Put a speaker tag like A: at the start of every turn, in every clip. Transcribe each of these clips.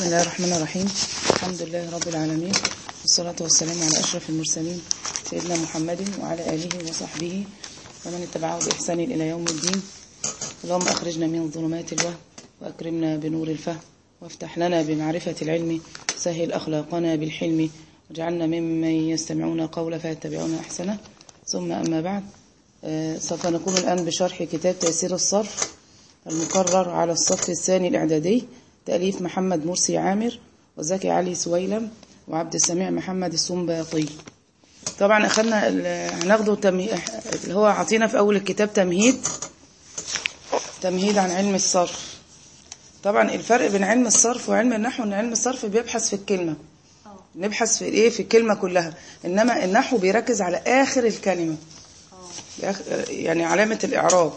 A: بسم الله الرحمن الرحيم الحمد لله رب العالمين والصلاة والسلام على أشرف المرسلين سيدنا محمد وعلى آله وصحبه ومن اتبعه بإحسان إلى يوم الدين اللهم أخرجنا من ظلمات الوهم وأكرمنا بنور الفهم وافتح لنا بمعرفة العلم سهل أخلاقنا بالحلم واجعلنا ممن يستمعون قول فيتبعون أحسنه ثم أما بعد آه، سوف نقوم الآن بشرح كتاب تيسير الصرف المقرر على الصف الثاني الإعدادي تأليف محمد مرسي عامر وزكي علي سويلم وعبد السميع محمد السنباطي طبعا أخذنا ال- هناخده تمهيد اللي هو عطينا في أول الكتاب تمهيد تمهيد عن علم الصرف طبعا الفرق بين علم الصرف وعلم النحو ان علم الصرف بيبحث في الكلمة نبحث في ايه في الكلمة كلها انما النحو بيركز على اخر الكلمة بآخ- يعني علامة الاعراب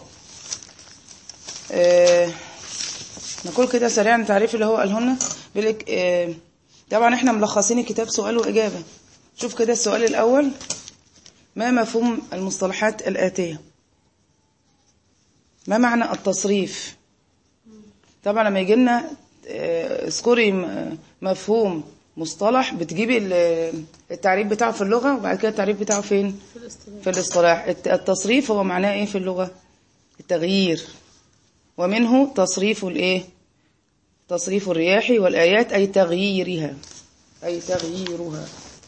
A: آه نقول كده سريعا تعريف اللي هو قالهن بيقول لك آه طبعا احنا ملخصين الكتاب سؤال واجابة شوف كده السؤال الاول ما مفهوم المصطلحات الآتية ما معنى التصريف طبعا لما يجي لنا آه، اذكري م- مفهوم مصطلح بتجيبي ال- التعريف بتاعه في اللغة وبعد كده التعريف بتاعه فين في الاصطلاح الت- التصريف هو معناه ايه في اللغة التغيير ومنه تصريف الايه تصريف الرياح والآيات أي تغييرها أي تغييرها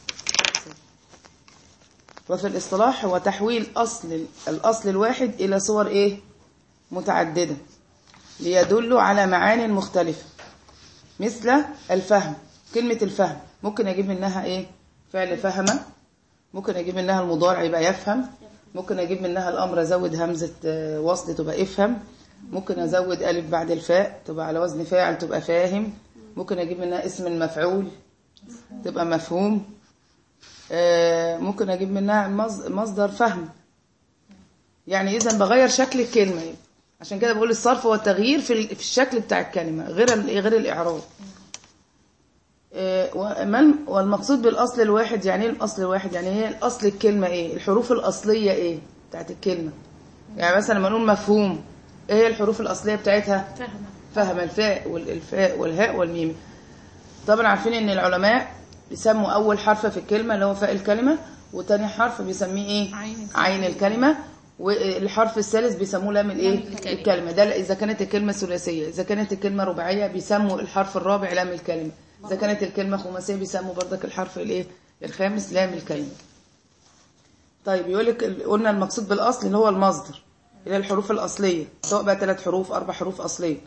A: وفي الاصطلاح هو تحويل أصل الأصل الواحد إلى صور إيه متعددة ليدل على معان مختلفة مثل الفهم كلمة الفهم ممكن أجيب منها إيه فعل فهم ممكن أجيب منها المضارع يبقى يفهم ممكن أجيب منها الأمر أزود همزة آه، وصل تبقى افهم ممكن أزود ألف بعد الفاء تبقى على وزن فاعل تبقى فاهم ممكن أجيب منها اسم المفعول تبقى مفهوم آه، ممكن أجيب منها مص- مصدر فهم يعني إذا بغير شكل الكلمة عشان كده بقول الصرف هو التغيير في ال- في الشكل بتاع الكلمة غير ال- غير الإعراب آه، ومن والمقصود بالأصل الواحد يعني ايه الأصل الواحد يعني هي الأصل الكلمة إيه الحروف الأصلية إيه بتاعت الكلمة يعني مثلا لما نقول مفهوم إيه هي الحروف الأصلية بتاعتها فهم الفاء والفاء والهاء والميم طبعا عارفين ان العلماء بيسموا اول حرف في الكلمه اللي هو فاء الكلمه وتاني حرف بيسميه ايه
B: عين الكلمة.
A: عين الكلمه والحرف الثالث بيسموه لام الايه
B: لام الكلمة.
A: الكلمه ده اذا كانت الكلمه ثلاثيه اذا كانت الكلمه رباعيه بيسموا الحرف الرابع لام الكلمه اذا كانت الكلمه خماسيه بيسموا بردك الحرف الايه الخامس لام الكلمه طيب يقول لك قلنا المقصود بالاصل اللي هو المصدر اللي هي الحروف الاصليه سواء بقى ثلاث حروف اربع حروف اصليه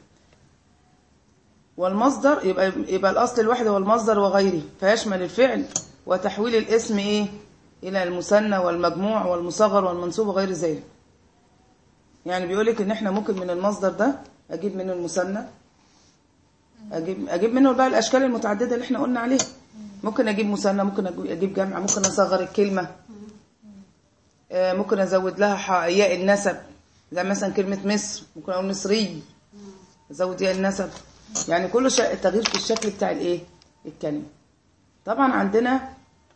A: والمصدر يبقى يبقى الاصل الواحد هو المصدر وغيره فيشمل الفعل وتحويل الاسم ايه الى المثنى والمجموع والمصغر والمنصوب وغير ذلك يعني بيقول لك ان احنا ممكن من المصدر ده اجيب منه المثنى اجيب اجيب منه بقى الاشكال المتعدده اللي احنا قلنا عليها ممكن اجيب مثنى ممكن أجو- اجيب جمع ممكن اصغر الكلمه آه، ممكن ازود لها ح- ياء النسب زي مثلا كلمه مصر ممكن اقول مصري ازود ياء النسب يعني كله شيء تغيير في الشكل بتاع الايه الكلمه طبعا عندنا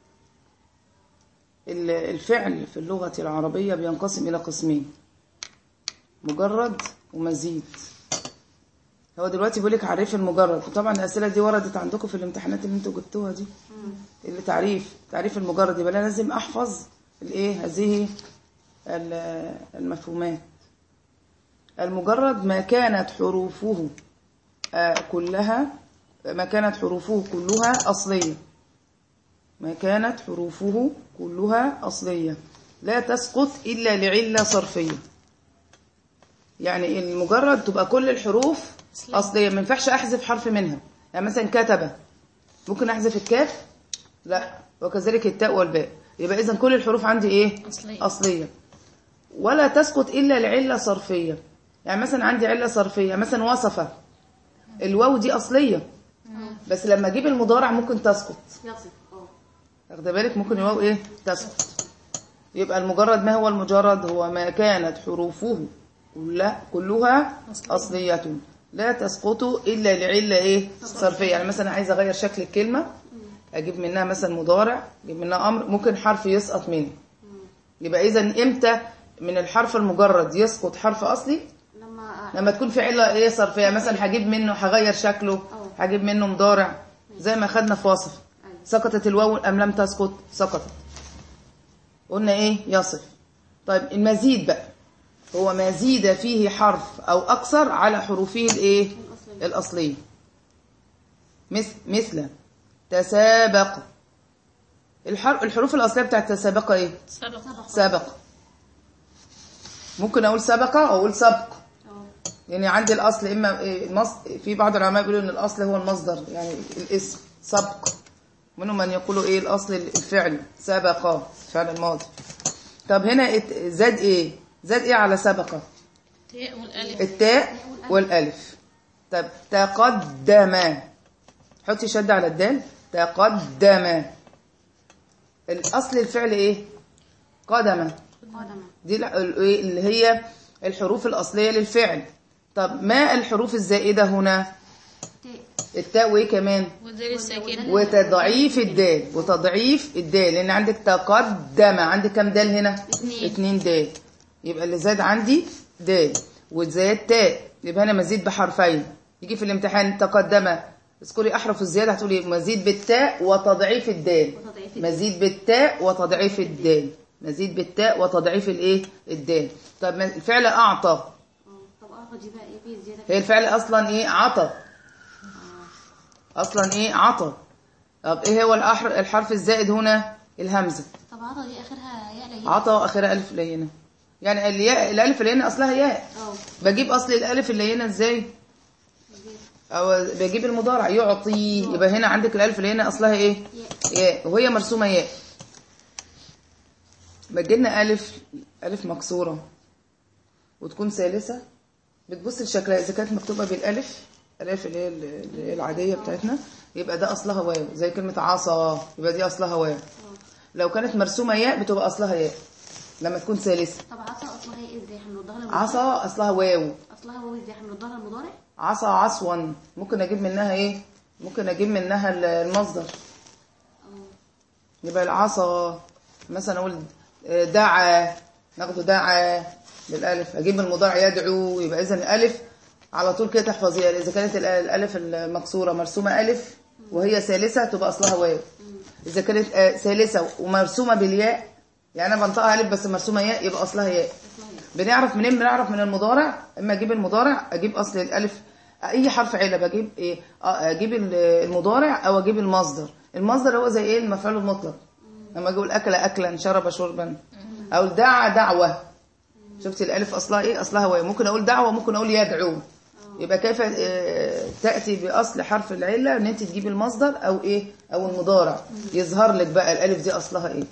A: ال- الفعل في اللغه العربيه بينقسم الى قسمين مجرد ومزيد هو دلوقتي بيقول لك عرف المجرد وطبعا الاسئله دي وردت عندكم في الامتحانات اللي انتوا جبتوها دي اللي تعريف تعريف المجرد يبقى انا لازم احفظ الايه هذه ال- المفهومات المجرد ما كانت حروفه آه، كلها ما كانت حروفه كلها أصلية ما كانت حروفه كلها أصلية لا تسقط إلا لعلة صرفية يعني المجرد تبقى كل الحروف
B: أصلية.
A: أصلية ما ينفعش أحذف حرف منها يعني مثلا كتب ممكن أحذف الكاف لا وكذلك التاء والباء يبقى إذا كل الحروف عندي إيه
B: أصلية.
A: أصلية ولا تسقط إلا لعلة صرفية يعني مثلا عندي علة صرفية مثلا وصفة الواو دي أصلية بس لما أجيب المضارع ممكن تسقط واخد بالك ممكن الواو إيه تسقط يبقى المجرد ما هو المجرد هو ما كانت حروفه كلها, كلها
B: أصلية.
A: أصلية لا تسقط إلا لعلة إيه صرفية يعني مثلا عايز أغير شكل الكلمة أجيب منها مثلا مضارع أجيب منها أمر ممكن حرف يسقط منه يبقى إذا إمتى من الحرف المجرد يسقط حرف أصلي
C: لما
A: لما تكون في علة ايه صرفية مثلا هجيب منه هغير شكله هجيب منه مضارع زي ما خدنا في وصف سقطت الواو ام لم تسقط سقطت قلنا ايه يصف طيب المزيد بقى هو ما زيد فيه حرف او اكثر على حروفه الايه الاصليه مثل مثل تسابق الحر- الحروف الاصليه بتاعت تسابق ايه
B: سبق
A: سبق ممكن اقول سبق او اقول سبق
C: اه
A: يعني عندي الاصل اما إيه المص- في بعض العلماء بيقولوا ان الاصل هو المصدر يعني الاسم سبق منهم من يقولوا ايه الاصل الفعل سبق فعل الماضي طب هنا ات- زاد ايه زاد ايه على سبق
B: تاء والالف
A: التاء والالف طب تقدم حطي شد على الدال تقدم الاصل الفعل ايه قدم
C: قدم
A: دي ال- ال- إيه اللي هي الحروف الأصلية للفعل طب ما الحروف الزائدة هنا
C: تاء
A: التاء وإيه كمان
B: ودال الساكنة
A: وتضعيف الدال وتضعيف الدال لأن عندك تقدم عندك كم دال هنا
B: اتنين.
A: اتنين دال يبقى اللي زاد عندي دال وزاد تاء يبقى هنا مزيد بحرفين يجي في الامتحان تقدم اذكري احرف الزياده هتقولي مزيد بالتاء وتضعيف الدال
C: وتضعيف الدال.
A: مزيد بالتاء وتضعيف الدال مزيد بالتاء وتضعيف الايه الدال طب ما- الفعل اعطى
C: اه طب اعطى دي بقى ايه في زياده
A: هي الفعل اصلا ايه عطى اصلا ايه عطى طب ايه هو الأحر- الحرف الزائد هنا الهمزه
C: طب عطى دي اخرها ياء لينه
A: عطى واخرها الف لينه يعني الياء الالف اللينه اصلها ياء
C: اه
A: بجيب اصل الالف اللينه ازاي او بجيب المضارع يعطي يبقى هنا عندك الالف اللينه اصلها ايه
C: ياء
A: ياء وهي مرسومه ياء بجيلنا الف الف مكسوره وتكون ثالثه بتبص لشكلها اذا كانت مكتوبه بالالف الالف اللي هي اللي هي العاديه بتاعتنا يبقى ده اصلها واو زي كلمه عصا يبقى دي اصلها واو لو كانت مرسومه ياء بتبقى اصلها ياء لما تكون ثالثه
C: طب عصا اصلها ايه ازاي هنردها للمضارع
A: عصا اصلها واو
C: اصلها واو ازاي هنردها للمضارع
A: عصا عصوا ممكن اجيب منها ايه ممكن اجيب منها ال- المصدر
C: اه
A: يبقى العصا مثلا اقول آه، دعا ناخده دعا بالالف اجيب المضارع يدعو يبقى اذا الالف على طول كده تحفظيها اذا كانت ال- الالف المكسوره مرسومه الف وهي ثالثه تبقى اصلها واو اذا كانت آه، ثالثه ومرسومه بالياء يعني انا بنطقها الف بس مرسومه ياء يبقى اصلها ياء
C: اصلها ياء
A: بنعرف منين بنعرف من المضارع اما اجيب المضارع اجيب اصل الالف اي حرف عله بجيب ايه آه، اجيب ال- المضارع او اجيب المصدر المصدر هو زي ايه المفعول المطلق لما اجي اقول اكل اكلا شرب شربا او دعا دعوه شفتي الالف اصلها ايه اصلها واو ممكن اقول دعوه ممكن اقول يدعو يبقى كيف آه، تاتي باصل حرف العله ان انت تجيبي المصدر او ايه او المضارع يظهر لك بقى الالف دي اصلها ايه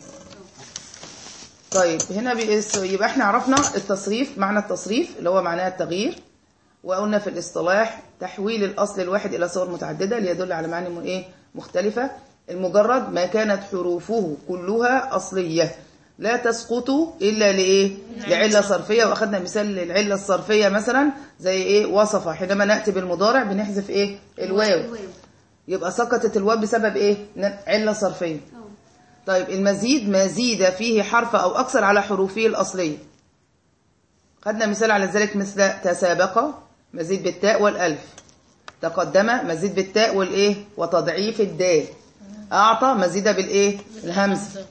A: طيب هنا بيس- يبقى احنا عرفنا التصريف معنى التصريف اللي هو معناه التغيير وقلنا في الاصطلاح تحويل الاصل الواحد الى صور متعدده ليدل على معاني م- ايه مختلفه المجرد ما كانت حروفه كلها اصليه لا تسقط الا لايه لعله صرفيه واخذنا مثال للعله الصرفيه مثلا زي ايه وصف حينما ناتي بالمضارع بنحذف ايه الواو
C: الواو
A: يبقى سقطت الواو بسبب ايه ن- عله صرفيه
C: اه
A: طيب المزيد ما زيد فيه حرف أو أكثر على حروفه الأصلية خدنا مثال على ذلك مثل تسابق مزيد بالتاء والألف تقدم مزيد بالتاء والإيه وتضعيف الدال أعطى مزيدة بالإيه الهمزة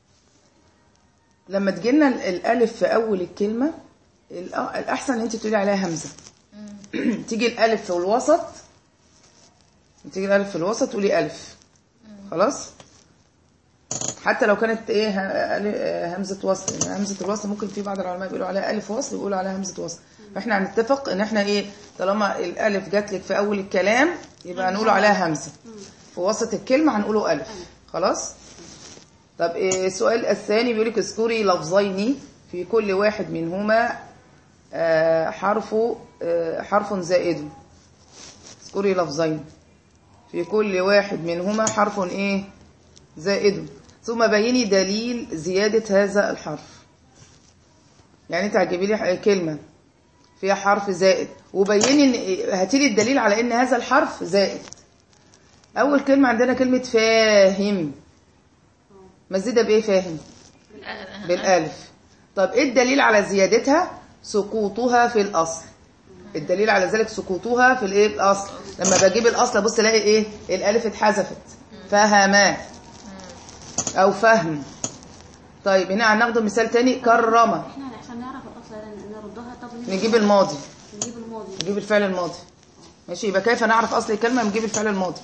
A: لما تجيلنا ال- الألف في أول الكلمة الأ- الأحسن إن أنت تقولي عليها همزة تيجي الألف في الوسط تيجي الألف في الوسط تقولي ألف خلاص حتى لو كانت ايه ه- ال- آه، همزه وصل يعني همزه الوصل ممكن في بعض العلماء بيقولوا عليها الف وصل ويقولوا عليها همزه وصل فاحنا هنتفق ان احنا ايه طالما الالف جات لك في اول الكلام يبقى هنقول عليها همزه في وسط الكلمه هنقوله الف خلاص طب إيه السؤال الثاني بيقول لك اذكري لفظين في كل واحد منهما آه، حرف آه، حرف زائد اذكري لفظين في كل واحد منهما حرف ايه زائد ثم بيني دليل زيادة هذا الحرف يعني انت هتجيبي لي كلمة فيها حرف زائد وبيني ان هاتي لي الدليل على ان هذا الحرف زائد اول كلمة عندنا كلمة فاهم مزيدة بايه فاهم بالالف طب ايه الدليل على زيادتها سقوطها في الاصل الدليل على ذلك سقوطها في الايه الاصل لما بجيب الاصل بص الاقي ايه الالف اتحذفت فهما او فهم طيب هنا هناخد مثال تاني كرم
C: احنا عشان نعرف الاصل ن- نردها طب نجيب-
A: نجيب الماضي
C: نجيب الماضي
A: نجيب الفعل الماضي ماشي يبقى كيف نعرف اصل الكلمه نجيب الفعل الماضي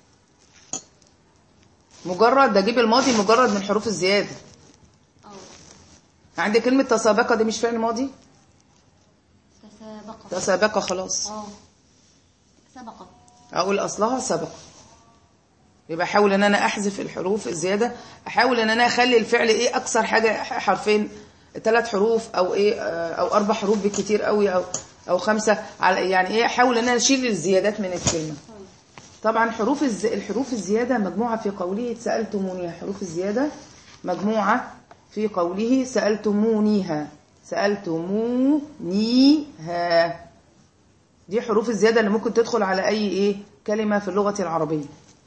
A: مجرد ده اجيب الماضي مجرد من حروف الزياده
C: اه
A: عندي كلمه تسابق دي مش فعل ماضي
C: تسابق
A: تسابق خلاص
C: اه سبق
A: اقول اصلها سبق يبقى احاول ان انا احذف الحروف الزياده احاول ان انا اخلي الفعل ايه اكثر حاجه حرفين ثلاث حروف او ايه آه، او اربع حروف بالكتير قوي او او خمسه على يعني ايه احاول ان انا اشيل الزيادات من الكلمه
C: طيب
A: طبعا حروف الز... الحروف الزياده مجموعه في قوله سالتمونيها حروف الزياده مجموعه في قوله سالتمونيها سالتمونيها دي حروف الزياده اللي ممكن تدخل على اي ايه كلمه في اللغه العربيه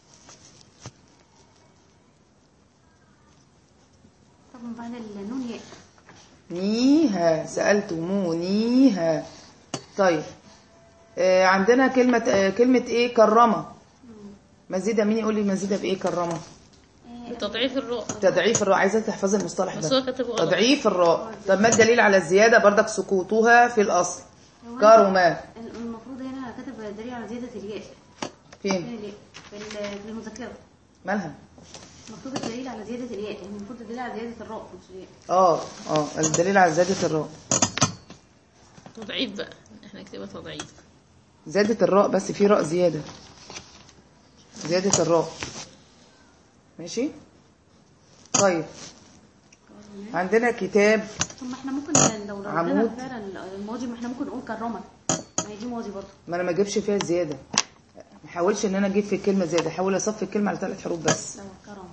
C: طب من بعد النون ياء
A: نيها سألتمونيها طيب آه عندنا كلمة آه كلمة ايه كرمة مزيدة مين يقول لي مزيدة بايه كرمة
B: بتضعيف الراء
A: تضعيف الراء عايزة تحفظي المصطلح
B: بس
A: ده
B: هو كاتبه غلط
A: تضعيف الراء طب ما الدليل على الزيادة بردك سقوطها في الأصل
C: هو
A: كرمة
C: المفروض هنا كاتب دليل على زيادة الياء
A: فين
C: فين الياء في ال- في المذكرة
A: مالها
C: مكتوب الدليل على زيادة الياء يعني المفروض الدليل على زيادة الراء مش الياء
A: اه اه الدليل على زيادة الراء
B: تضعيف بقى احنا نكتبها تضعيف
A: زيادة الراء بس في راء زيادة زيادة الراء ماشي طيب عندنا كتاب
C: طب ما احنا ممكن لو لو
A: عمود.
C: ردينا فعلا الماضي ما احنا ممكن نقول كرمت ما هي دي ماضي برضه
A: ما انا ما اجيبش فيها زياده ما احاولش ان انا اجيب في الكلمه زياده احاول اصفي الكلمه على ثلاث حروف بس
C: لو كرم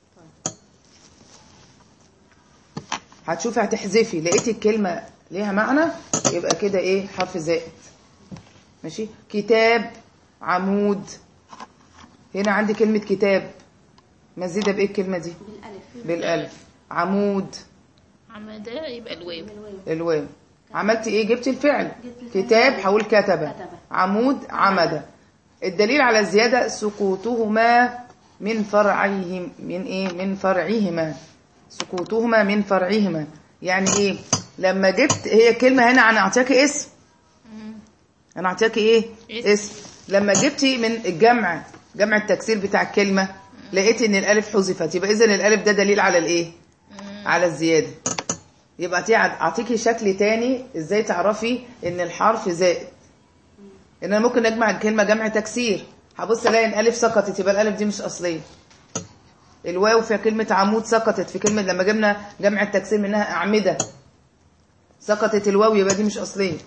A: هتشوفي هتحذفي لقيتي الكلمه ليها معنى يبقى كده ايه حرف زائد ماشي كتاب عمود هنا عندي كلمه كتاب مزيده بايه الكلمه دي
C: بالالف
A: بالالف عمود
B: عمدا يبقى الواو
C: بالواو
A: الواو عملتي ايه جبتي الفعل
C: جبت الفعل.
A: كتاب حول كتب
C: كتب.
A: عمود عمد الدليل على الزيادة سقوطهما من فرعيهم من ايه من فرعهما سقوطهما من فرعهما يعني ايه لما جبت هي كلمة هنا انا اعطيكي اسم انا اعطيكي ايه
B: اسم.
A: اسم لما جبتي من الجمع جمع التكسير بتاع الكلمة لقيت ان الالف حذفت يبقى اذا الالف ده دليل على الايه على الزيادة يبقى تي- اعطيكي شكل تاني ازاي تعرفي ان الحرف زائد ان انا ممكن اجمع الكلمه جمع تكسير هبص الاقي ان الف سقطت يبقى الالف دي مش اصليه الواو في كلمه عمود سقطت في كلمه لما جبنا جمع التكسير منها اعمده سقطت الواو يبقى دي مش اصليه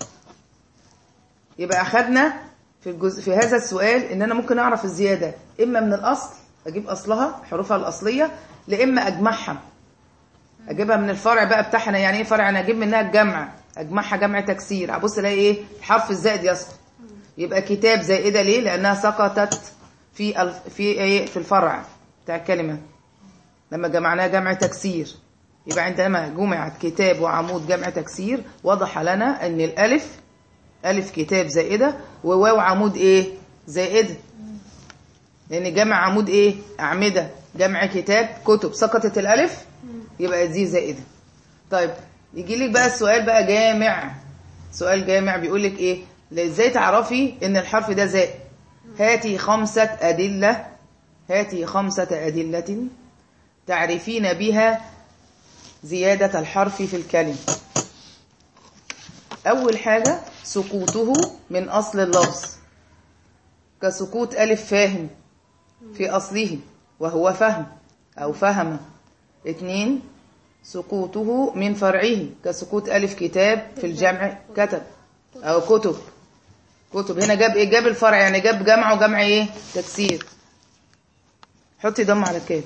A: يبقى اخدنا في الجزء في هذا السؤال ان انا ممكن اعرف الزياده اما من الاصل اجيب اصلها حروفها الاصليه لاما اجمعها اجيبها من الفرع بقى بتاعنا يعني ايه فرع انا اجيب منها الجمع اجمعها جمع تكسير ابص الاقي ايه الحرف الزائد يسقط يبقى كتاب زائده ليه لانها سقطت في الف... في ايه في الفرع بتاع الكلمه لما جمعناها جمع تكسير يبقى عندما جمعت كتاب وعمود جمع تكسير وضح لنا ان الالف الف كتاب زائده وواو عمود ايه زائده لان جمع عمود ايه اعمده جمع كتاب كتب سقطت الالف يبقى دي زائده طيب يجي لك بقى السؤال بقى جامع سؤال جامع بيقول لك ايه لا ازاي تعرفي ان الحرف ده زائد هاتي خمسه ادله هاتي خمسه ادله تعرفين بها زياده الحرف في الكلمه اول حاجه سقوطه من اصل اللفظ كسقوط الف فاهم في أصله وهو فهم أو فهم اتنين سقوطه من فرعه كسقوط ألف كتاب في الجمع كتب أو كتب كتب هنا جاب إيه جاب الفرع يعني جاب جمع وجمع إيه تكسير حطي ضم على الكاف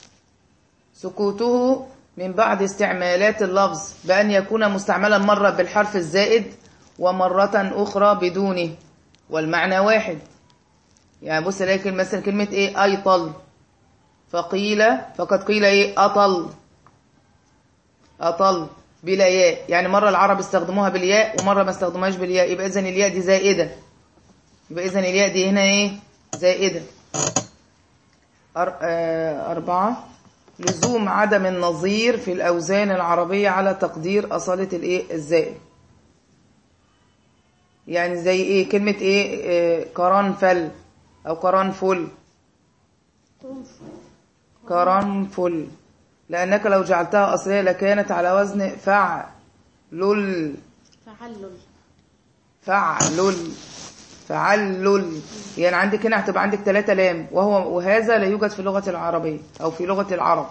A: سقوطه من بعض استعمالات اللفظ بأن يكون مستعملا مرة بالحرف الزائد ومرة أخرى بدونه والمعنى واحد يعني بص الاقي كلمه مثلا كلمه ايه ايطل فقيل فقد قيل ايه اطل اطل بلا ياء يعني مره العرب استخدموها بالياء ومره ما استخدموهاش بالياء يبقى اذا الياء دي زائده يبقى اذا الياء دي هنا ايه زائده أر... آه، أربعة لزوم عدم النظير في الأوزان العربية على تقدير أصالة الإيه الزائد يعني زي إيه كلمة إيه آه، قرنفل أو قرنفل قرنفل لأنك لو جعلتها أصلية لكانت على وزن فعلل
C: تعلل
A: فعلل فعلل يعني عندك هنا هتبقى عندك ثلاثة لام وهو وهذا لا يوجد في اللغة العربية أو في لغة العرب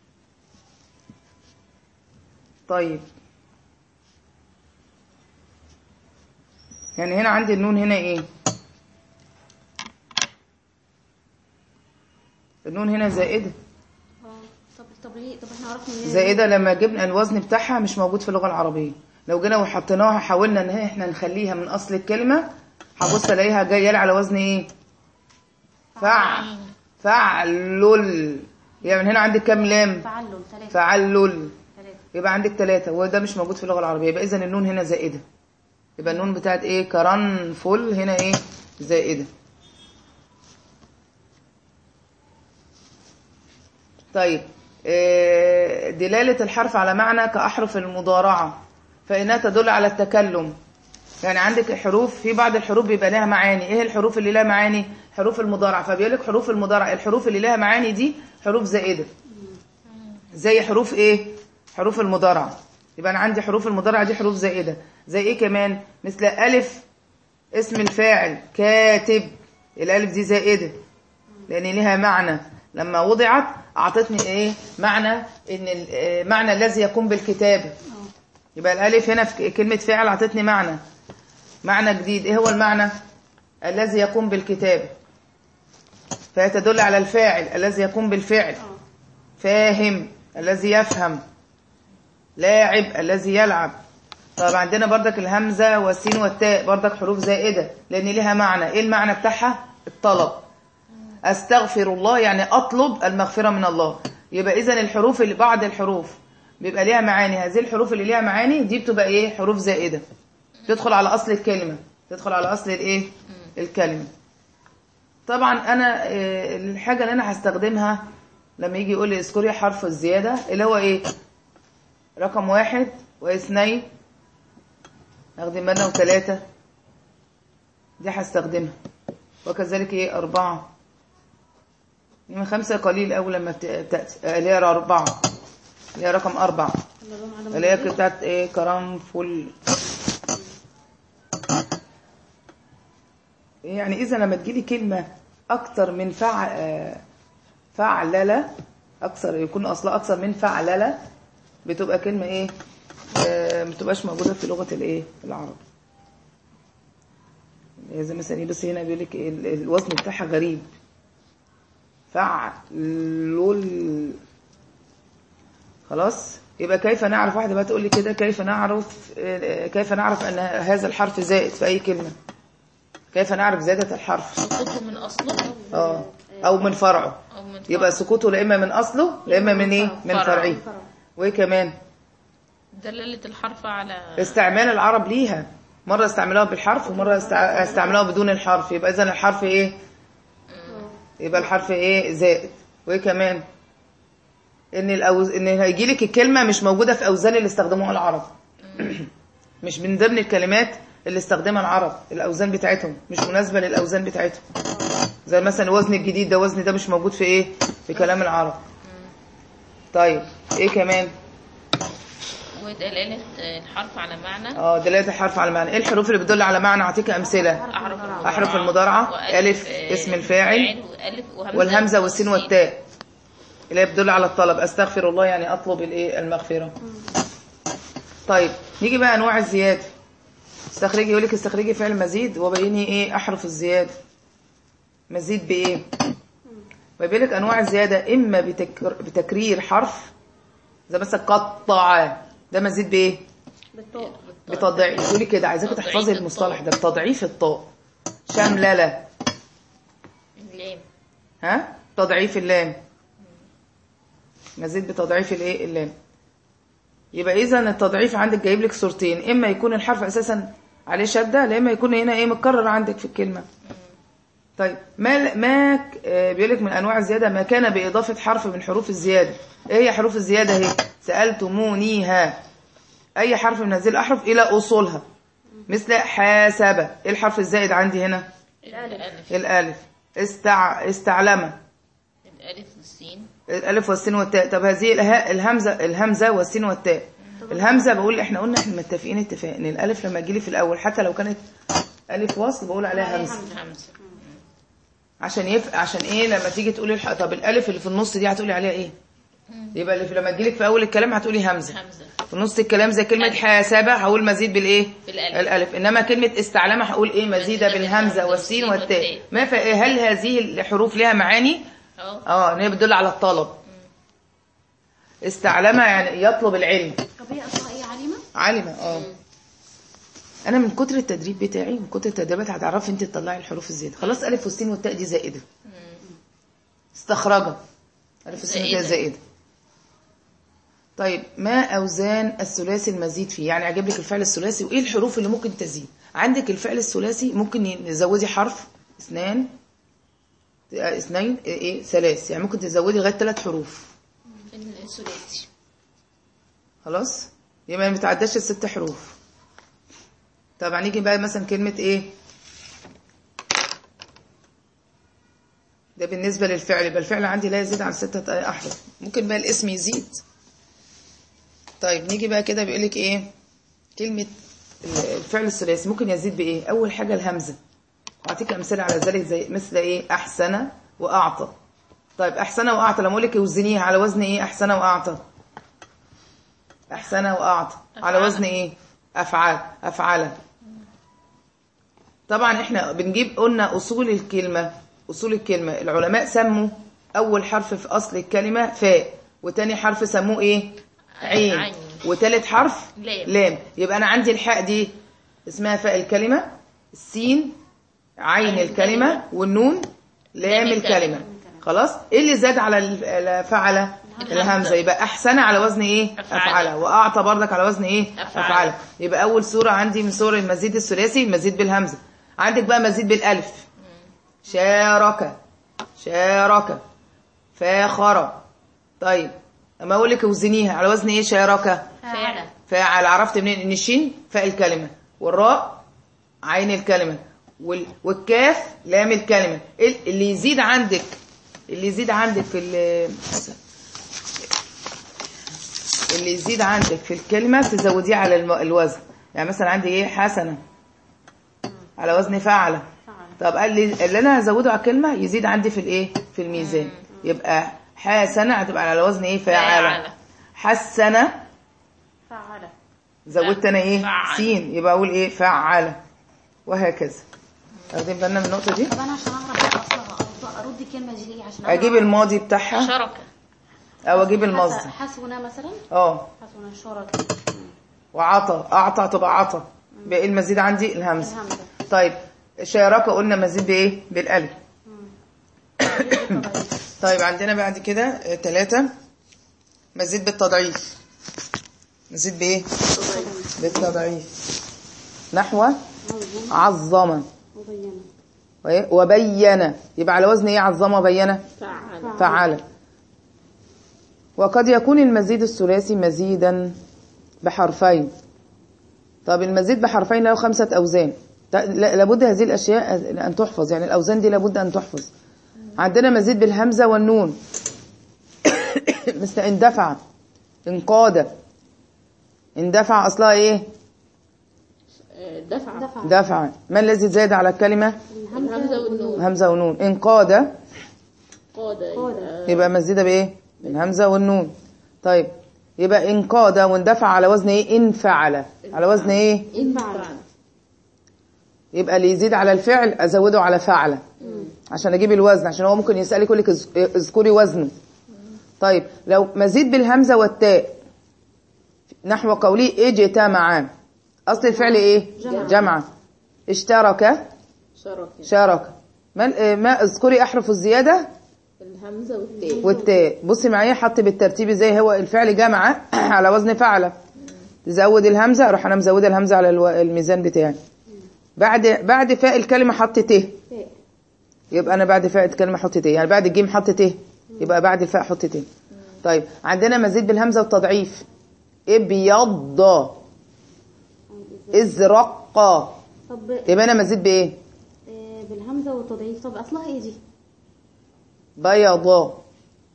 A: طيب يعني هنا عندي النون هنا ايه النون هنا زائدة
C: اه طب طب ليه طب احنا عرفنا منين
A: زائدة لما جبنا الوزن بتاعها مش موجود في اللغة العربية لو جينا وحطيناها حاولنا ان احنا نخليها من اصل الكلمة هبص الاقيها جاية على وزن ايه فع فعلل يعني من هنا عندك كام لام
C: تعلل ثلاثة
A: فعلل
C: ثلاثة
A: يبقى عندك ثلاثة وده مش موجود في اللغة العربية يبقى اذا النون هنا زائدة يبقى النون بتاعت ايه كرنفل هنا ايه زائدة طيب آه، دلالة الحرف على معنى كأحرف المضارعة فإنها تدل على التكلم يعني عندك حروف في بعض الحروف بيبقى لها معاني ايه الحروف اللي لها معاني حروف المضارعة فبيقول لك حروف المضارعة الحروف اللي لها معاني دي حروف زائدة زي حروف ايه حروف المضارعة يبقى انا عندي حروف المضارعة دي حروف زائدة زي ايه كمان مثل الف اسم الفاعل كاتب الالف دي زائدة لان لها معنى لما وضعت اعطتني ايه معنى ان ال- آه، معنى الذي يقوم بالكتابة
C: اه
A: يبقى الالف هنا في كلمة فاعل اعطتني معنى معنى جديد ايه هو المعنى الذي يقوم بالكتابة فهي تدل على الفاعل الذي يقوم بالفعل
C: اه
A: فاهم الذي يفهم لاعب الذي يلعب طب عندنا بردك الهمزة والسين والتاء بردك حروف زائدة لأن لها معنى إيه المعنى بتاعها الطلب أستغفر الله يعني أطلب المغفرة من الله يبقى إذن الحروف اللي بعض الحروف بيبقى ليها معاني هذه الحروف اللي ليها معاني دي بتبقى إيه حروف زائدة تدخل على أصل الكلمة تدخل على أصل الإيه الكلمة طبعا انا آه، الحاجه اللي انا هستخدمها لما يجي يقول لي اذكري حرف الزياده اللي هو ايه رقم واحد واثنين ناخدين بالنا وثلاثه دي هستخدمها وكذلك ايه اربعه من خمسه قليل قوي لما بت- تاتي آه، اللي هي اربعه اللي هي رقم اربعه
C: اللي لهم عدم
A: اللي هي
C: الوجود.
A: بتاعت ايه كرنفل يعني اذا لما تجيلي كلمه اكتر من فع آه، فعلله اكثر يكون اصلها اكثر من فعلله بتبقى كلمه ايه آه، ما بتبقاش موجوده في لغه الايه العرب يعني زي مثلا ايه بس هنا بيقول لك ال- الوزن بتاعها غريب فعلل خلاص يبقى كيف نعرف واحده بقى تقول لي كده كيف نعرف آه، كيف نعرف ان هذا الحرف زائد في اي كلمه كيف نعرف زياده الحرف
B: سقوطه من اصله
A: اه او من فرعه
B: او من
A: يبقى
B: فرع.
A: سقوطه لا اما من اصله لا اما من ايه من
B: فرع.
A: فرعه
C: فرع.
A: وايه كمان
B: دلالة الحرف على
A: استعمال العرب ليها مره استعملوها بالحرف ومره استع- استعملوها بدون الحرف يبقى اذا الحرف ايه يبقى الحرف ايه زائد وايه كمان ان الأوز... ان هيجي لك الكلمه مش موجوده في اوزان اللي استخدموها العرب مش من ضمن الكلمات اللي استخدمها العرب الاوزان بتاعتهم مش مناسبه للاوزان بتاعتهم زي مثلا الوزن الجديد ده وزن ده مش موجود في ايه في كلام العرب طيب ايه كمان
B: ودلالة الحرف على معنى
A: اه دلاله الحرف على معنى ايه الحروف اللي بتدل على معنى اعطيك امثله
B: أحرف
A: أحرف المضارعة،
B: وألف،
A: ألف
B: آه،
A: اسم الفاعل،
B: وألف وهمزة
A: والهمزه والسين والتاء اللي هي بتدل على الطلب استغفر الله يعني اطلب الايه المغفره طيب نيجي بقى انواع الزياده استخرجي يقول لك استخرجي فعل مزيد وبيني ايه احرف الزياده مزيد بايه ويقول لك انواع الزياده اما بتكر بتكرير حرف زي مثلا قطع ده مزيد بايه
C: بالطاء
A: بتضعيف تقولي كده عايزاكي
B: تضعيف
A: تحفظي
B: الطاء.
A: المصطلح ده بتضعيف الطاء شملله
B: اللام
A: ها تضعيف اللام مزيد بتضعيف الايه اللام يبقى اذا التضعيف عندك جايب لك صورتين اما يكون الحرف اساسا عليه شده لا اما يكون هنا ايه متكرر عندك في الكلمه طيب ما ما ك- آه، بيقول لك من انواع الزياده ما كان باضافه حرف من حروف الزياده ايه هي حروف الزياده اهي سالتمونيها اي حرف من هذه الاحرف الى اصولها مثل حاسبه ايه الحرف الزائد عندي هنا
B: الألف
A: الالف استع... استعلم
B: الألف والسين
A: الالف والسين والتاء طب هذه اله- الهمزه الهمزه والسين والتاء الهمزه بقول احنا قلنا احنا متفقين اتفاق ان الالف لما تجيلي في الاول حتى لو كانت الف وصل بقول عليها همزه
B: همزة
A: عشان يف... عشان ايه لما تيجي تقولي الح... طب الالف اللي في النص دي هتقولي عليها ايه يبقى اللي في... لما تجيلك في اول الكلام هتقولي همزه
B: همزة
A: في نص الكلام زي كلمه
B: ألف.
A: حاسبه هقول مزيد بالايه
B: بالألف.
A: الالف انما كلمه استعلمه هقول ايه مزيده بالهمزه والسين والتاء ما ف... هل هذه الحروف لها معاني
B: أهو
A: اه ان هي بتدل على الطلب استعلمه يعني يطلب العلم
C: طب هي اصلها ايه عليمه؟
A: عالمه اه انا من كتر التدريب بتاعي من كتر التدريبات هتعرفي انت تطلعي الحروف الزياده خلاص الف والسين والتاء دي زائده استخرجه الف والسين والتاء
B: زائدة.
A: زائده طيب ما اوزان الثلاثي المزيد فيه يعني اجيب لك الفعل الثلاثي وايه الحروف اللي ممكن تزيد عندك الفعل الثلاثي ممكن نزودي حرف اثنان آه، اثنين ايه إيه؟ ثلاث يعني ممكن تزودي لغايه ثلاث حروف
B: الثلاثي
A: خلاص يبقى ما بتعداش الست حروف طب هنيجي بقى مثلا كلمة ايه ده بالنسبة للفعل يبقى الفعل عندي لا يزيد عن ستة أحرف ممكن بقى الاسم يزيد طيب نيجي بقى كده بيقولك ايه كلمة الفعل الثلاثي ممكن يزيد بإيه أول حاجة الهمزة أعطيك أمثلة على ذلك زي مثل ايه أحسن وأعطى طيب أحسن وأعطى لما أقول لك اوزنيها على وزن ايه أحسن وأعطى أحسن وأعطى على
B: أفعال.
A: وزن إيه أفعال أفعال طبعا إحنا بنجيب قلنا أصول الكلمة أصول الكلمة العلماء سموا أول حرف في أصل الكلمة فاء وتاني حرف سموه إيه عين
B: عين.
A: وتالت حرف
B: لام.
A: لام يبقى أنا عندي الحاء دي اسمها فاء الكلمة السين عين
B: عين
A: الكلمة
B: الكلمة.
A: والنون لام
B: لام
A: الكلمة
B: الكلمة.
A: خلاص ايه اللي زاد على ال- ال- فعل الهمزه يبقى احسن على وزن ايه
B: أفعل.
A: افعل واعطى برضك على وزن ايه
B: أفعل.
A: افعل يبقى اول صوره عندي من صور المزيد الثلاثي مزيد بالهمزه عندك بقى مزيد بالالف شارك شارك فاخر طيب اما اقول لك اوزنيها على وزن ايه شارك
B: فعلا
A: فاعل عرفت منين ان الشين فاء الكلمه والراء عين الكلمه وال... والكاف لام الكلمه ال- اللي يزيد عندك اللي يزيد عندك في ال... اللي يزيد عندك في الكلمه تزوديه على الم... الوزن يعني مثلا عندي ايه حسنه على وزن فعله طب قال لي اللي انا هزوده على الكلمه يزيد عندي في الايه في الميزان يبقى حسنه هتبقى على وزن ايه فاعله
B: فاعلة.
A: حسنه
C: فعلة
A: زودت انا ايه
B: فعل.
A: سين يبقى اقول ايه فعل وهكذا واخدين بالنا من النقطه دي
C: طب انا عشان اعرف اصلها أرد- ارد الكلمه دي ليه عشان
A: اجيب الماضي بتاعها
B: شركة
A: او اجيب المصدر
C: حسنا مثلا
A: اه
C: حسنا شرك
A: وعطى اعطى تبقى عطى بقى إيه المزيد عندي الهمزه
C: الهمزه
A: طيب شارك قلنا مزيد بايه بالالف طيب عندنا بعد كده ثلاثة مزيد بالتضعيف مزيد بايه بالتضعيف نحو عظم
C: مبينه
A: وإيه؟ وبين يبقى على وزن ايه عظم وبين
B: فعل
A: فعل وقد يكون المزيد الثلاثي مزيدا بحرفين طب المزيد بحرفين له خمسة أوزان ت- لا- لابد هذه الأشياء أن تحفظ يعني الأوزان دي لابد أن تحفظ عندنا مزيد بالهمزة والنون مثل اندفع انقاد اندفع أصلها إيه
B: دفع
C: دفع
A: دفع ما الذي زاد على الكلمة
B: الهمزة والنون
A: همزة ونون انقاد
B: قاد
C: قاد.
A: يبقى مزيدة بايه بالهمزة والنون طيب يبقى انقاد واندفع على وزن ايه انفعل على وزن ايه
B: انفعل
A: يبقى اللي يزيد على الفعل ازوده على فعل عشان اجيب الوزن عشان هو ممكن يسالك يقول لك اذ- اذكري وزنه طيب لو مزيد بالهمزة والتاء نحو قولي اجتمعا اصل الفعل ايه
C: جمع.
A: جمع اشترك
B: شركة
A: شارك ما ما اذكري احرف الزياده
B: الهمزة والتاء
A: والتاء بصي معايا حط بالترتيب زي هو الفعل جمع على وزن فعل تزود الهمزه اروح انا مزوده الهمزه على الو- الميزان بتاعي بعد بعد فاء الكلمه حط ت
C: تاء
A: يبقى انا بعد فاء الكلمه احط ت يعني بعد الجيم حط ت يبقى بعد الفاء احط ت طيب عندنا مزيد بالهمزه والتضعيف ابيض ازرق
C: طب
A: يبقى انا مزيد بايه
C: آه، بالهمزه والتضعيف طب اصلها ايه دي
A: بيضاء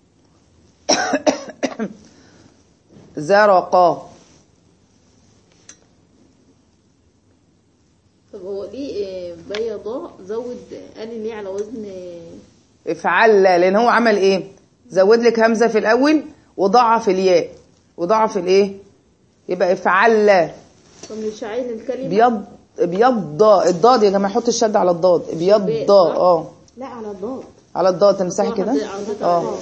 A: زرقاء
B: طب هو ليه آه، بيضاء زود قال ليه على وزن آه،
A: افعل لان هو عمل ايه زود لك همزه في الاول وضعف الياء وضعف الايه يبقى افعل
B: طب مش عايز الكلمة
A: بيض بيض الضاد يا جماعه حط الشد على الضاد بيض
B: صح؟
A: اه
C: لا على الضاد
A: على الضاد تمسحي كده
B: واحد عرضتها
A: اه
B: على-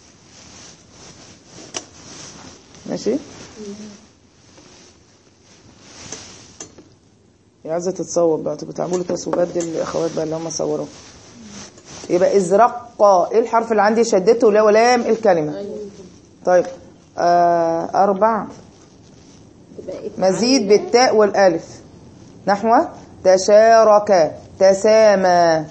A: ماشي هي عايزه تتصور بقى تبقى تعملوا تصويبات دي الاخوات بقى اللي هم صوروا يبقى ازرق ايه الحرف اللي عندي شدته لا ولام الكلمه
B: أيوة.
A: طيب آه اربع
B: تبقى افعل
A: مزيد بالتاء والالف نحو تشارك تسامى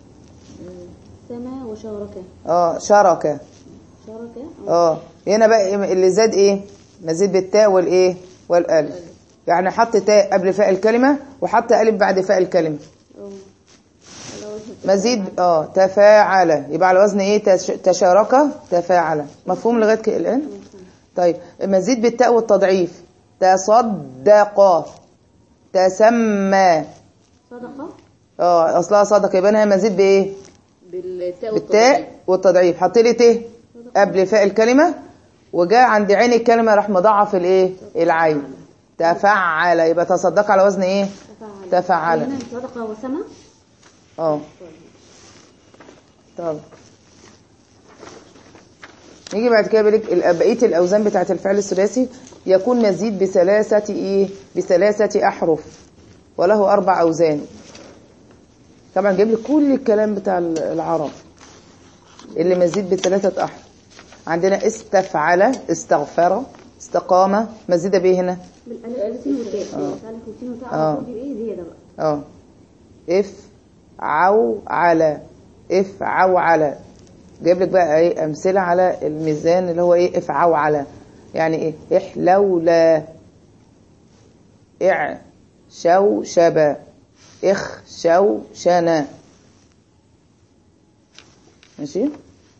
C: سما وشاركة
A: اه شارك
C: شاركة
A: اه هنا بقى اللي زاد ايه مزيد بالتاء والايه والالف يعني حط تاء قبل فاء الكلمه وحط الف بعد فاء الكلمه
C: اه
B: على وزن
A: مزيد اه تفاعل يبقى على وزن ايه تش- تشارك تفاعل مفهوم لغايه كده الان طيب مزيد بالتاء والتضعيف تصدق تسمى
C: صدقة
A: اه اصلها صدق يبقى هنا مزيد بايه
B: بالتاء والتضعيف.
A: بالتاء والتضعيف حط لي ت قبل فاء الكلمه وجاء عند عين الكلمه راح مضاعف الايه العين تفعل يبقى تصدق على وزن ايه
C: تفاعل
A: تفاعل.
C: هنا صدقة وسما
A: اه طب نيجي بعد كده بيقول لك بقيه الاوزان بتاعه الفعل الثلاثي يكون مزيد بثلاثه ايه بثلاثه احرف وله اربع اوزان طبعا جايب لك كل الكلام بتاع العرب اللي مزيد بثلاثه احرف عندنا استفعل استغفر استقام مزيده بايه هنا
C: بالالف والتاء الالف والسين والتاء
A: آه.
C: على طول بيبقى ايه زيادة بقى
A: اه اف عو على اف عو على جايب لك بقى ايه امثله على الميزان اللي هو ايه اف عو على يعني ايه احلولا اع شو شبا اخ شو شنا ماشي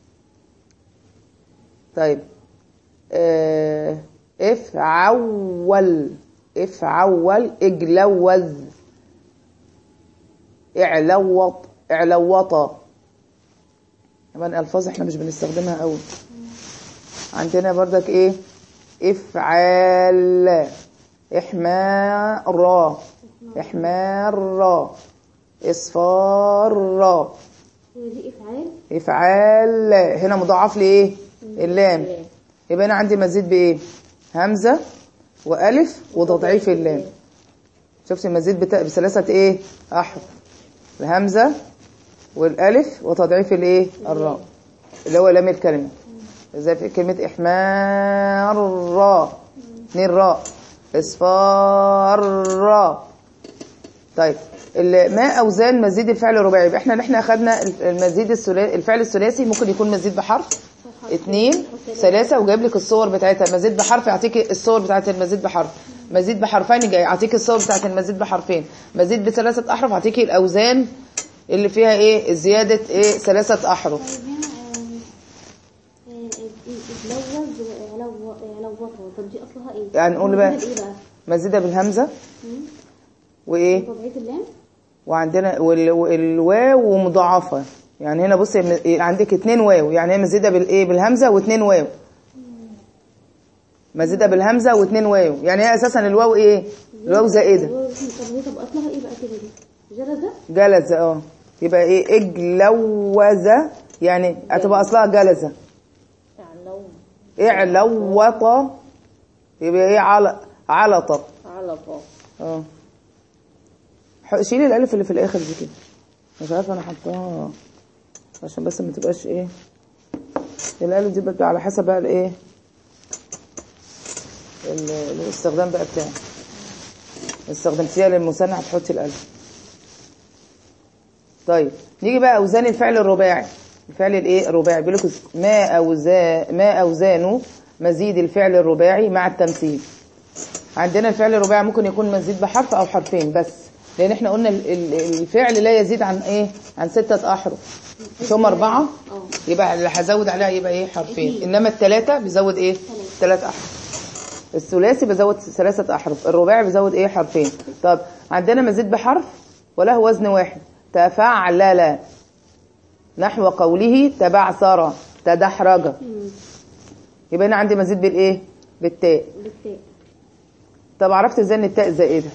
A: طيب آه اف عول اف عول اجلوز اعلوط اعلوط طبعا الفاظ احنا مش بنستخدمها قوي عندنا بردك ايه افعال احمار احمار اصفار
C: هي دي افعال
A: افعال هنا مضاعف لي ايه اللام يبقى انا عندي مزيد بايه همزه والف وتضعيف اللام شفت المزيد بتا... بثلاثه ايه احرف الهمزه والالف وتضعيف الايه الراء اللي هو لام الكلمه زي في كلمه احمار الراء اتنين راء اصفار راء طيب ال- ما اوزان مزيد الفعل الرباعي يبقى احنا احنا اخذنا المزيد الثلاثي الفعل الثلاثي ممكن يكون مزيد بحرف اثنين ثلاثة وجايب لك الصور بتاعتها مزيد بحرف يعطيك الصور بتاعت المزيد بحرف مزيد بحرفين جاي يعطيك الصور بتاعت المزيد بحرفين مزيد بثلاثة أحرف يعطيك الأوزان اللي فيها ايه زيادة ايه ثلاثة أحرف
C: طيب هنا اتلوز وعلوطة طب دي اصلها ايه؟
A: يعني نقول بقى
C: ايه بقى؟
A: مزيدة بالهمزة وايه
C: تضعيف اللام
A: وعندنا وال- والواو ومضاعفة يعني هنا بصي م- عندك اتنين واو يعني هي مزيدة بالايه بالهمزة واتنين واو مزيدة بالهمزة واتنين واو يعني هي اساسا الواو ايه الواو زائدة
C: طب هي طب اصلها ايه بقى كده دي؟ جلزة
A: جلزة اه يبقى ايه اجلوزة يعني هتبقى اصلها جلزة
B: اعلو
A: اعلوط يبقى ايه عل... علطة
B: علقة
A: اه ح- شيلي الالف اللي في الاخر دي كده مش عارفه انا حطاها عشان بس ما تبقاش ايه الالف دي بتبقى على حسب بقى الايه ال- الاستخدام بقى بتاعي استخدمتيها للمثنى هتحطي الالف طيب نيجي بقى اوزان الفعل الرباعي الفعل الايه الرباعي بيقول لك ما اوزان ما اوزانه مزيد الفعل الرباعي مع التمثيل عندنا الفعل الرباعي ممكن يكون مزيد بحرف او حرفين بس لان احنا قلنا ال- ال- الفعل لا يزيد عن ايه عن ستة احرف مش هم اربعة
B: اه
A: يبقى اللي هزود عليها يبقى ايه حرفين انما الثلاثة بيزود ايه ثلاث احرف الثلاثي بيزود ثلاثة احرف الرباعي بيزود ايه حرفين طب عندنا مزيد بحرف وله وزن واحد تفعلل نحو قوله تبعثر تدحرج يبقى هنا عندي مزيد بالايه بالتاء
B: بالتاء
A: طب عرفت ازاي ان التاء زائده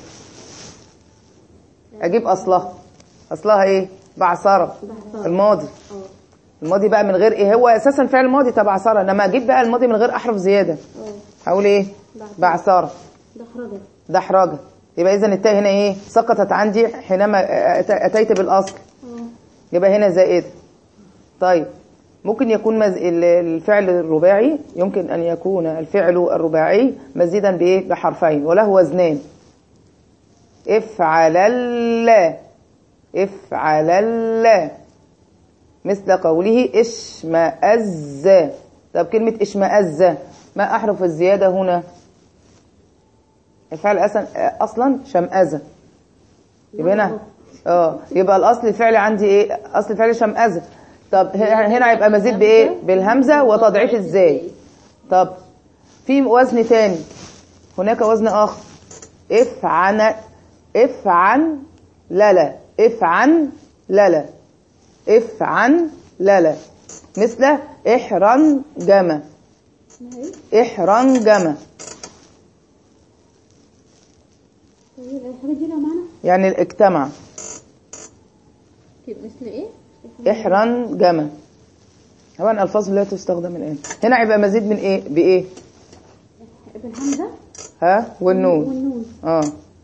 A: اجيب اصلها اصلها ايه بعثره
B: بعثرة.
A: الماضي
B: اه
A: الماضي بقى من غير ايه هو اساسا فعل ماضي تبع بعثره انما اجيب بقى الماضي من غير احرف زياده
B: اه
A: هقول ايه
B: بعثرة.
A: بعثره
B: دحرجة
A: دحرجه يبقى اذا التاء هنا ايه سقطت عندي حينما أت- اتيت بالاصل
B: اه
A: يبقى هنا زائده طيب ممكن يكون مز... ال- الفعل الرباعي يمكن ان يكون الفعل الرباعي مزيدا بايه بحرفين وله وزنان افعلل افعلل مثل قوله اشمأز طب كلمة اشمأز ما أحرف الزيادة هنا الفعل أصلا أصلا شمأزة يبقى هنا اه يبقى الأصل الفعل عندي إيه أصل الفعل شمأزة طب هنا هنا هيبقى مزيد بإيه بالهمزة وتضعيف الزاي طب في وزن تاني هناك وزن آخر افعن افعن للا افعن للا افعن للا مثل احرن جمة
B: اسمها ايه؟
A: احرن جمة
B: طيب الحاجات دي لها معنى؟
A: يعني اجتمع
B: كده مثل ايه؟
A: احرن جمة طبعا الألفاظ لا تستخدم الآن هنا هيبقى مزيد من ايه بايه
B: بالهمزة
A: ها والنون
B: والنون
A: اه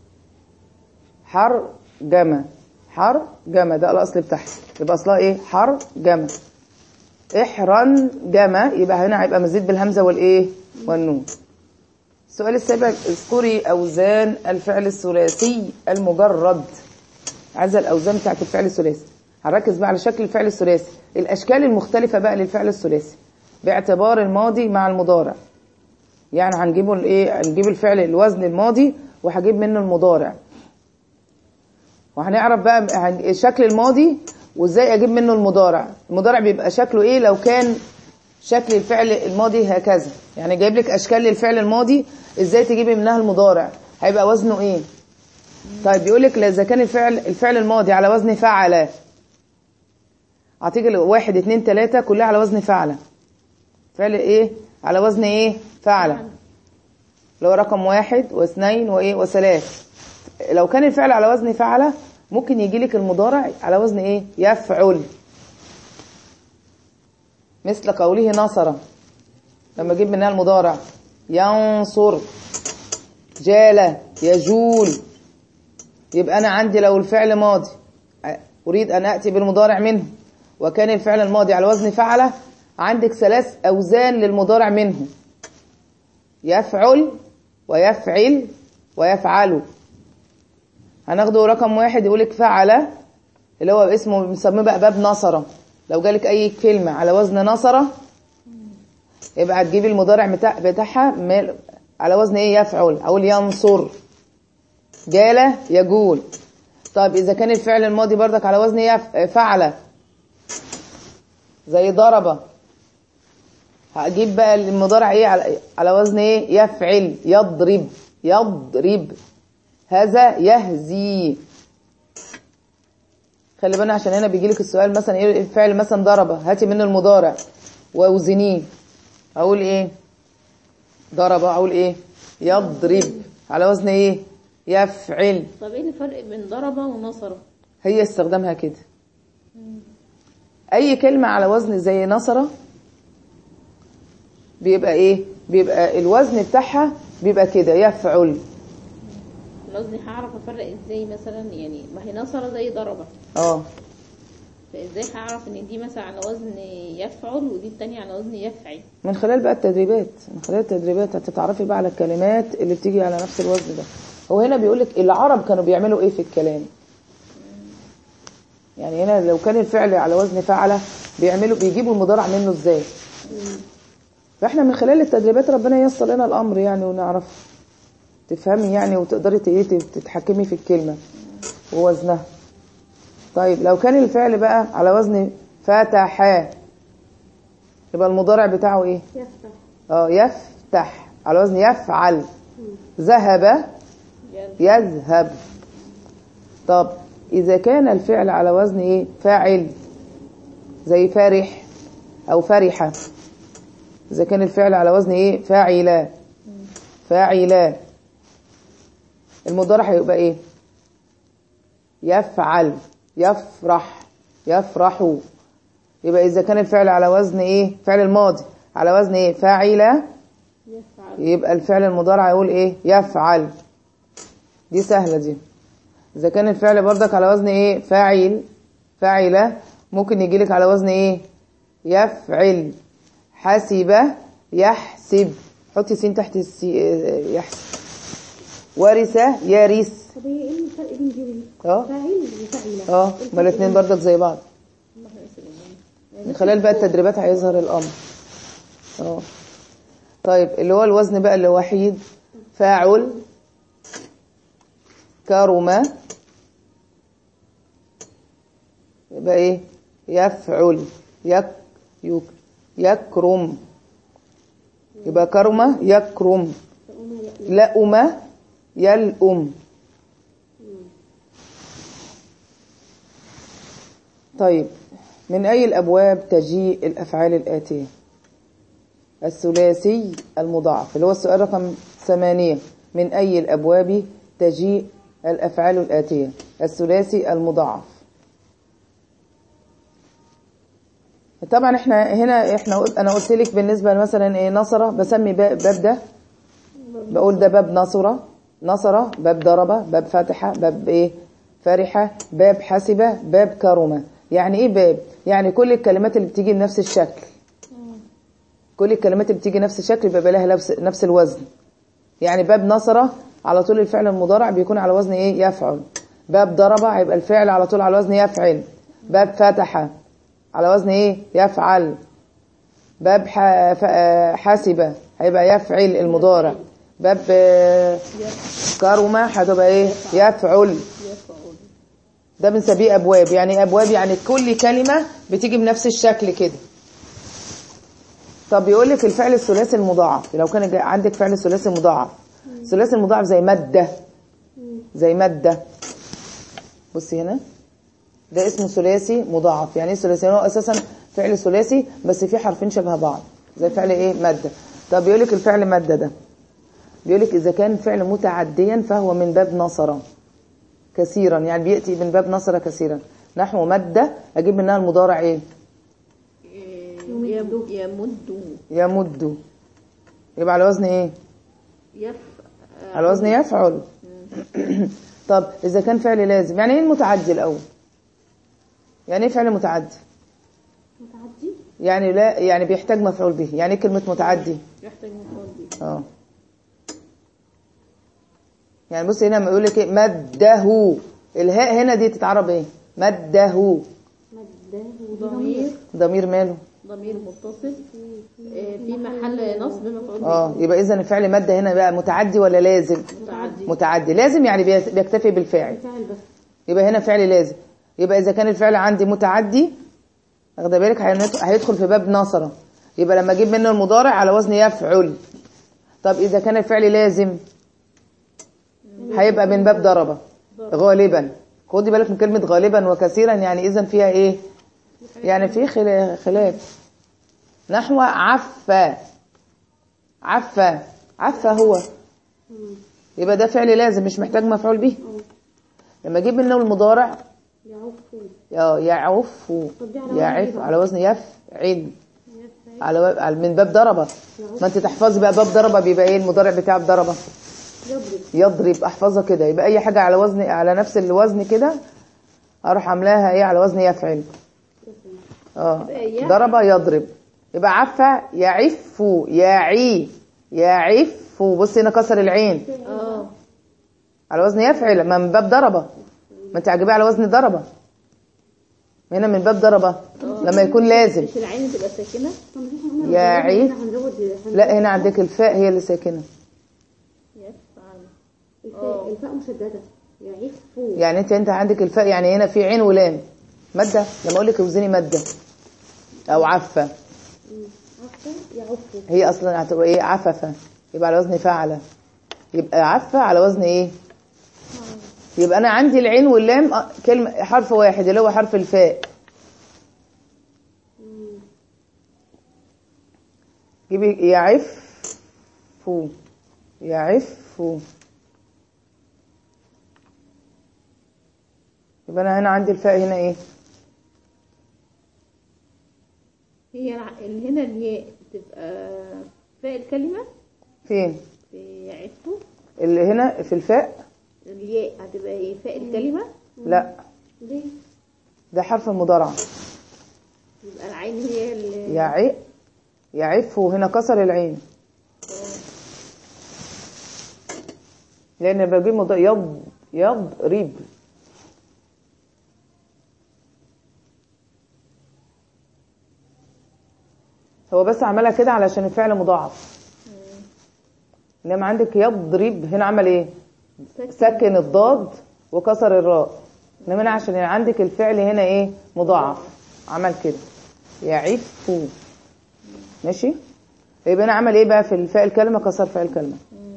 A: حر جمة حر جمة ده الأصل بتاعها يبقى أصلها ايه حر جمة احرن جمة يبقى هنا هيبقى مزيد بالهمزة والايه والنون السؤال السابع اذكري أوزان الفعل الثلاثي المجرد عايزة الأوزان بتاعت الفعل الثلاثي هنركز بقى على شكل الفعل الثلاثي الأشكال المختلفة بقى للفعل الثلاثي باعتبار الماضي مع المضارع يعني هنجيبه الايه هنجيب الفعل الوزن الماضي وهجيب منه المضارع وهنعرف بقى هن- شكل الماضي وازاي اجيب منه المضارع المضارع بيبقى شكله ايه لو كان شكل الفعل الماضي هكذا يعني جايب لك اشكال للفعل الماضي ازاي تجيبي منها المضارع هيبقى وزنه ايه طيب بيقول لك اذا كان الفعل الفعل الماضي على وزن فعل هتيجي واحد اتنين تلاتة كلها على وزن فعل فعل ايه على وزن ايه فعل اللي هو رقم واحد واثنين وايه وثلاث لو كان الفعل على وزن فعل ممكن يجي لك المضارع على وزن ايه يفعل مثل قوله نصر لما اجيب منها المضارع ينصر جال يجول يبقى انا عندي لو الفعل ماضي اريد ان اتي بالمضارع منه وكان الفعل الماضي على وزن فعل عندك ثلاث اوزان للمضارع منه يفعل ويفعل ويفعل هناخده رقم واحد يقولك فعل اللي هو اسمه بنسميه بقى باب نصرة لو جالك اي كلمة على وزن نصرة يبقى هتجيبي المضارع بتاع بتاعها مال- على وزن ايه يفعل اقول ينصر جال يجول طيب اذا كان الفعل الماضي بردك على وزن يف... فعل زي ضرب هجيب بقى المضارع ايه على, على وزن ايه يفعل يضرب يضرب هذا يهزي خلي بالنا عشان هنا بيجي لك السؤال مثلا ايه الفعل مثلا ضرب هاتي منه المضارع ووزنيه اقول ايه ضرب اقول ايه يضرب على وزن ايه يفعل
B: طب ايه الفرق بين ضرب ونصر؟
A: هي استخدامها كده اي كلمة على وزن زي نصرة بيبقى ايه بيبقى الوزن بتاعها بيبقى كده يفعل
B: قصدي هعرف افرق ازاي مثلا يعني ما هي نصر زي ضربة
A: اه
B: فازاي هعرف ان دي مثلا على وزن يفعل ودي التانية على وزن يفعل
A: من خلال بقى التدريبات من خلال التدريبات هتتعرفي بقى على الكلمات اللي بتيجي على نفس الوزن ده هو هنا بيقول لك العرب كانوا بيعملوا ايه في الكلام يعني هنا لو كان الفعل على وزن فعل بيعملوا بيجيبوا المضارع منه ازاي فاحنا من خلال التدريبات ربنا ييسر لنا الامر يعني ونعرف تفهمي يعني وتقدري ت- إيه تتحكمي في الكلمه ووزنها طيب لو كان الفعل بقى على وزن فتح يبقى المضارع بتاعه ايه
C: يفتح
A: اه يفتح على وزن يفعل ذهب يذهب طب إذا كان الفعل على وزن إيه فاعل زي فرح أو فرحة إذا كان الفعل على وزن إيه فاعلا فاعلا المضارع هيبقى إيه يفعل يفرح يفرح يبقى إذا كان الفعل على وزن إيه فعل الماضي على وزن إيه فاعلة
B: يفعل
A: يبقى الفعل المضارع يقول ايه يفعل دي سهلة دي اذا كان الفعل بردك على وزن ايه فاعل فاعلة ممكن يجيلك على وزن ايه يفعل حسب يحسب حطي سين تحت السي يحسب ورث يرث
C: طب هي ايه الفرق بين دي ودي؟
A: اه
C: فاعل وفاعلة
A: اه ما الاثنين بردك زي بعض من خلال بقى التدريبات هيظهر الامر اه طيب اللي هو الوزن بقى اللي وحيد فاعل كرم يبقى ايه يفعل يك يك يكرم يبقى كرم يكرم لأم يلأم طيب من أي الأبواب تجيء الأفعال الآتية الثلاثي المضاعف اللي هو السؤال رقم ثمانية من أي الأبواب تجيء الأفعال الآتية الثلاثي المضاعف طبعا احنا هنا احنا قلت انا قلت لك بالنسبه مثلا ايه نصره بسمي باب باب ده بقول ده باب نصره نصره باب ضربه باب فتحه باب ايه فرحه باب حسبه باب كرمه يعني ايه باب يعني كل الكلمات اللي بتيجي بنفس الشكل كل الكلمات اللي بتيجي نفس الشكل بيبقى لها نفس نفس الوزن يعني باب نصره على طول الفعل المضارع بيكون على وزن ايه يفعل باب ضربه هيبقى الفعل على طول على وزن يفعل باب فتح على وزن ايه يفعل باب ح- ف- آه، حاسبة هيبقى يفعل المضارع باب آه، كرمة هتبقى ايه يفعل ده بنسميه ابواب يعني إيه ابواب يعني كل كلمة بتيجي بنفس الشكل كده طب يقول لك الفعل الثلاثي المضاعف لو كان جا- عندك فعل ثلاثي مضاعف ثلاثي المضاعف زي مادة زي مادة بصي هنا ده اسمه ثلاثي مضاعف يعني ايه ثلاثي يعني هو اساسا فعل ثلاثي بس فيه حرفين شبه بعض زي فعل ايه ماده طب بيقول لك الفعل ماده ده بيقول لك اذا كان فعل متعديا فهو من باب نصر كثيرا يعني بياتي من باب نصر كثيرا نحو ماده اجيب منها المضارع ايه
B: يمد يمد
A: يمد يبقى على وزن ايه
B: يف
A: على وزن يفعل طب اذا كان فعل لازم يعني ايه المتعدي الاول يعني ايه فعل متعدي
C: متعدي
A: يعني لا يعني بيحتاج مفعول به يعني ايه كلمة متعدي
B: يحتاج مفعول به
A: اه يعني بص هنا لما يقول لك ايه مده الهاء هنا دي تتعرب ايه مده
C: مده
B: ضمير
A: ضمير ماله
B: ضمير متصل آه، في محل نصب مفعول به
A: اه يبقى اذا الفعل مده هنا بقى متعدي ولا لازم
B: متعدي
A: متعدي لازم يعني بيت- بيكتفي بالفعل
C: فاعل بس
A: يبقى هنا فعل لازم يبقى اذا كان الفعل عندي متعدي واخده بالك هينط- هيدخل في باب نصر يبقى لما اجيب منه المضارع على وزن يفعل طب اذا كان الفعل لازم هيبقى من باب ضربه غالبا خدي بالك من كلمه غالبا وكثيرا يعني اذا فيها ايه يعني في خلا- خلاف نحو عفا عفا عفا هو يبقى ده فعل لازم مش محتاج مفعول به لما اجيب منه المضارع
C: يعفو
A: اه يعف
C: طب دي على وزن
A: يعف
C: إيه بقى؟
A: على وزن يفعل على و- على- من باب ضربه ما انت تحفظي بقى باب ضربه بيبقى ايه المضارع بتاع ضربه
C: يضرب
A: يضرب احفظها كده يبقى اي حاجه على وزن على نفس الوزن كده اروح عاملاها ايه على وزن يفعل اه
B: يع-
A: ضرب يضرب يبقى عفا يعف يعي يعف بص هنا كسر العين
B: اه
A: على وزن يفعل ما من باب ضربه ما انت عاجباه على وزن ضربه هنا من باب ضربة لما يكون لازم
B: مش العين تبقى ساكنة
C: طب مفيش هنا
A: يا عيد.
C: هنزود هنزود-
A: لا هنا عندك الفاء هي اللي ساكنة
B: يفعل
C: الفاء الفاء مشدده يعيف فوق
A: يعني انت انت عندك الفاء يعني هنا في عين ولام مادة لما اقول لك اوزني مادة او عفة
C: عفوا يعفوا
A: هي اصلا هتبقى ايه عففة يبقى على وزن فعلة يبقى عفة على وزن ايه يبقى انا عندي العين واللام اه، كلمة حرف واحد اللي هو حرف الفاء جيبي يعف فو يعف فو يبقى انا هنا عندي الفاء هنا ايه
B: هي الع- اللي هنا الياء تبقى فاء الكلمة
A: فين
B: في يعفوا
A: اللي هنا في الفاء
B: الياء هتبقى ايه فاء الكلمة
A: لا
C: ليه؟
A: ده حرف المضارعة
B: يبقى العين هي اللي
A: يعي يعف وهنا كسر العين لان بجيب مض... يض يضرب هو بس عملها كده علشان الفعل مضاعف انما عندك يضرب هنا عمل ايه سكن الضاد وكسر الراء انما هنا عشان عندك الفعل هنا ايه مضاعف عمل كده يعف ماشي يبقى انا عمل ايه بقى في الفاء الكلمه كسر فاء الكلمه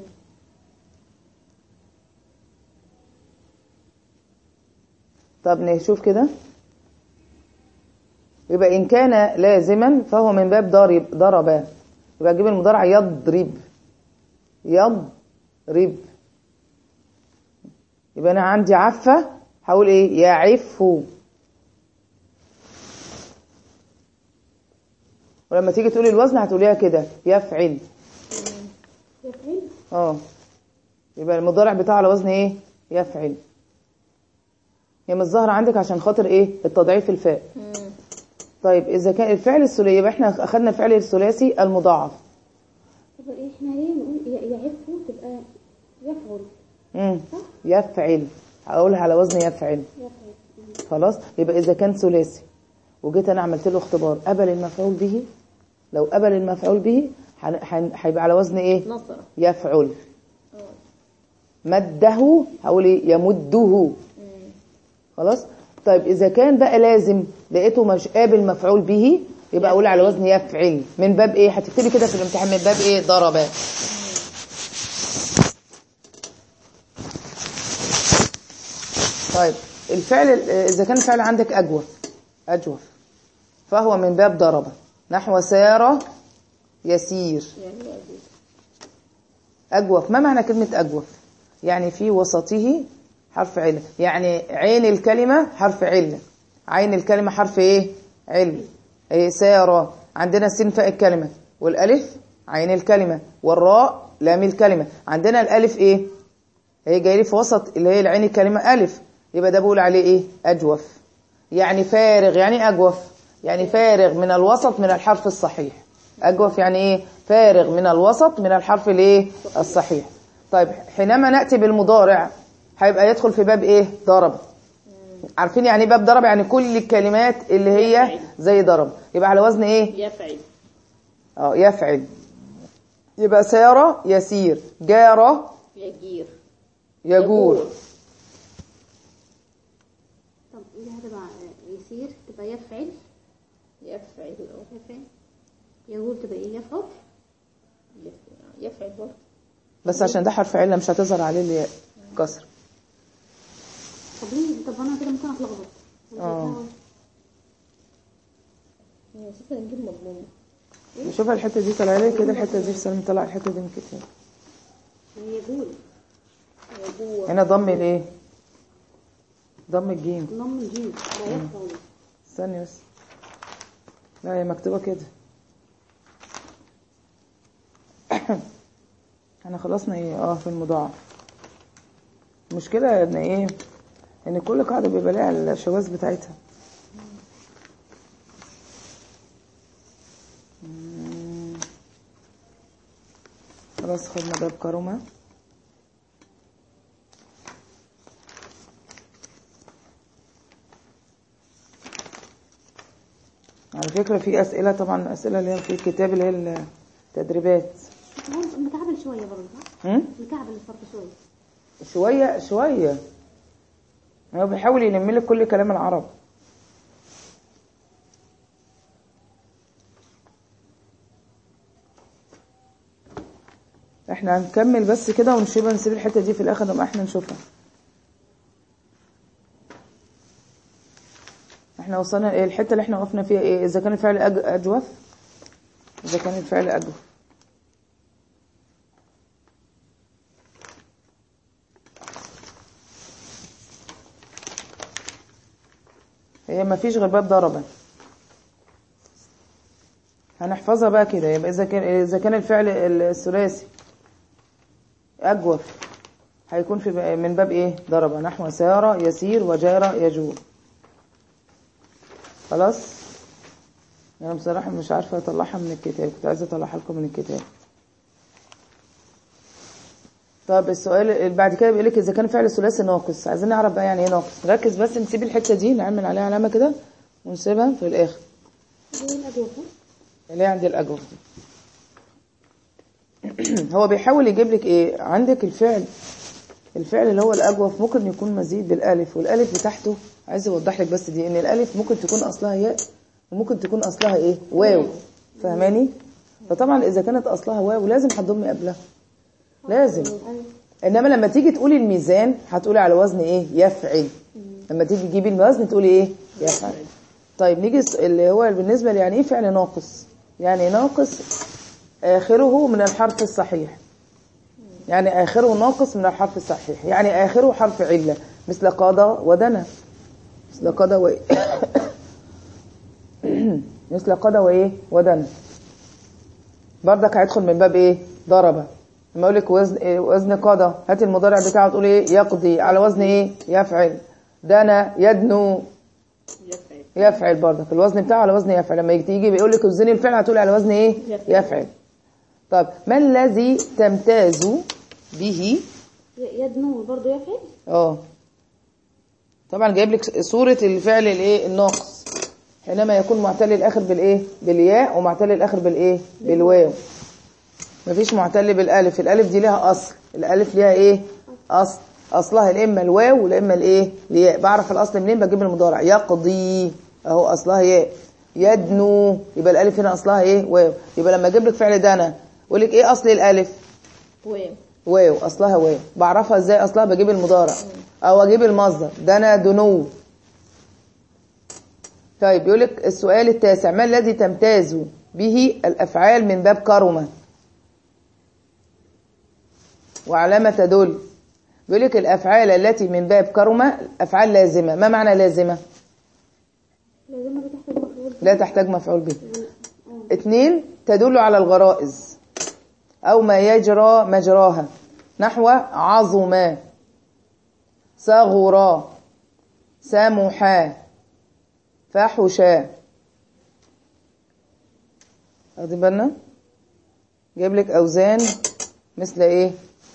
A: طب نشوف كده يبقى ان كان لازما فهو من باب ضرب ضرب يبقى اجيب المضارع يضرب يضرب يبقى انا عندي عفه هقول ايه يعف ولما تيجي تقولي الوزن هتقوليها كده يفعل
C: يفعل
A: اه يبقى المضارع بتاعه على وزن ايه يفعل هي مش ظاهره عندك عشان خاطر ايه التضعيف الفاء طيب اذا كان الفعل الثلاثي يبقى احنا اخذنا الفعل الثلاثي المضاعف
C: طب احنا ليه نقول ي- يعفوا تبقى يفعل
A: امم يفعل هقولها على وزن يفعل
C: يفعل
A: خلاص يبقى اذا كان ثلاثي وجيت انا عملت له اختبار قبل المفعول به لو قبل المفعول به هن- هن- هيبقى على وزن ايه
B: نصرة
A: يفعل مده هقول ايه يمده خلاص طيب اذا كان بقى لازم لقيته مش قابل مفعول به يبقى اقول على وزن يفعل من باب ايه هتكتبي كده في الامتحان من باب ايه ضرب طيب الفعل اذا كان الفعل عندك اجوف اجوف فهو من باب ضرب نحو سار يسير
B: يعني يأجوج.
A: أجوف ما معنى كلمة أجوف يعني في وسطه حرف علة يعني عين الكلمة حرف علة عين الكلمة حرف ايه علة ايه سارة عندنا السين فاء الكلمة والألف عين الكلمة والراء لام الكلمة عندنا الألف ايه هي جاي لي في وسط اللي هي العين الكلمة ألف يبقى ده بقول عليه ايه أجوف يعني فارغ يعني إيه أجوف يعني فارغ من الوسط من الحرف الصحيح أجوف يعني ايه فارغ من الوسط من الحرف الايه الصحيح طيب حينما نأتي بالمضارع هيبقى يدخل في باب ايه ضرب عارفين يعني إيه باب ضرب يعني كل الكلمات اللي هي زي ضرب يبقى على وزن ايه
B: يفعل
A: اه يفعل يبقى سار يسير جار
B: يجير
A: يجور
C: طب دي هتبقى يسير تبقى يفعل
B: يفعل أو
C: يفعل يقول تبقى ايه يفعل
B: يفعل- يفعل برضه
A: بس عشان ده حرف علة مش هتظهر عليه الياء كسر
C: طب ليه طب انا كده ممكن اتلخبط
A: اه.
B: هي أساسا نجيب مضمون
A: نشوف الحتة دي طلع لي كده الحتة دي في سلم طلع الحتة دي من كتير
C: هي يقول
B: يجور
A: هنا ضم الايه ضم الجيم
C: ضم الجيم لا يفعل
A: استني بس لا هي مكتوبة كده احنا خلصنا ايه اه في المضاعف المشكلة ان ايه ان كل قاعدة بيبقى لها الشواذ بتاعتها مم. خلاص خدنا باب كرمة فكرة في أسئلة طبعا أسئلة اللي هي في الكتاب اللي هي التدريبات
C: هو مكعبل شويه برضه صح؟
A: هم؟
C: مكعبل الفرق شويه
A: شوية شوية هو بيحاول يلم لك كل كلام العرب احنا هنكمل بس كده ونسيبها نسيب الحتة دي في الآخر لما احنا نشوفها احنا وصلنا ايه الحتة اللي احنا وقفنا فيها ايه اذا كان الفعل أج- اجوف اذا كان الفعل اجوف هي ما فيش غير باب ضربة هنحفظها بقى كده يبقى اذا كان اذا كان الفعل الثلاثي اجوف هيكون في بقى- من باب ايه ضربة نحو سار يسير وجار يجور خلاص انا بصراحة مش عارفة اطلعها من الكتاب كنت عايزة اطلعها لكم من الكتاب طب السؤال اللي بعد كده بيقول لك اذا كان فعل ثلاثي ناقص عايزين نعرف بقى يعني ايه ناقص ركز بس نسيب الحته دي نعمل عليها علامه كده ونسيبها في الاخر
C: دي الأجوبة
A: اللي هي عند الاجوف دي هو بيحاول يجيب لك ايه عندك الفعل الفعل اللي هو الاجوف ممكن يكون مزيد بالالف والالف بتاعته عايز اوضح لك بس دي ان الالف ممكن تكون اصلها ياء وممكن تكون اصلها ايه واو فاهماني فطبعا اذا كانت اصلها واو لازم هتضمي قبلها لازم انما لما تيجي تقولي الميزان هتقولي على وزن ايه يفعل لما تيجي تجيبي الوزن تقولي ايه يفعل طيب نيجي الس- اللي هو بالنسبه لي يعني ايه فعل ناقص يعني ناقص اخره من الحرف الصحيح يعني اخره ناقص من الحرف الصحيح يعني اخره حرف عله مثل قضى ودنا مثل قضى و مثل قضى وايه ودنا برضك هيدخل من باب ايه ضربه لما اقول لك وزن إيه؟ وزن قضى هات المضارع بتاعه تقول ايه يقضي على وزن ايه يفعل دنا يدنو
B: يفعل
A: يفعل برضك الوزن بتاعه على وزن يفعل لما يجي يجي بيقول لك وزني الفعل هتقول على وزن ايه
B: يفعل.
A: يفعل طب ما الذي تمتاز به
C: ي- يدنو برضه يفعل
A: اه طبعا جايب لك صورة الفعل الايه الناقص حينما يكون معتل الاخر بالايه بالياء ومعتل الاخر بالايه بالواو مفيش معتل بالالف الالف دي ليها اصل الالف ليها ايه اصل اصلها يا اما الواو يا اما الايه الياء بعرف الاصل منين بجيب المضارع يقضي اهو اصلها ياء يدنو يبقى الالف هنا اصلها ايه واو يبقى لما اجيب لك فعل دنا اقول لك ايه اصل الالف
B: واو
A: واو اصلها واو بعرفها ازاي اصلها بجيب المضارع او اجيب المصدر دنا دنو طيب يقول لك السؤال التاسع ما الذي تمتاز به الافعال من باب كرمه وعلامه تدل بيقول لك الافعال التي من باب كرمه افعال لازمه ما معنى لازمه
C: لازم بتحتاج مفعول
A: لا تحتاج مفعول به اثنين تدل على الغرائز أو ما يجرى مجراها نحو عظما صغرا سمحا فحشا واخدين بالنا جايب لك أوزان مثل إيه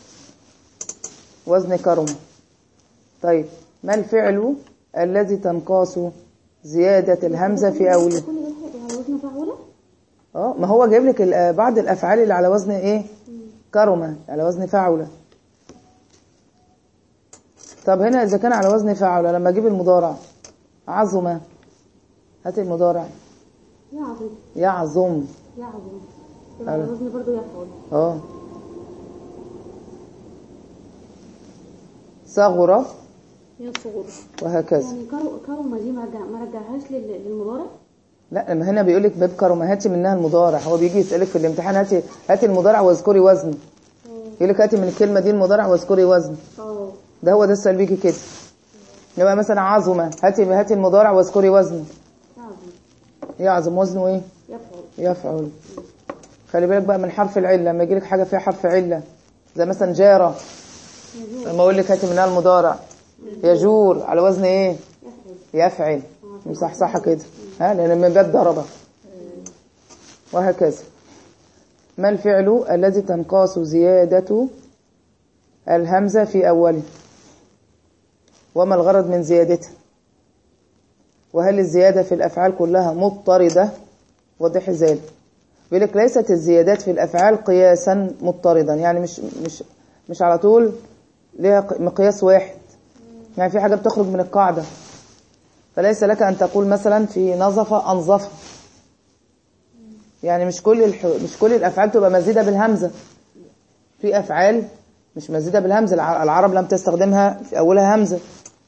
A: وزن كرم طيب ما الفعل الذي تنقاس زيادة الهمزة في أوله
C: كل ده هيبقى على وزن فعولة
A: اه ما هو جايب لك ال- بعض الافعال اللي على وزن ايه كرمه على وزن فعله طب هنا اذا كان على وزن فعله لما اجيب المضارع عظمه هات المضارع
C: يعظم
A: يعظم
C: يعظم يبقى على وزن برضه يفعل
A: اه صغر
B: يصغر
A: وهكذا
C: يعني كرو كرمة دي ما رجع ما رجعهاش لل- للمضارع
A: لا لما هنا بيقول لك باب كرمه هاتي منها المضارع هو بيجي يسالك في الامتحان هاتي هاتي المضارع واذكري وزنه يقول لك هاتي من الكلمه دي المضارع واذكري وزنه
C: اه
A: ده هو ده السؤال بيجي كده يبقى مثلا عظمه هاتي هاتي المضارع واذكري وزنه
C: يعظم
A: يعظم وزنه ايه
C: يفعل
A: يفعل خلي بالك بقى من حرف العله لما يجي لك حاجه فيها حرف عله زي مثلا جاره
C: يجوز
A: لما اقول لك هاتي منها المضارع يجور على وزن ايه
C: يفعل
A: يفعل مصحصحه كده ها لان من باب ضربه وهكذا ما الفعل الذي تنقاس زيادة الهمزة في أوله وما الغرض من زيادته وهل الزيادة في الأفعال كلها مضطردة وضح ذلك بيقول لك ليست الزيادات في الافعال قياسا مضطردا يعني مش مش مش على طول ليها ق- مقياس واحد يعني في حاجه بتخرج من القاعده فليس لك ان تقول مثلا في نظف انظف يعني مش كل الح... مش كل الافعال تبقى مزيده بالهمزه في افعال مش مزيده بالهمزه الع- العرب لم تستخدمها في اولها همزه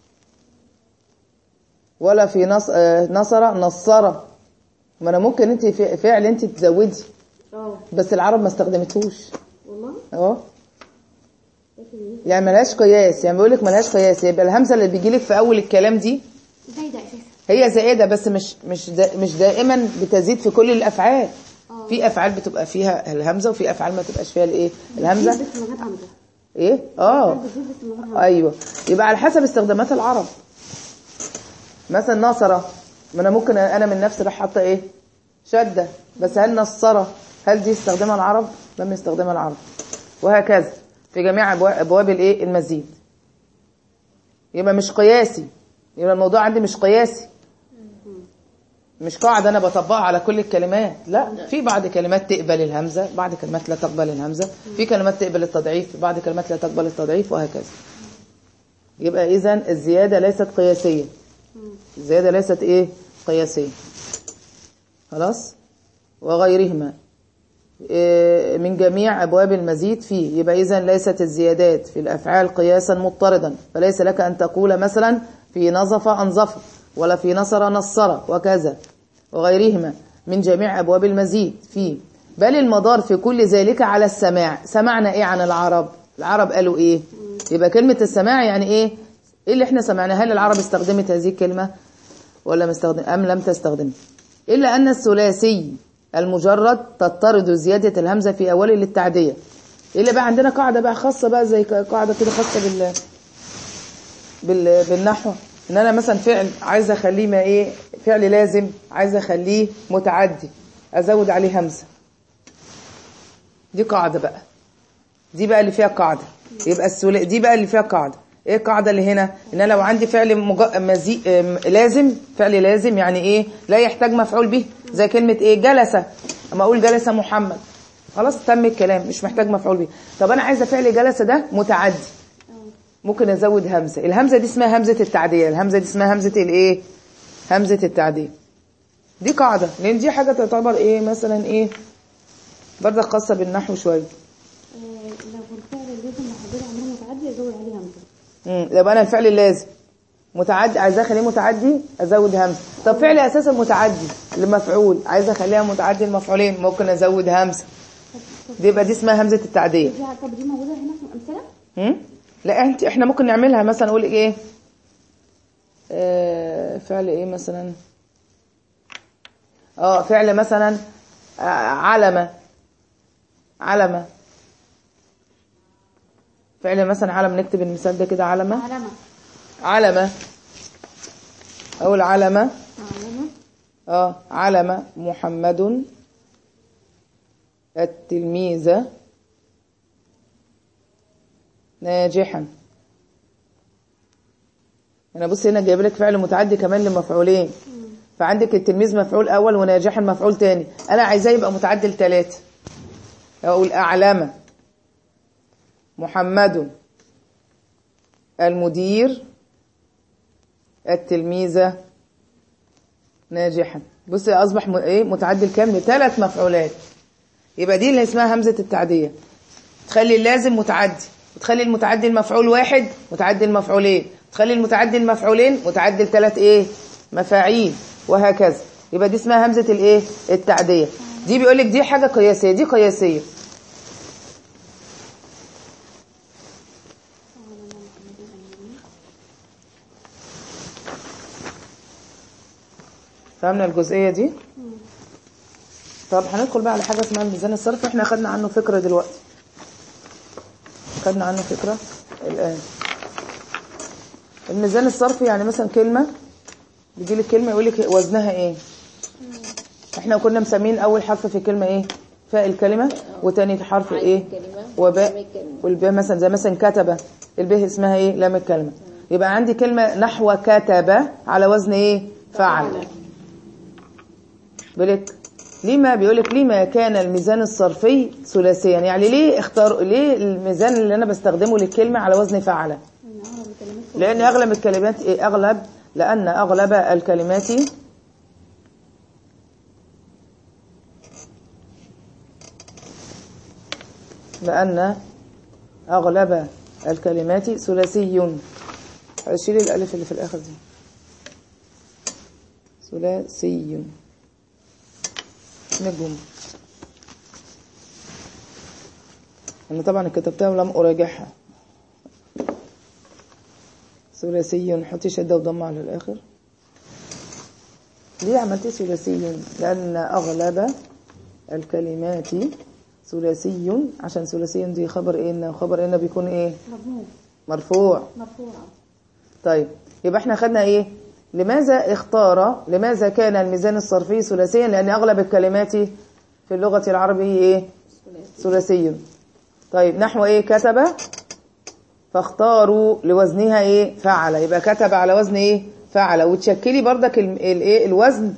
A: ولا في نص... آه، نصر نصر ما انا ممكن انت في فعل انت تزودي
C: اه
A: بس العرب ما استخدمتهوش
C: والله
A: اه
C: لكن ايه
A: يعني ملهاش قياس يعني بيقول لك ملهاش قياس يبقى الهمزه اللي بيجي لك في اول الكلام دي
C: زي ده اساسا
A: هي زائده بس مش مش دا مش دائما بتزيد في كل الافعال
C: اه
A: في افعال بتبقى فيها الهمزه وفي افعال ما تبقاش فيها الايه الهمزه
C: بس من غير همزه
A: ايه اه
C: بتزيد بس من غير همزه
A: ايوه يبقى على حسب استخدامات العرب مثلا نصره ما انا ممكن انا من نفسي راح حاطه ايه شده بس هل نصره هل دي استخدمها العرب لم يستخدمها العرب وهكذا في جميع أبوا- ابواب الايه المزيد يبقى مش قياسي يبقى الموضوع عندي مش قياسي مش قاعدة أنا بطبقها على كل الكلمات لا في بعض كلمات تقبل الهمزة بعض كلمات لا تقبل الهمزة في كلمات تقبل التضعيف بعض كلمات لا تقبل التضعيف وهكذا يبقى إذا الزيادة ليست قياسية الزيادة ليست إيه قياسية خلاص وغيرهما إيه، من جميع أبواب المزيد فيه يبقى إذا ليست الزيادات في الأفعال قياسا مضطردا فليس لك أن تقول مثلا في نظف أنظف ولا في نصر نصر وكذا وغيرهما من جميع أبواب المزيد فيه بل المدار في كل ذلك على السماع سمعنا إيه عن العرب العرب قالوا إيه يبقى كلمة السماع يعني إيه إيه اللي إحنا سمعناه هل العرب استخدمت هذه الكلمة ولا مستخدم أم لم تستخدم إلا أن الثلاثي المجرد تضطرد زيادة الهمزة في أوله للتعدية إلا بقى عندنا قاعدة بقى خاصة بقى زي قاعدة كده خاصة بال بال بالنحو ان انا مثلا فعل عايزه اخليه ما ايه فعل لازم عايزه اخليه متعدي ازود عليه همزه دي قاعده بقى دي بقى اللي فيها قاعده يبقى السلا... دي بقى اللي فيها قاعده ايه القاعده اللي هنا ان انا لو عندي فعل مج... مزي... آم، لازم فعل لازم يعني ايه لا يحتاج مفعول به زي كلمه ايه جلس اما اقول جلس محمد خلاص تم الكلام مش محتاج مفعول به طب انا عايزه فعل جلس ده متعدي ممكن ازود همزه الهمزه دي اسمها همزه التعديه الهمزه دي اسمها همزه الايه همزه التعديه دي قاعده لان دي حاجه تعتبر ايه مثلا ايه برضه خاصه بالنحو شويه
C: آه، لو الفعل اللازم محدد عمره متعدي ازود عليه همزه
A: امم يبقى انا الفعل اللازم متعدي عايزاه اخليه متعدي ازود همزه طب فعل اساسا متعدي لمفعول عايزه اخليها متعدي لمفعولين ممكن ازود همزه دي يبقى دي اسمها همزه التعديه
C: دي طب دي موجوده هنا في الامثله
A: هم؟ لا انت احنا ممكن نعملها مثلا اقول ايه آه فعل ايه مثلا اه فعل مثلا آه علمة علمة فعل مثلا علم نكتب المثال ده كده علمة
C: علامه
A: علمة اقول علمة
C: علامه
A: اه علم محمد التلميذ ناجحا انا بص هنا جايب لك فعل متعدي كمان لمفعولين فعندك التلميذ مفعول اول وناجحا مفعول تاني انا عايزاه يبقى متعدي لثلاثه اقول اعلم محمد المدير التلميذه ناجحا بص اصبح م... ايه متعدي لكام لثلاث مفعولات يبقى دي اللي اسمها همزه التعديه تخلي اللازم متعدي وتخلي المتعدي المفعول واحد متعدي المفعولين تخلي المتعدي المفعولين متعدي لثلاث ايه مفاعيل وهكذا يبقى دي اسمها همزه الايه التعديه دي بيقول لك دي حاجه قياسيه دي قياسيه فهمنا الجزئيه دي طب هندخل بقى على حاجه اسمها الميزان الصرفي احنا خدنا عنه فكره دلوقتي خدنا عنه فكره الان الميزان الصرفي يعني مثلا كلمه بيجي لك كلمه يقول لك وزنها ايه احنا كنا مسمين اول حرف في الكلمه ايه فاء الكلمه وتاني حرف
B: عين
A: ايه
B: الكلمة، لام
A: وباء
B: الكلمة.
A: والباء مثلا زي مثلا كتب الباء اسمها ايه لام الكلمه يبقى عندي كلمه نحو كتب على وزن ايه فعل بلك لما بيقولك لما كان الميزان الصرفي ثلاثيا يعني ليه اختار ليه الميزان اللي انا بستخدمه للكلمه على وزن فعله
C: إن أغلب الكلمات
A: لان اغلب الكلمات إيه اغلب لان اغلب الكلمات لان اغلب الكلمات ثلاثي شيل الالف اللي في الاخر دي ثلاثي نجم انا طبعا كتبتها ولم اراجعها ثلاثي حطي شده وضمه على الاخر ليه عملت ثلاثي لان اغلب الكلمات ثلاثي عشان ثلاثي دي خبر ايه إن خبر ان بيكون ايه
C: مرفوع
A: مرفوع
C: مرفوعة
A: طيب يبقى احنا خدنا ايه لماذا اختار لماذا كان الميزان الصرفي ثلاثيا لان اغلب الكلمات في اللغه العربيه ايه ثلاثي طيب نحو ايه كتب فاختاروا لوزنها ايه فعل يبقى كتب على وزن ايه فعل وتشكلي بردك ال- الايه الوزن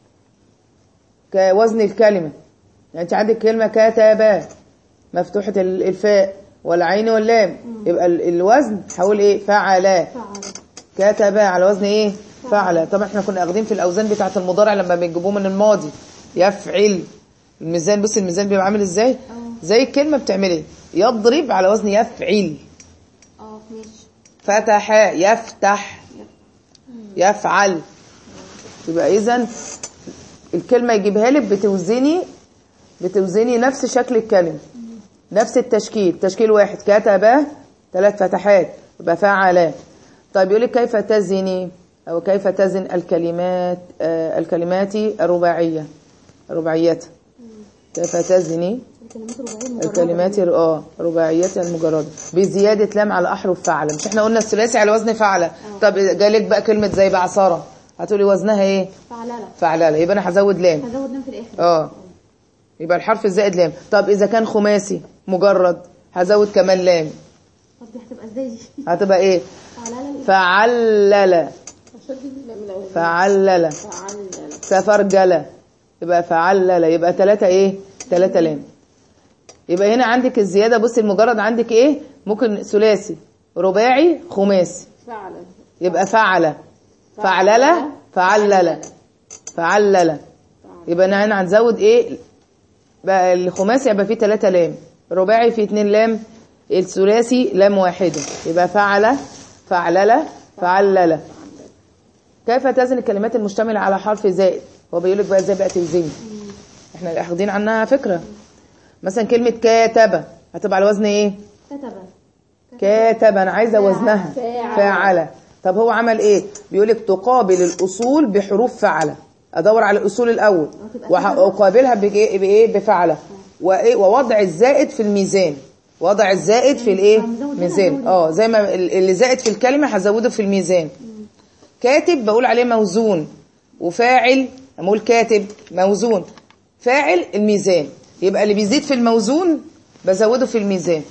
A: كوزن الكلمه يعني انت عندك كلمه كتب مفتوحه ال- الفاء والعين واللام يبقى ال- الوزن حول ايه فعل
C: فعل
A: كتب على وزن ايه فعل طبعا احنا كنا واخدين في الاوزان بتاعه المضارع لما بنجيبوه من الماضي يفعل الميزان بص الميزان بيبقى عامل ازاي زي الكلمه بتعملي يضرب على وزن يفعل
C: اه ماشي
A: فتح يفتح يفعل يبقى اذا الكلمه يجيبها لك بتوزني بتوزني نفس شكل الكلمه نفس التشكيل تشكيل واحد كتب ثلاث فتحات يبقى فعل طيب يقول لك كيف تزني او كيف تزن الكلمات آه الكلمات الرباعيه رباعيات كيف تزني
C: الكلمات الرباعية المجردة
A: الكلمات اه رباعيات المجرده بزياده لام على احرف فعل مش احنا قلنا الثلاثي على وزن فعل طب جالك بقى كلمه زي بعصره هتقولي وزنها ايه
C: فعللة
A: فعلله يبقى انا هزود لام
C: هزود لام في الآخر
A: اه يبقى الحرف الزائد لام طب اذا كان خماسي مجرد هزود كمان لام
C: طب دي هتبقى ازاي دي
A: هتبقى ايه
C: فعللة
A: فعلل
B: عشان دي من الأول
A: فعلل
B: فعل
A: تفرجل يبقى فعلل يبقى ثلاثة ايه ثلاثة لام يبقى هنا عندك الزيادة بصي المجرد عندك ايه ممكن ثلاثي رباعي خماسي
B: فعل
A: يبقى فعل فعلل فعلل فعلل يبقى انا هنا هنزود ايه بقى الخماسي يبقى فيه ثلاثة لام رباعي فيه اتنين لام الثلاثي لام واحدة يبقى فعل فعلل فعلل كيف تزن الكلمات المشتملة على حرف زائد هو بيقول لك بقى ازاي بقى توزني احنا اخدين عنها فكرة مثلا كلمة كاتب هتبقى على وزن ايه
C: كتب
A: كاتب انا عايزه وزنها
B: فاعل.
A: فاعل طب هو عمل ايه بيقول لك تقابل الاصول بحروف فعل ادور على الاصول الاول وه- واقابلها بايه بايه بفعل وايه ووضع الزائد في الميزان وضع الزائد في الايه
C: هنزود هنا،
A: ميزان
C: هنزود
A: اه زي ما ال- اللي زائد في الكلمه هزوده في الميزان كاتب بقول عليه موزون وفاعل اقول كاتب موزون فاعل الميزان يبقى اللي بيزيد في الموزون بزوده في الميزان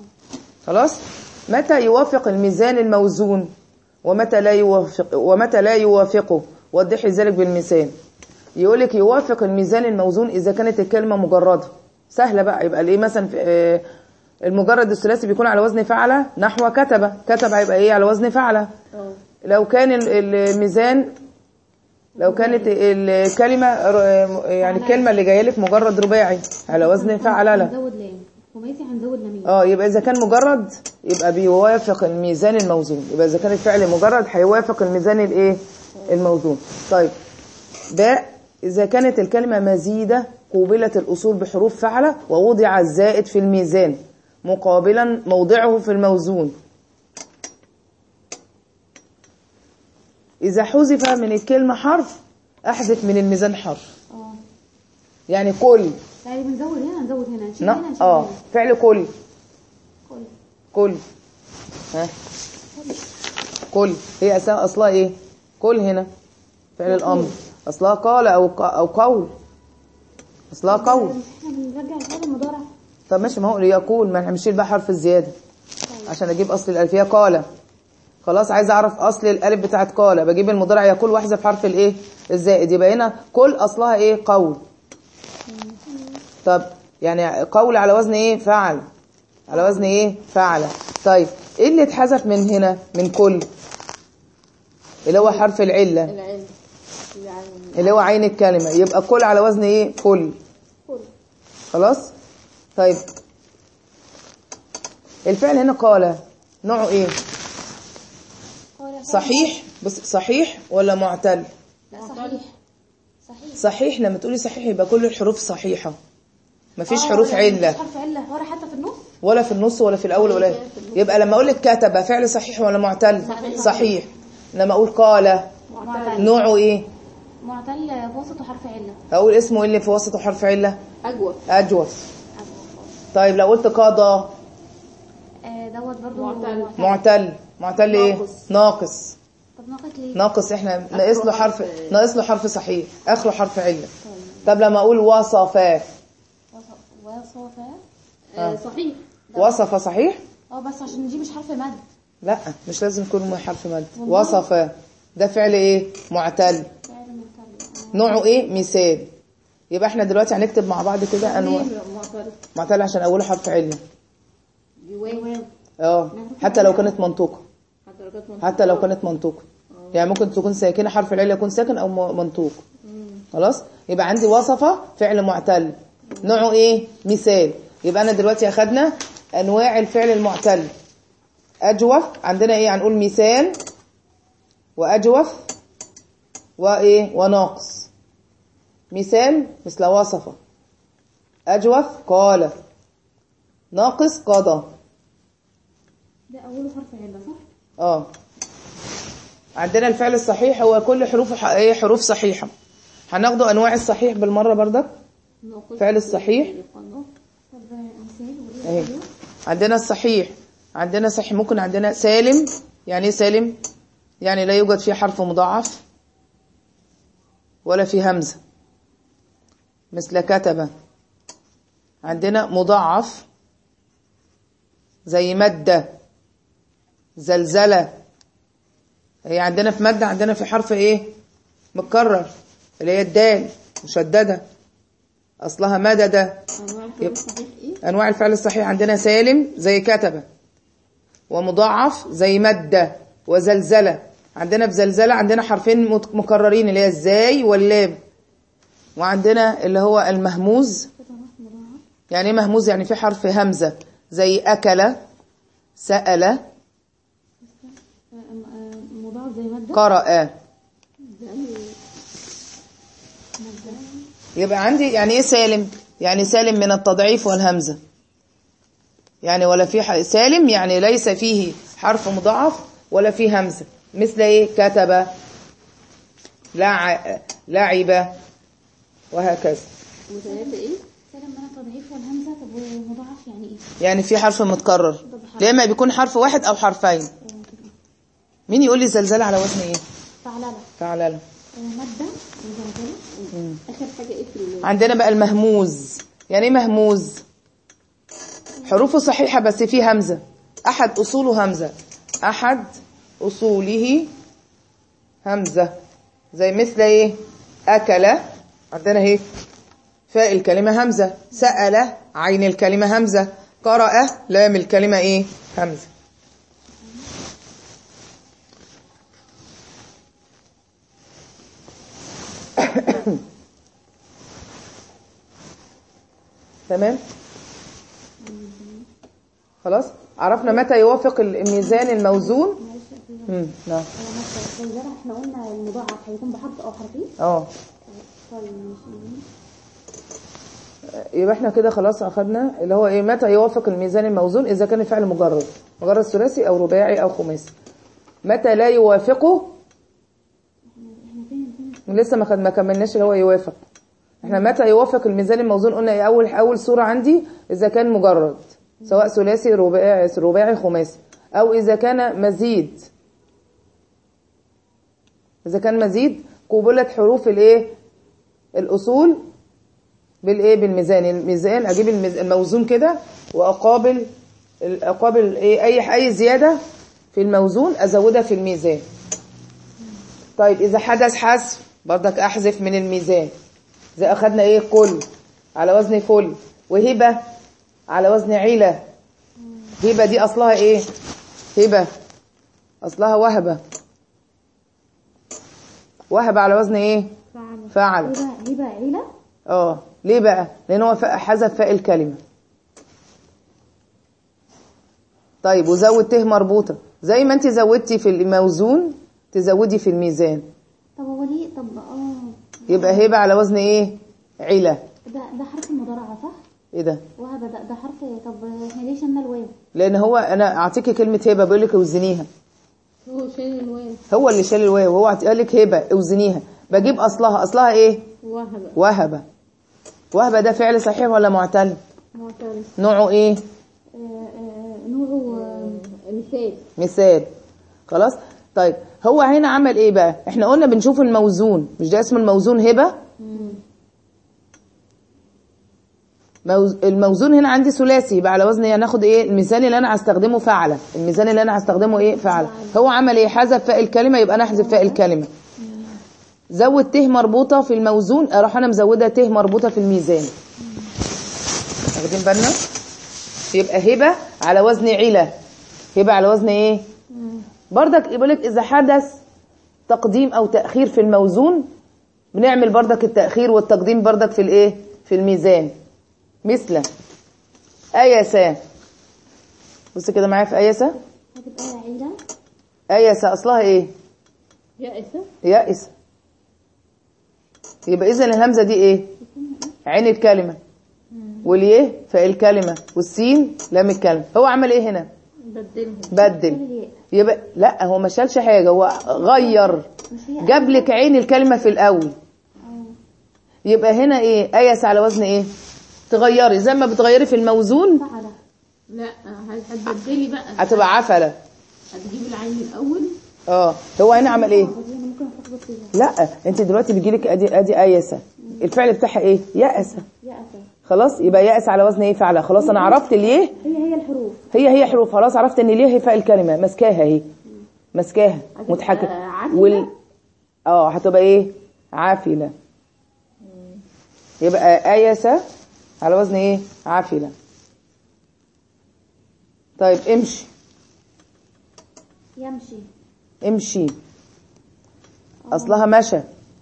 A: خلاص متى يوافق الميزان الموزون ومتى لا يوافق ومتى لا يوافقه وضحي ذلك بالمثال يقول لك يوافق الميزان الموزون اذا كانت الكلمه مجرده سهله بقى يبقى الايه مثلا في آه، المجرد الثلاثي بيكون على وزن فعل نحو كتب كتب هيبقى ايه على وزن فعل
B: اه
A: لو كان ال- الميزان لو كانت الكلمه ر- يعني الكلمه اللي جايه لك مجرد رباعي على وزن فعل لا
C: هنزود لام خماسي هنزود لامين
A: اه يبقى اذا كان مجرد يبقى بيوافق الميزان الموزون يبقى اذا كان الفعل مجرد هيوافق الميزان الايه الموزون طيب باء اذا كانت الكلمه مزيده قوبلت الاصول بحروف فعل ووضع الزائد في الميزان مقابلا موضعه في الموزون اذا حذف من الكلمه حرف احذف من الميزان حرف
C: اه
A: يعني كل
C: يعني بنزود هنا نزود هنا نشيل هنا
A: ن-
C: نشيل
A: اه
C: هنا
A: فعل كل
C: كل
A: كل ها كل هي أسا- اصلها ايه كل هنا فعل الامر اصلها قال او ق- او قول اصلها قول
C: مش احنا بنرجع الفعل المضارع
A: طب ماشي ما هو يقول ما احنا بنشيل بقى حرف الزياده عشان اجيب اصل الالفيه قال خلاص عايز اعرف اصل الالف بتاعت قال بجيب المضارع يقول واحذف حرف الايه الزائد يبقى هنا كل اصلها ايه قول طب يعني قول على وزن ايه فعل على وزن ايه فعل طيب ايه اللي اتحذف من هنا من كل اللي هو حرف العله
B: العلم يعني
A: اللي هو عين الكلمه يبقى كل على وزن ايه كل
C: كل
A: خلاص طيب الفعل هنا قال نوعه ايه
C: قال
A: صحيح بس صحيح ولا معتل
C: لا صحيح صحيح
A: صحيح لما تقولي صحيح يبقى كل الحروف صحيحة مفيش
C: آه،
A: حروف
C: يعني
A: علة
C: مفيش حرف عله ولا حتى في النص
A: ولا في النص ولا في الأول ولا يبقى لما أقول لك كتب فعل صحيح ولا معتل
C: صحيح.
A: صحيح لما أقول قال
C: معتل
A: نوعه إيه
C: معتل في وسطه حرف عله
A: أقول اسمه إيه اللي في وسطه حرف علة
B: أجوف
A: أجوف طيب لو قلت قضى
C: آه، دوت برضو
B: معتل.
A: معتل معتل إيه
B: ناقص.
A: ناقص
C: طب ناقص ليه
A: ناقص احنا ناقص له حرف
B: حرف-
A: ناقص له حرف صحيح اخره حرف عله طب لما اقول وصفا
C: وص- وصفا
B: آه، صحيح
A: وصف صحيح
C: اه بس عشان دي مش حرف مد
A: لا مش لازم يكون حرف مد وصف ده فعل ايه معتل
C: فعل معتل
A: نوعه ايه مثال يبقى احنا دلوقتي هنكتب مع بعض كده انواع
B: معترض
A: معتل عشان اوله حرف عله
B: جواه
A: اه حتى لو كانت منطوقه
B: حتى لو كانت منطقة.
A: حتى لو كانت منطوقه يعني ممكن تكون ساكنه حرف العله يكون ساكن او م- منطوق خلاص يبقى عندي وصفه فعل معتل نوعه ايه مثال يبقى انا دلوقتي اخدنا انواع الفعل المعتل اجوف عندنا ايه هنقول مثال واجوف وايه وناقص مثال مثل وصفه اجوف قال ناقص قضى
C: ده اوله حرف عله صح
A: اه عندنا الفعل الصحيح هو كل حروف ايه حروف صحيحه هناخده انواع الصحيح بالمره بردك
B: ناقص
A: فعل الصحيح.
B: يقنط.
C: طب مثال وايه
A: اهي عندنا الصحيح عندنا صحيح ممكن عندنا سالم يعني ايه سالم يعني لا يوجد فيه حرف مضاعف ولا فيه همزه مثل كتب عندنا مضاعف زي مده زلزله هي عندنا في ماده عندنا في حرف ايه متكرر اللي هي الدال مشدده اصلها مدده
B: أنواع الفعل الصحيح إيه؟
A: انواع الفعل الصحيح عندنا سالم زي كتب ومضاعف زي مده وزلزله عندنا في زلزله عندنا حرفين مت- مكررين اللي هي الزاي واللام وعندنا اللي هو المهموز يعني ايه مهموز يعني في حرف همزه زي اكل سال
C: آه، آه، مضاعف زي ماده
A: قرأ يبقى عندي يعني ايه سالم يعني سالم من التضعيف والهمزة يعني ولا في ح- سالم يعني ليس فيه حرف مضاعف ولا فيه همزة مثل ايه كتب لع... لعب وهكذا
B: وثلاثة إيه؟
C: سالم من التضعيف والهمزه طب ومضاعف يعني ايه
A: يعني في حرف متكرر يا اما بيكون حرف واحد او حرفين مين يقول لي زلزلة على وزن ايه
C: فعلله
A: فعلله
C: آه، ماده وزلزله
B: آخر حاجة إيه في ال-
A: عندنا بقى المهموز يعني ايه مهموز حروفه صحيحة بس فيه همزة أحد أصوله همزة أحد أصوله همزة زي مثل إيه أكل عندنا إيه فاء الكلمة همزة سأل عين الكلمة همزة قرأ لام الكلمة إيه همزة تمام خلاص عرفنا متى يوافق الميزان الموزون امم نعم
C: الزلزله احنا قلنا المضاعف هيكون بحرف او حرفين
A: اه
C: طيب ماشي
A: يبقى احنا كده خلاص اخدنا اللي هو ايه متى يوافق الميزان الموزون اذا كان الفعل مجرد مجرد ثلاثي او رباعي او خماسي متى لا يوافقه لسه ما خد- ما كملناش اللي هو يوافق احنا متى يوافق الميزان الموزون قلنا ايه اول اول صوره عندي اذا كان مجرد سواء ثلاثي رباعي رباعي خماسي او اذا كان مزيد اذا كان مزيد قبلت حروف الايه الاصول بالايه بالميزان الميزان اجيب الميز- الموزون كده واقابل اقابل ايه اي اي زياده في الموزون ازودها في الميزان طيب اذا حدث حذف برضك احذف من الميزان زي اخدنا ايه كل على وزن فل وهبة على وزن عيلة هبة دي أصلها إيه هبة أصلها وهبة وهبة على وزن إيه
B: فعلا
A: فعل
C: هبة هبة عيلة
A: اه ليه بقى لان هو فا- حذف فاء الكلمه طيب وزود ته مربوطه زي ما انت زودتي في الموزون تزودي في الميزان
C: طب هو ليه طب اه
A: يبقى هبه على وزن ايه عيله
C: ده ده حرف المضارعة صح؟
A: ايه ده
C: وهبة ده ده حرف طب احنا ليه شلنا الواو؟
A: لان هو انا اعطيكي كلمه هبه بقول لك اوزنيها
B: هو شايل الواو
A: هو اللي شال الواو هو قال لك هبه اوزنيها بجيب اصلها اصلها ايه
B: وهبة
A: وهبه وهبه ده فعل صحيح ولا معتل
B: معتل
A: نوعه ايه
C: آه، آه، نوعه آه،
B: مثال
A: مثال خلاص طيب هو هنا عمل ايه بقى احنا قلنا بنشوف الموزون مش ده اسم الموزون هبه موز... الموزون هنا عندي ثلاثي يبقى على وزن ايه هناخد ايه الميزان اللي انا هستخدمه فعله الميزان اللي انا هستخدمه ايه فعله هو عمل ايه حذف فاء الكلمه يبقى انا احذف فاء الكلمه زود ته مربوطه في الموزون اروح انا مزوده ته مربوطه في الميزان واخدين بالنا يبقى هبه على وزن عيله هبه على وزن ايه بردك يقول لك اذا حدث تقديم او تاخير في الموزون بنعمل بردك التاخير والتقديم بردك في الايه في الميزان مثل ايسا بص كده معايا في ايسا
C: هتبقى عيلة
A: ايسا اصلها ايه
B: يائسة
A: يائس يبقى اذا الهمزه دي ايه عين الكلمه واليه فاء الكلمه والسين لام الكلمه هو عمل ايه هنا
B: بدلهم
A: بدل
C: الياء
A: يبقى لا هو ما شالش حاجه هو غير
C: مش هي
A: جاب لك عين الكلمه في الاول يبقى هنا ايه ايس على وزن ايه تغيري زي ما بتغيري في الموزون
C: فعلة
B: لا هتبدلي بقى
A: هتبقى عفله
B: هتجيب العين الاول
A: اه هو هنا عمل ايه
C: دي انا ممكن اتلخبط فيها
A: لا انت دلوقتي بيجيلك ادي ادي ايسه الفعل بتاعها ايه يأس
C: يأسة
A: خلاص يبقى يأس على وزن ايه فعله خلاص انا عرفت اليه
C: هي هي الحروف
A: هي هي حروف خلاص عرفت ان ليه هي فاء الكلمه ماسكاها اهي ماسكاها متحكم
B: عافلة؟
A: وال اه هتبقى ايه عافله يبقى ايسه على وزن ايه عافله طيب امشي
C: يمشي
A: امشي اصلها مشى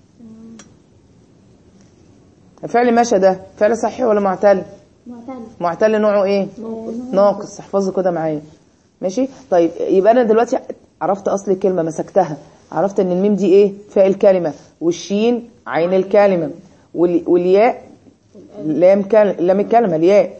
A: فعل مشى ده فعل صحيح ولا معتل
C: معتل
A: معتل نوعه ايه ناقص احفظه كده معايا ماشي طيب يبقى انا دلوقتي عرفت اصل الكلمه مسكتها عرفت ان الميم دي ايه فاء الكلمه والشين عين الكلمه وال- والياء لام كلمه لام الكلمه الياء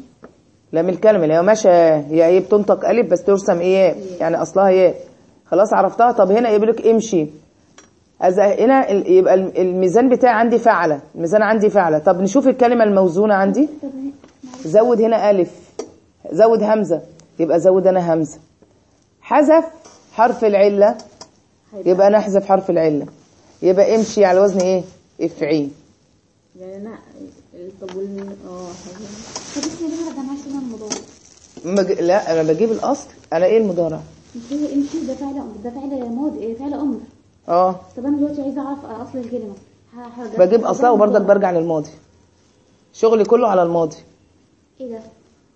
A: لام الكلمه اللي هو مشى هي ايه بتنطق الف بس ترسم ايه ياء يعني اصلها ياء خلاص عرفتها طب هنا يقول لك امشي أز- هنا ال- يبقى الم- الميزان بتاعي عندي فعله الميزان عندي فعله طب نشوف الكلمه الموزونه عندي
C: طب هي-
A: زود هنا ألف زود همزة يبقى زود أنا همزة حذف حرف العلة يبقى أنا أحذف حرف العلة يبقى امشي على وزن إيه افعي
B: يعني انا طب وال اه
C: طب اسمه ليه ما رجعناش هنا المضارع
A: ما ج- لا أنا بجيب الأصل على إيه المضارع
C: مش هي امشي ده فعل ده فعل ماضي إيه، فعل امر
A: اه
C: طب انا دلوقتي عايزه اعرف اصل الكلمه ه- هرجع-
A: بجيب أصلها وبرضك برجع للماضي شغلي كله على الماضي
C: ايه ده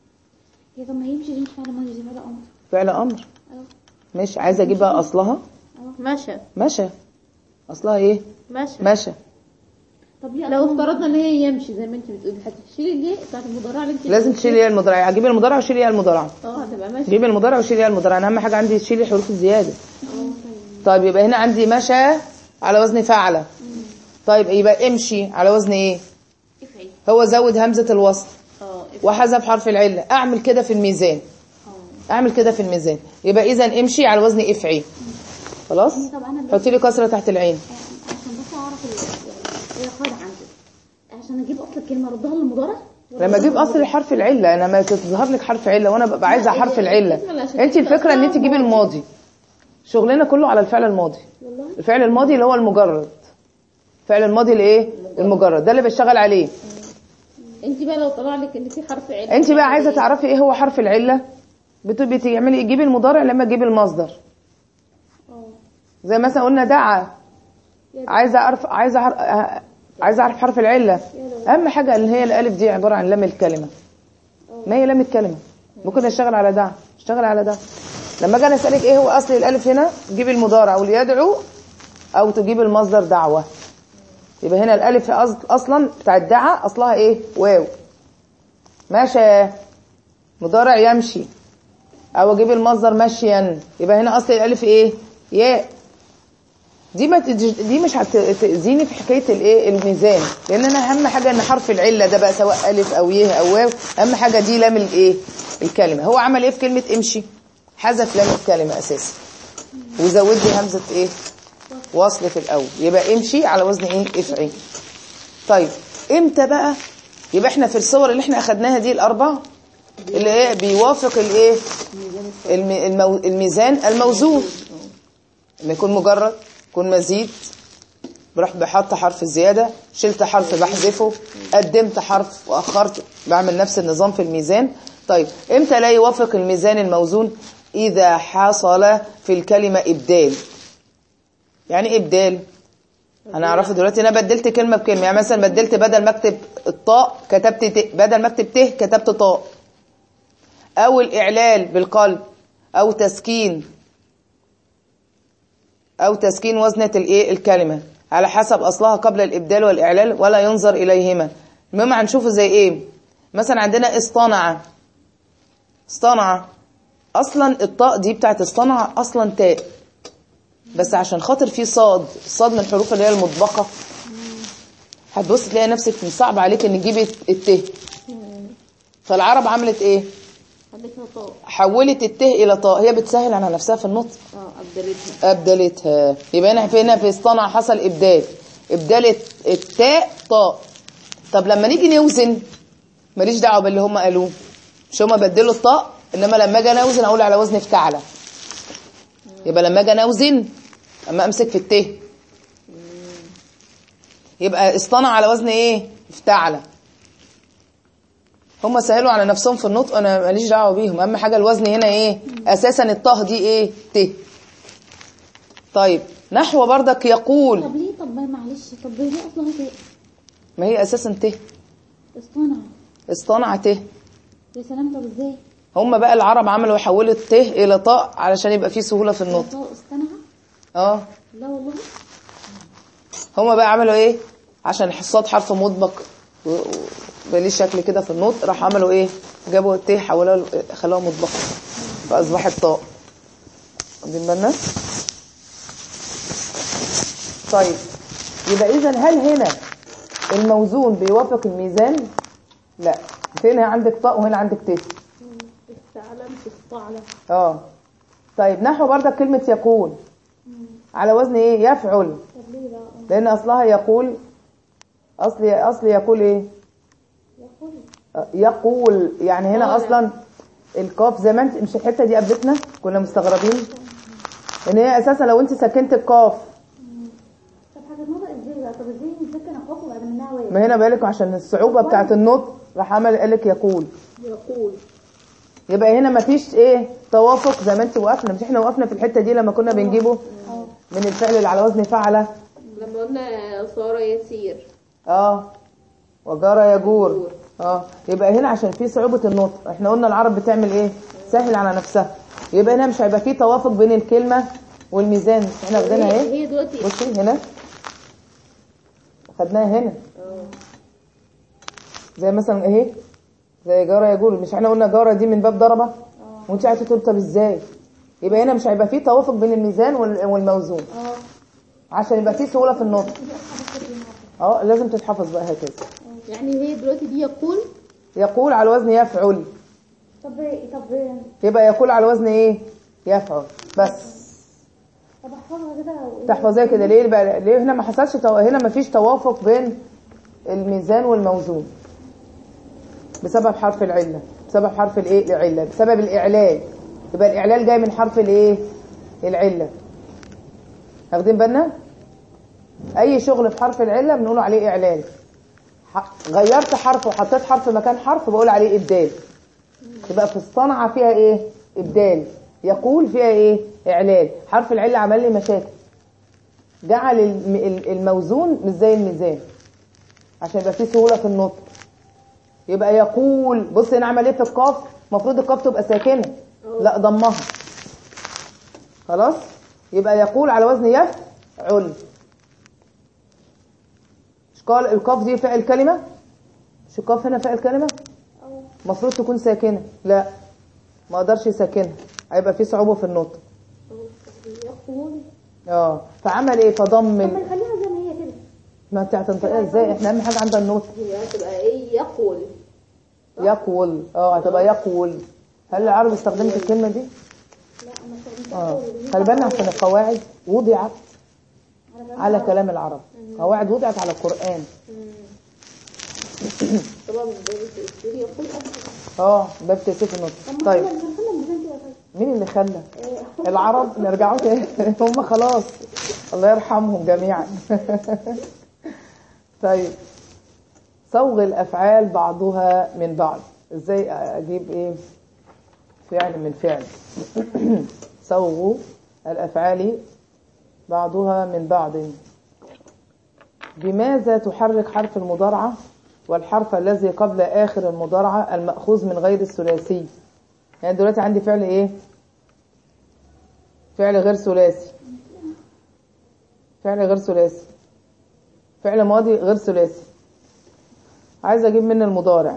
C: هي طب ما هي يمشي دي مش فعل ماضي دي فعل امر
A: فعل أمر
C: اه
A: مش عايزة أجيب بقى أصلها
B: مشى
A: مشى أصلها إيه
B: مشى
A: مشى
C: طب ليه
B: لو
C: أصلاً-
B: افترضنا ان هي يمشي زي ما انت بتقولي هتشيلي الياء بتاعت المضارع اللي انت
A: لازم تشيلي ايه المضارع هجيب المضارع وشيلي ايه المضارع
B: اه هتبقى ماشي
A: جيب المضارع وشيلي ايه المضارع انا اهم حاجه عندي تشيلي حروف الزياده
C: اه طيب
A: طيب يبقى هنا عندي مشى على وزن فعل طيب يبقى امشي على وزن ايه
C: افعي
A: هو زود همزة الوصل
B: اه
A: وحذف حرف العلة اعمل كده في الميزان اعمل كده في الميزان يبقى اذا امشي على وزن افعي خلاص
C: طب انا دلوقتي
A: حطي لي كسرة تحت العين
C: عشان بس اعرف ال- يعني ايه القاعده عندي عشان اجيب اصل الكلمه اردها للمضارع ولا
A: لما اجيب
C: أردها
A: اصل حرف العلة انا ما تظهر لك حرف علة وانا ببقى عايزة حرف العلة انت الفكرة ان انت تجيبي الماضي شغلنا كله على الفعل الماضي
C: والله
A: الفعل الماضي اللي هو المجرد الفعل الماضي الايه المجرد ده اللي بشتغل عليه
B: انت بقى لو طلع لك ان في حرف عله
A: انت بقى عايزه تعرفي ايه هو حرف العله بت- بتعملي تجيبي المضارع لما تجيبي المصدر
C: اه
A: زي مثلا قلنا دعا عايزه اعرف عايزه أعرف- أ- عايز اعرف حرف العله اهم حاجه اللي هي الالف دي عباره عن لام الكلمه ما هي لام الكلمه ممكن اشتغل على ده اشتغل على ده لما اجي أنا اسالك ايه هو اصل الالف هنا تجيب المضارع وليدعو او تجيب المصدر دعوه يبقى هنا الالف أص- اصلا بتاع الدعاء اصلها ايه واو ماشى مضارع يمشي او اجيب المصدر مشيا يبقى هنا اصل الالف ايه ياء دي ما تج- دي مش هتاذيني في حكايه الايه الميزان لان انا اهم حاجه ان حرف العله ده بقى سواء الف او ي او واو اهم حاجه دي لام الايه الكلمه هو عمل ايه في كلمه امشي حذف لام الكلمه اساسا وزود لي همزه ايه وصل في الاول يبقى امشي على وزن ايه افعي طيب امتى بقى يبقى احنا في الصور اللي احنا اخدناها دي الاربعه اللي ايه بيوافق الايه الم- المو... الميزان الموزون لما يكون مجرد يكون مزيد بروح بحط حرف الزيادة شلت حرف بحذفه قدمت حرف وأخرت بعمل نفس النظام في الميزان طيب امتى لا يوافق الميزان الموزون إذا حصل في الكلمة إبدال يعني إيه إبدال هنعرفه دلوقتي أنا بدلت كلمة بكلمة يعني مثلا بدلت بدل ما اكتب الطاء كتبت ت بدل ما اكتب ت كتبت طاء أو الإعلال بالقلب أو تسكين أو تسكين وزنة الإيه الكلمة على حسب أصلها قبل الإبدال والإعلال ولا ينظر إليهما المهم هنشوفه زي إيه مثلا عندنا اصطنع اصطنع أصلا الطاء دي بتاعت اصطنع أصلا تاء بس عشان خاطر في صاد الصاد من الحروف اللي هي المطبقة هتبص تلاقي نفسك من صعب عليك ان تجيبي الت فالعرب عملت ايه
B: خليتها طاء
A: حولت الت الى طاء هي بتسهل على نفسها في النطق
B: اه ابدلتها
A: ابدلتها يبقى هنا في هنا في اصطنع حصل ابدال ابدال التاء طاء طب لما نيجي نوزن ماليش دعوه باللي هم قالوه مش هم بدلوا الطاء انما لما اجي أنا اوزن اقول على وزن افتعلى يبقى لما اجي أنا اوزن اما امسك في الت يبقى اصطنع على وزن ايه افتعلى هم سهلوا على نفسهم في النطق انا ماليش دعوه بيهم اهم حاجه الوزن هنا ايه اساسا الطه دي ايه ت طيب نحو بردك يقول
C: طب ليه طب معلش طب ليه اصلا في
A: ما هي اساسا ت
C: اصطنع
A: اصطنع ت
C: يا سلام طب ازاي
A: هم بقى العرب عملوا يحولوا الت الى طاء علشان يبقى فيه سهوله في النطق
C: طاء اصطنع
A: اه
C: لا والله
A: هم بقى عملوا ايه عشان الصاد حرف مطبق و- و- بقى ليه شكل كده في النطق راح عملوا ايه جابوا الت حولوها ل- خلوها مطبقه فاصبحت طاء واخدين بالنا طيب يبقى اذا هل هنا الموزون بيوافق الميزان لا هنا عندك طاء وهنا عندك ت
B: استعلم استعلم
A: اه طيب نحو بردك كلمة يقول على وزن ايه يفعل
C: طب ليه بقى
A: لان اصلها يقول اصل اصل يقول ايه
C: يقول
A: آه، يقول يعني هنا اصلا القاف زي ما انت مش الحته دي قابلتنا كنا مستغربين ان هي اساسا لو انت سكنت القاف
C: طب حاجه نظر ازاي بقى طب ازاي نسكن اخوك وبعد منها واحد
A: ما هنا بالك عشان الصعوبه بتاعه النطق راح عمل قال لك يقول
B: يقول
A: يبقى هنا مفيش ايه توافق زي ما انت وقفنا مش احنا وقفنا في الحته دي لما كنا بنجيبه من الفعل اللي على وزن فعل
B: لما قلنا صار يسير
A: اه وجرى يجور اه يبقى هنا عشان في صعوبة النطق احنا قلنا العرب بتعمل ايه سهل على نفسها يبقى هنا مش هيبقى في توافق بين الكلمة والميزان احنا واخدينها
B: هي
A: ايه
B: هي دلوقتي
A: بصي هنا خدناها هنا
B: اه
A: زي مثلا ايه زي جارة يجور مش احنا قلنا جارة دي من باب ضربة وانت قاعده تقول طب ازاي يبقى هنا مش هيبقى في توافق بين الميزان وال- والموزون
C: اه
A: عشان يبقى في سهولة في النطق اه لازم تتحفظ بقى هكذا
B: يعني هي دلوقتي دي يقول
A: يقول على وزن يفعل
C: طب طب
A: يبقى يقول على وزن ايه يفعل بس
C: طب احفظها كده و-
A: تحفظيها كده ليه بقى ليه هنا ما حصلش تو... هنا ما فيش توافق بين الميزان والموزون بسبب حرف العله بسبب حرف الايه العله بسبب الاعلال يبقى الاعلال جاي من حرف الايه العله واخدين بالنا اي شغل في حرف العله بنقول عليه اعلال ح- غيرت حرف وحطيت حرف مكان حرف بقول عليه ابدال يبقى في الصنعه فيها ايه ابدال يقول فيها ايه اعلال حرف العله عمل لي مشاكل جعل الم- ال- الموزون مش زي الميزان عشان يبقى فيه سهوله في النطق يبقى يقول بص هنا عمل ايه في القاف المفروض القاف تبقى ساكنه لا ضمها خلاص يبقى يقول على وزن يفعل مش قال القاف دي فعل كلمه مش القاف هنا فعل كلمه
C: أو
A: المفروض تكون ساكنه لا ما اقدرش يسكنها هيبقى في صعوبه في النطق
C: يقول
A: اه فعمل ايه فضم
C: طب
A: ال-
C: ما نخليها زي ما هي كده
A: ما انت هتنطقها ازاي احنا اهم حاجه عندنا النطق
B: هي هتبقى ايه يقول
A: يقول اه هتبقى يقول هل العرب استخدمت الكلمه دي
C: لا انا استخدمت
A: اه
C: يقول.
A: خلي بالنا عشان القواعد وضعت
C: على بالي.
A: على كلام العرب قواعد وضعت على القران
B: طبعا من باب التأثير يقول
A: اه باب تأسيس النطق
C: طب ما
A: طيب
C: خلينا- خلينا الميزان كده طيب
A: مين اللي خلى
C: آه،
A: العرب نرجعوا تاني هم خلاص الله يرحمهم جميعا طيب صوغ الافعال بعضها من بعض ازاي اجيب ايه فعل من فعل صوغ الافعال بعضها من بعض بماذا تحرك حرف المضارعه والحرف الذي قبل اخر المضارعه الماخوذ من غير الثلاثي يعني دلوقتي عندي فعل ايه فعل غير ثلاثي فعل غير ثلاثي فعل ماضي غير ثلاثي عايز اجيب من المضارع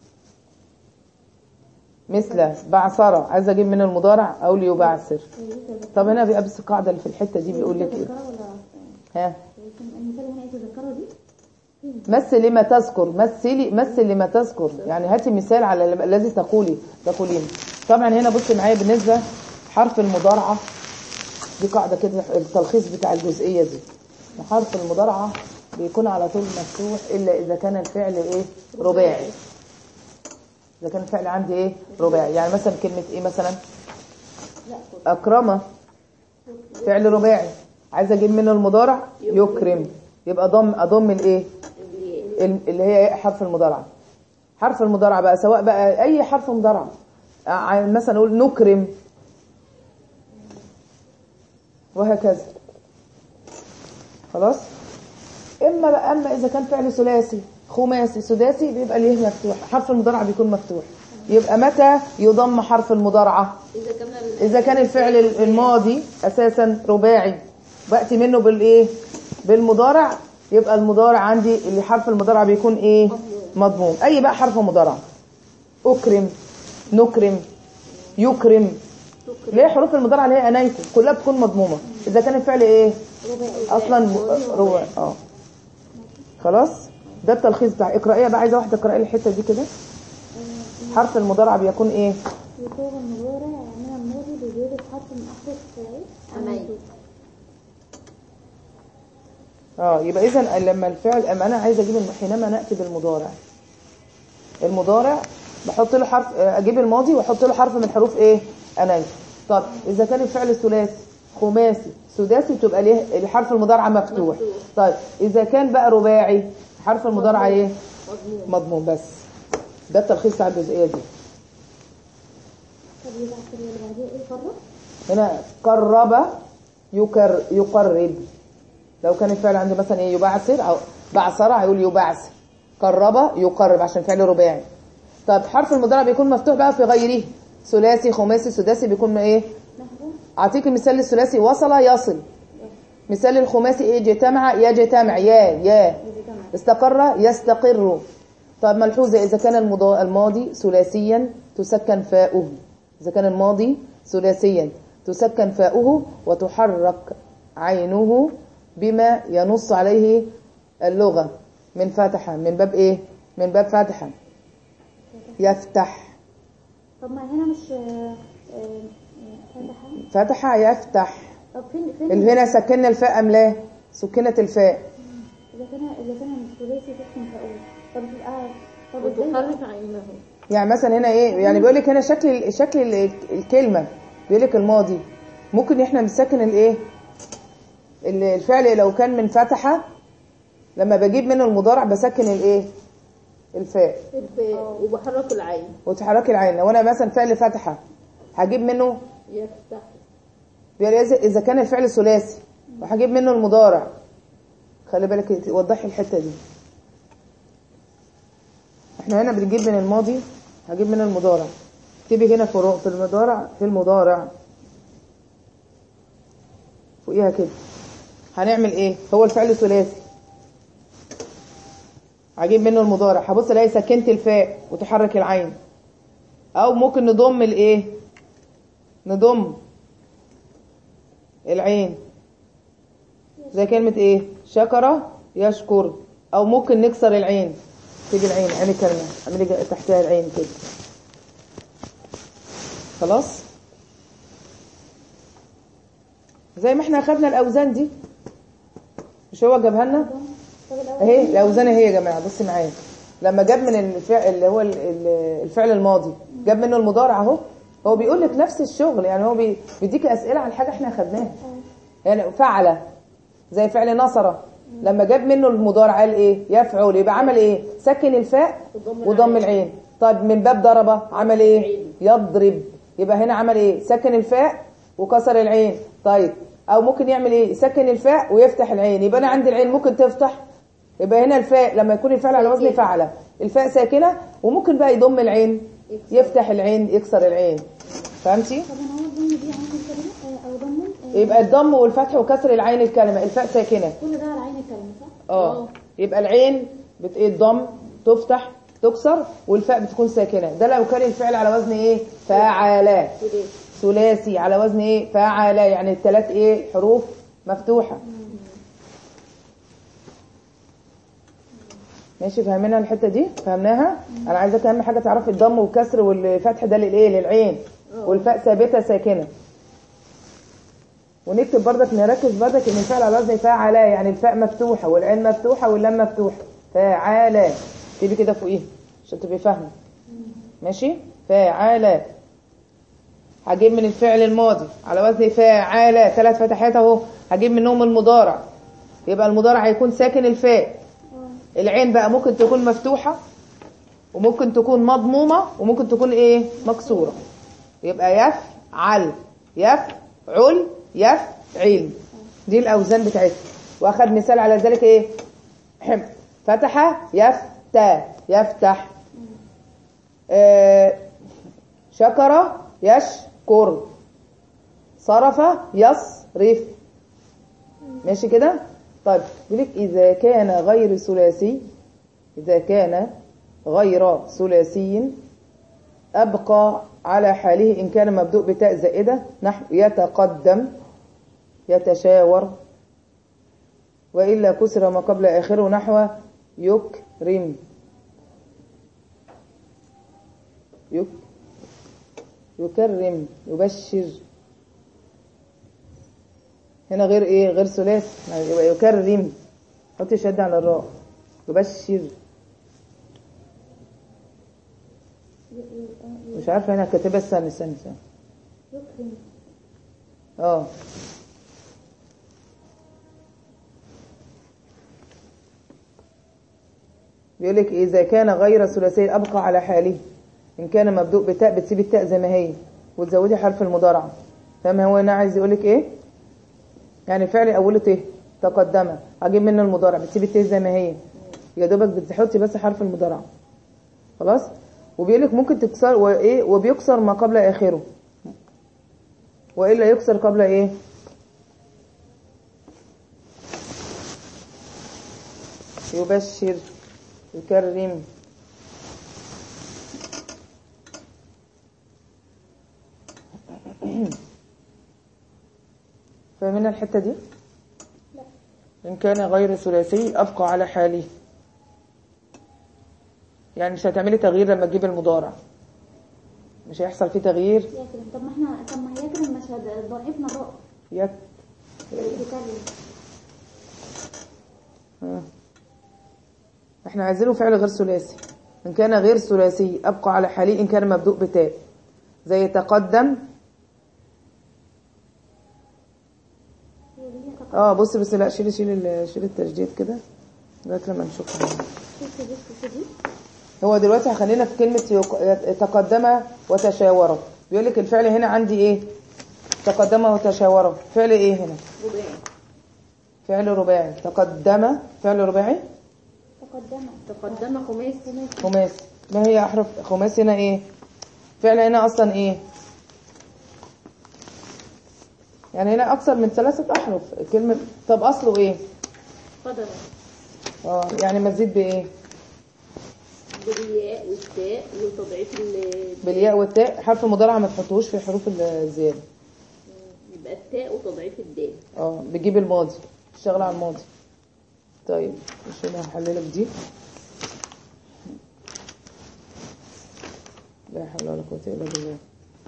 A: مثل بعثرة عايز اجيب من المضارع اقول يبعثر طب هنا بيبقى بس القاعده اللي في الحته دي بيقول لك ايه
C: تذكرها ولا
A: ها
C: المثال هنا ايه تذكرها دي
A: مثل لما تذكر مثلي مثل لما تذكر يعني هاتي مثال على ال- الذي تقولي تقولين طبعا هنا بصي معايا بالنسبه حرف المضارعه دي قاعده كده التلخيص بتاع الجزئيه دي حرف المضارعه بيكون على طول مفتوح الا اذا كان الفعل ايه رباعي اذا كان الفعل عندي ايه رباعي يعني مثلا كلمه ايه مثلا اكرمه فعل رباعي عايزه اجيب منه المضارع يكرم يبقى ضم اضم الايه ال- اللي هي إيه؟ حرف المضارعه حرف المضارعه بقى سواء بقى اي حرف مضارعه ع- مثلا اقول نكرم وهكذا خلاص اما بقى اما اذا كان فعل ثلاثي خماسي سداسي بيبقى ليه مفتوح حرف المضارعه بيكون مفتوح يبقى متى يضم حرف المضارعه
B: اذا كان ال-
A: اذا كان الفعل الماضي اساسا رباعي باتي منه بالايه بالمضارع يبقى المضارع عندي اللي حرف المضارع بيكون ايه مضموم اي بقى حرف مضارع اكرم نكرم يكرم ليه حروف المضارع اللي هي انايكم كلها بتكون مضمومه اذا كان الفعل ايه اصلا ربع اه خلاص ده التلخيص بتاع اقرأيه بقى عايزه واحده تقرأي لي الحته دي كده حرف المضارع بيكون ايه
C: يصوغ المضارع من الماضي بزيادة حرف من أحرف ايه؟
B: أمين.
A: اه يبقى اذا لما الفعل اما انا عايزه اجيب الم- حينما ناتي بالمضارع المضارع بحط له حرف آه، اجيب الماضي واحط له حرف من حروف ايه اناي طب اذا كان الفعل ثلاثي خماسي سداسي تبقى ليه الحرف المضارع مفتوح طيب اذا كان بقى رباعي حرف المضارع ايه
B: مضمون
A: مضمون بس ده التلخيص بتاع الجزئيه دي
C: طب يبقى في اللي بعديه ايه قرب؟
A: هنا قرب يكر يقرب لو كان الفعل عندي مثلا ايه يبعثر او بعثر هيقول يبعثر قرب يقرب عشان فعل رباعي طب حرف المضارع بيكون مفتوح بقى في غيره ثلاثي خماسي سداسي بيكون ايه
C: لحظة
A: اعطيك المثال للثلاثي وصل يصل مثال الخماسي ايه اجتمع يجتمع يا يا استقر يستقر طب ملحوظة إذا كان المضا- الماضي ثلاثيا تسكن فاؤه إذا كان الماضي ثلاثيا تسكن فاؤه وتحرك عينه بما ينص عليه اللغة من فتحة من باب إيه؟ من باب فتحة يفتح
C: طب ما هنا مش آه، آه، فتحة
A: فتح يفتح
C: طب فين فين
A: اللي هنا سكننا الفاء أم لا؟ سكنت الفاء
C: إذا كان إذا كان الثلاثي تسكن فأقول طب تبقى طب ازاي
B: وتحرك عينه
A: يعني مثلا هنا ايه يعني بيقول لك هنا شكل شكل ال- الكلمه بيقول لك الماضي ممكن احنا نسكن الايه ال- الفعل لو كان من فتحه لما بجيب منه المضارع بسكن الايه الفاء
B: الفاء وبحرك العين
A: وتحركي العين لو انا مثلا فعل فتحه هجيب منه
B: يفتح
A: بيقول إذا- اذا كان الفعل ثلاثي وهجيب منه المضارع خلي بالك وضحي الحته دي احنا هنا بنجيب من الماضي هجيب من المضارع اكتبي هنا فروق في المضارع في المضارع فوقيها كده هنعمل ايه هو الفعل ثلاثي هجيب منه المضارع هبص الاقي سكنت الفاء وتحرك العين او ممكن نضم الايه نضم العين زي كلمة ايه شكر يشكر او ممكن نكسر العين تيجي العين عين الكلمة اعملي جا- تحتها العين كده خلاص زي ما احنا اخدنا الاوزان دي مش هو جابها لنا
C: طب الأول
A: اهي الاوزان اهي يا جماعه بصي معايا لما جاب من الفعل اللي هو ال- ال- الفعل الماضي جاب منه المضارع اهو هو بيقول لك نفس الشغل يعني هو بي- بيديك اسئله عن حاجه احنا اخدناها يعني فعل زي فعل نصر لما جاب منه المضارع قال ايه يفعل يبقى عمل ايه سكن الفاء وضم العين طيب من باب ضرب عمل ايه يضرب يبقى هنا عمل ايه سكن الفاء وكسر العين طيب او ممكن يعمل ايه سكن الفاء ويفتح العين يبقى انا عندي العين ممكن تفتح يبقى هنا الفاء لما يكون الفعل على وزن فعل الفاء ساكنه وممكن بقى يضم العين يفتح العين يكسر العين فهمتي
C: طب انا هو الضم دي عين الكلمة آه، او ضم آه،
A: يبقى الضم والفتح وكسر العين الكلمه الفاء ساكنه
C: كل ده على عين الكلمة صح؟
A: اه يبقى العين بت ايه الضم تفتح تكسر والفاء بتكون ساكنه ده لو كان الفعل على وزن ايه فعل ثلاثي على وزن ايه فعل يعني الثلاث ايه حروف مفتوحه ماشي فاهمينها الحته دي فهمناها انا عايزاك اهم حاجه تعرفي الضم والكسر والفتح ده للايه للعين والفاء ثابته ساكنه ونكتب بردك نركز بردك ان الفعل على وزن فاعل يعني الفاء مفتوحه والعين مفتوحه واللام مفتوحه فاعل تبي كده فوقيه عشان تبقي فاهمه ماشي فاعل هجيب من الفعل الماضي على وزن فاعل ثلاث فتحات اهو هجيب منهم المضارع يبقى المضارع هيكون ساكن الفاء العين بقى ممكن تكون مفتوحه وممكن تكون مضمومه وممكن تكون ايه مكسوره يبقى يفعل يفعل يفعل دي الاوزان بتاعتها واخد مثال على ذلك ايه حم. فتح يفتح يفتح آه شكر يشكر صرف يصرف ماشي كده طيب بيقول لك اذا كان غير ثلاثي اذا كان غير ثلاثي أبقى على حاله إن كان مبدوء بتاء زائدة نحو يتقدم يتشاور وإلا كسر ما قبل آخره نحو يكرم يك يكرم يبشر هنا غير ايه غير ثلاث يبقى يكرم حطي شد على الراء يبشر مش عارفه هنا كاتبه استنى استنى استنى
C: يكرم
A: اه بيقول لك اذا كان غير ثلاثي ابقى على حاله ان كان مبدوء بتاء بتسيبي التاء زي ما هي وتزودي حرف المضارعه فاهم هو هنا عايز يقول لك ايه يعني فعل اوله ت تقدم هجيب منه المضارع بتسيبي الت زي ما هي يا دوبك بتحطي بس حرف المضارعه خلاص وبيقول لك ممكن تكسر وايه وبيكسر ما قبل اخره والا يكسر قبل ايه يبشر يكرم فاهمين الحته دي ان كان غير ثلاثي ابقى على حاله يعني مش هتعملي تغيير لما تجيب المضارع مش هيحصل فيه تغيير
C: يكرم طب ما احنا طب ما هي يكرم مش هد- ضعيفنا الراء
A: يك
C: يكرم
A: آه. احنا عايزينه فعل غير ثلاثي ان كان غير ثلاثي ابقى على حاله ان كان مبدوء بتاء زي تقدم
C: هي دي تقدم
A: اه بصي بس لا شيلي شيلي ال- شيلي التشديد كده لغايه لما نشوفها
C: شوفي دي شوفي دي
A: هو دلوقتي هخلينا في كلمة يق- تقدم وتشاور بيقول لك الفعل هنا عندي ايه تقدم وتشاور فعل ايه هنا
B: رباعي
A: فعل رباعي تقدم فعل رباعي
C: تقدم
B: تقدم خماسي
A: خماسي ما هي احرف خماسي هنا ايه فعل هنا اصلا ايه يعني هنا اكثر من ثلاثة احرف كلمة طب اصله ايه
B: قدرا
A: اه يعني مزيد بايه
B: بالياء والتاء وتضعيف ال
A: بالياء والتاء حرف مضارع ما تحطوش في حروف الزيادة
B: يبقى التاء وتضعيف الدال
A: اه بتجيب الماضي اشتغل على الماضي طيب مش انا هحللك دي لا حول ولا قوة الا بالله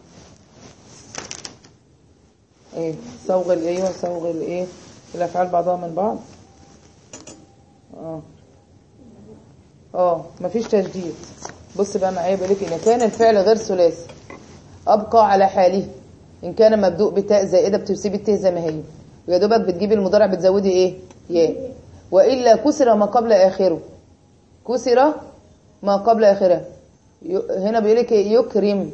A: ايه صوغ الايه وصوغ الايه الافعال بعضها من بعض اه اه مفيش تجديد بص بقى معايا بيقول لك ان كان الفعل غير ثلاثي ابقى على حاله ان كان مبدوء بتاء زائده بتسيبي التاء زي ما هي ويا دوبك بتجيبي المضارع بتزودي ايه ياء والا كسر ما قبل اخره كسر ما قبل اخره ي- هنا بيقول لك إيه؟ يكرم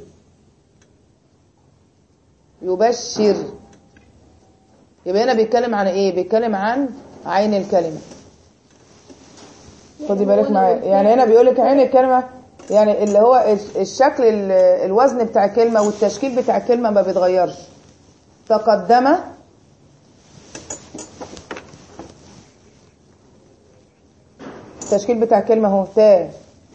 A: يبشر يبقى هنا بيتكلم عن ايه بيتكلم عن عين الكلمه خدي بالك معايا يعني هنا بيقول لك عين الكلمه يعني اللي هو الش- الشكل ال- الوزن بتاع الكلمه والتشكيل بتاع الكلمه ما بيتغيرش تقدم التشكيل بتاع الكلمه اهو تا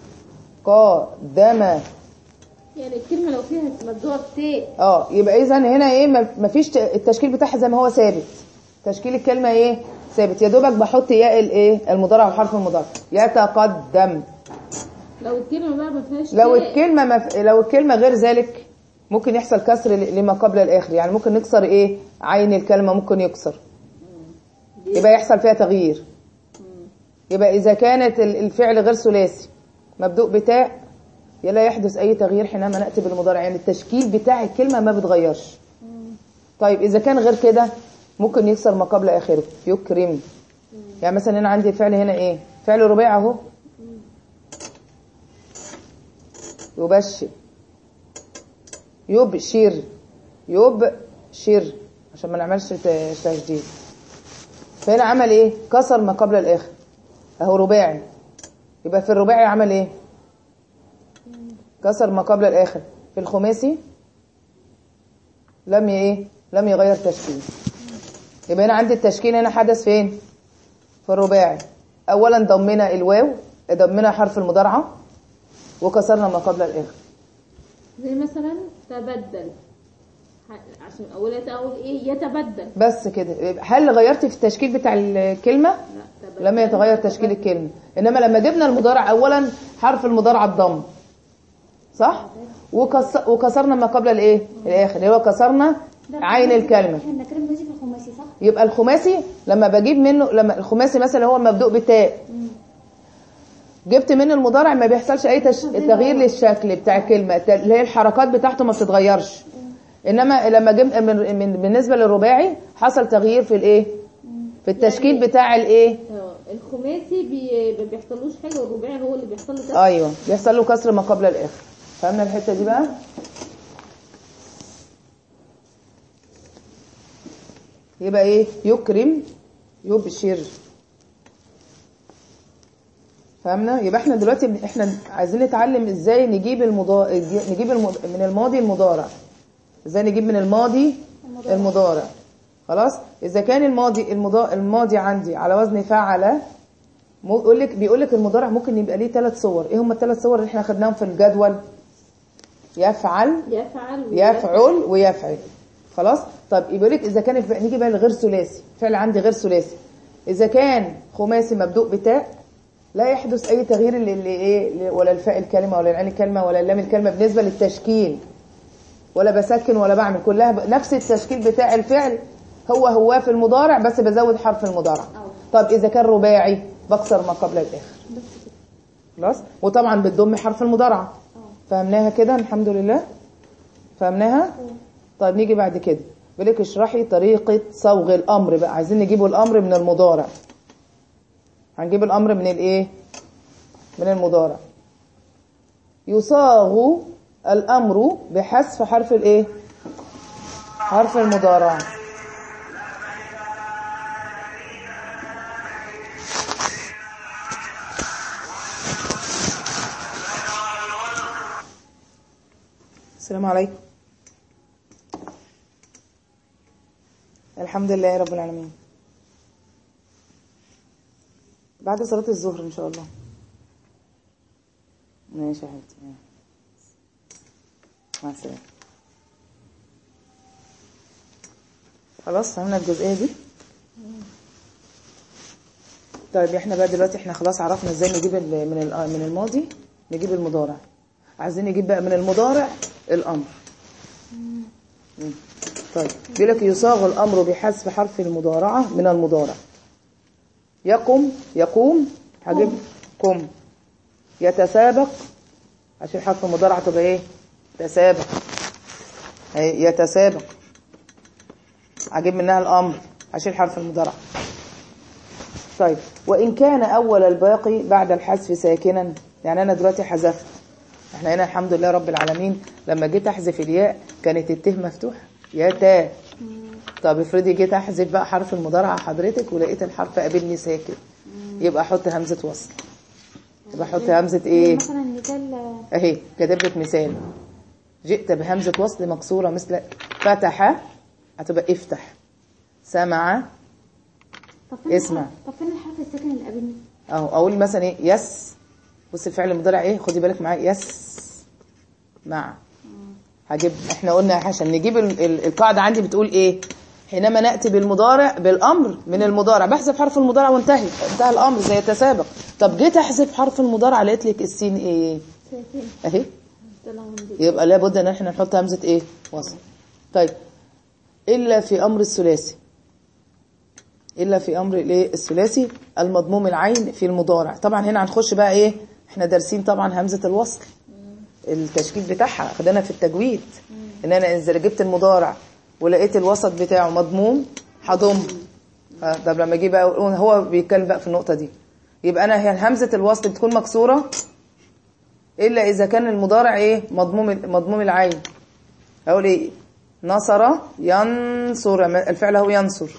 A: قدم
B: يعني الكلمة لو فيها مجزوعة تاء
A: اه يبقى اذا هنا ايه ما- مفيش ت- التشكيل بتاعها زي ما هو ثابت تشكيل الكلمه ايه ثابت يا دوبك بحط ياء الايه المضارع وحرف المضارع يتقدم
B: لو الكلمة بقى ما فيهاش
A: لو
B: تاء
A: الكلمه مف... لو الكلمه غير ذلك ممكن يحصل كسر ل- لما قبل الاخر يعني ممكن نكسر ايه عين الكلمه ممكن يكسر يبقى يحصل فيها تغيير يبقى اذا كانت ال- الفعل غير ثلاثي مبدوء بتاء لا يحدث اي تغيير حينما ناتي بالمضارع يعني التشكيل بتاع الكلمه ما بيتغيرش طيب اذا كان غير كده ممكن يكسر ما قبل اخره يكرم يعني مثلا هنا عندي الفعل هنا ايه فعل رباعي اهو يبشر يبشر يبشر عشان ما نعملش ت- تشديد فهنا عمل ايه كسر ما قبل الاخر اهو رباعي يبقى في الرباعي عمل ايه كسر ما قبل الاخر في الخماسي لم ي- ايه لم يغير تشكيل يبقى هنا عندي التشكيل هنا حدث فين في الرباعي اولا ضمنا الواو ضمنا حرف المضارعه وكسرنا ما قبل الاخر
B: زي مثلا تبدل ح- عشان اولها تقول ايه يتبدل
A: بس كده يبقى هل غيرت في التشكيل بتاع الكلمه
B: لا تبدل
A: لم يتغير تشكيل الكلمه انما لما جبنا المضارع اولا حرف المضارع الضم صح وكس... وكسرنا ما قبل الايه الاخر اللي هو كسرنا عين الكلمه
C: احنا كريم بيجي في الخماسي صح؟
A: يبقى الخماسي لما بجيب منه لما الخماسي مثلا هو مبدوء بتاء جبت منه المضارع ما بيحصلش اي تش... تغيير للشكل بتاع الكلمه الت- اللي هي الحركات بتاعته ما بتتغيرش انما لما جبت من... من... بالنسبه للرباعي حصل تغيير في الايه في التشكيل بتاع الايه
B: اه الخماسي بي... ما بيحصلوش حاجه والرباعي هو اللي بيحصل له كده
A: ايوه بيحصل له كسر ما قبل الاخر فهمنا الحته دي بقى يبقى ايه يكرم يبشر فهمنا يبقى احنا دلوقتي بن- احنا عايزين نتعلم ازاي نجيب المضا... نجيب المض... من الماضي المضارع ازاي نجيب من الماضي المضارع خلاص اذا كان الماضي المضا... الماضي عندي على وزن فعل بيقول لك بيقول لك المضارع ممكن يبقى ليه ثلاث صور ايه هم الثلاث صور اللي احنا خدناهم في الجدول يفعل
B: يفعل
A: يفعل ويفعل خلاص طب يقول لك اذا كان الفعل نيجي بقى لغير ثلاثي فعل عندي غير ثلاثي اذا كان خماسي مبدوء بتاء لا يحدث اي تغيير ل- ل- ايه ل- ولا الفاء الكلمه ولا العين الكلمه ولا اللام الكلمه بالنسبه للتشكيل ولا بسكن ولا بعمل كلها ب- نفس التشكيل بتاع الفعل هو هو في المضارع بس بزود حرف المضارع طب اذا كان رباعي بكسر ما قبل الاخر خلاص وطبعا بتضم حرف المضارعه فهمناها كده الحمد لله فهمناها طيب نيجي بعد كده بيقول لك اشرحي طريقه صوغ الامر بقى عايزين نجيبوا الامر من المضارع هنجيب الامر من الايه من المضارع يصاغ الامر بحذف حرف الايه حرف المضارع السلام عليكم الحمد لله رب العالمين بعد صلاة الظهر إن شاء الله ماشي يا حبيبتي مع السلامة خلاص فهمنا الجزئية دي طيب احنا بقى دلوقتي احنا خلاص عرفنا ازاي نجيب ال- من ال- من الماضي نجيب المضارع عايزين نجيب بقى من المضارع الامر مم. طيب بيقول لك يصاغ الامر بحذف حرف المضارعه من المضارع يقم يقوم هجيب قم يتسابق عشان حرف المضارعه تبقى ايه تسابق أهي يتسابق هجيب منها الامر عشان حرف المضارعه طيب وإن كان أول الباقي بعد الحذف ساكنا يعني أنا دلوقتي حذفت احنا هنا الحمد لله رب العالمين لما جيت أحذف الياء كانت الته مفتوحة يا تا طب افرضي جيت أحذف بقى حرف المضارعة حضرتك ولقيت الحرف قابلني ساكن يبقى أحط همزة وصل يبقى أحط همزة إيه
C: مثلا مثال آه،
A: اهي كاتب لك مثال جئت بهمزة وصل مكسورة مثل فتح هتبقى افتح سمع
C: طب فين
A: اسمع.
C: الحرف- طب فين الحرف الساكن اللي قابلني
A: اهو اقول مثلا ايه يس بص الفعل المضارع ايه خدي بالك معايا يس مع هجيب احنا قلنا عشان نجيب ال- ال- القاعده عندي بتقول ايه حينما ناتي بالمضارع بالامر من المضارع بحذف حرف المضارع وانتهي انتهى الامر زي التسابق طب جيت احذف حرف المضارع لقيت لك السين ايه
C: ساكن
A: اهي
C: طلع من دي
A: يبقى لابد ان احنا نحط همزه ايه وصل طيب الا في امر الثلاثي الا في امر الايه الثلاثي المضموم العين في المضارع طبعا هنا هنخش بقى ايه احنا دارسين طبعا همزه الوصل التشكيل بتاعها خدنا في التجويد ان انا اذا جبت المضارع ولقيت الوسط بتاعه مضموم هضم ها، طب لما اجي بقى أقول- هو بيتكلم بقى في النقطه دي يبقى انا هي همزه الوصل بتكون مكسوره الا اذا كان المضارع ايه مضموم مضموم العين اقول ايه نصر ينصر الفعل هو ينصر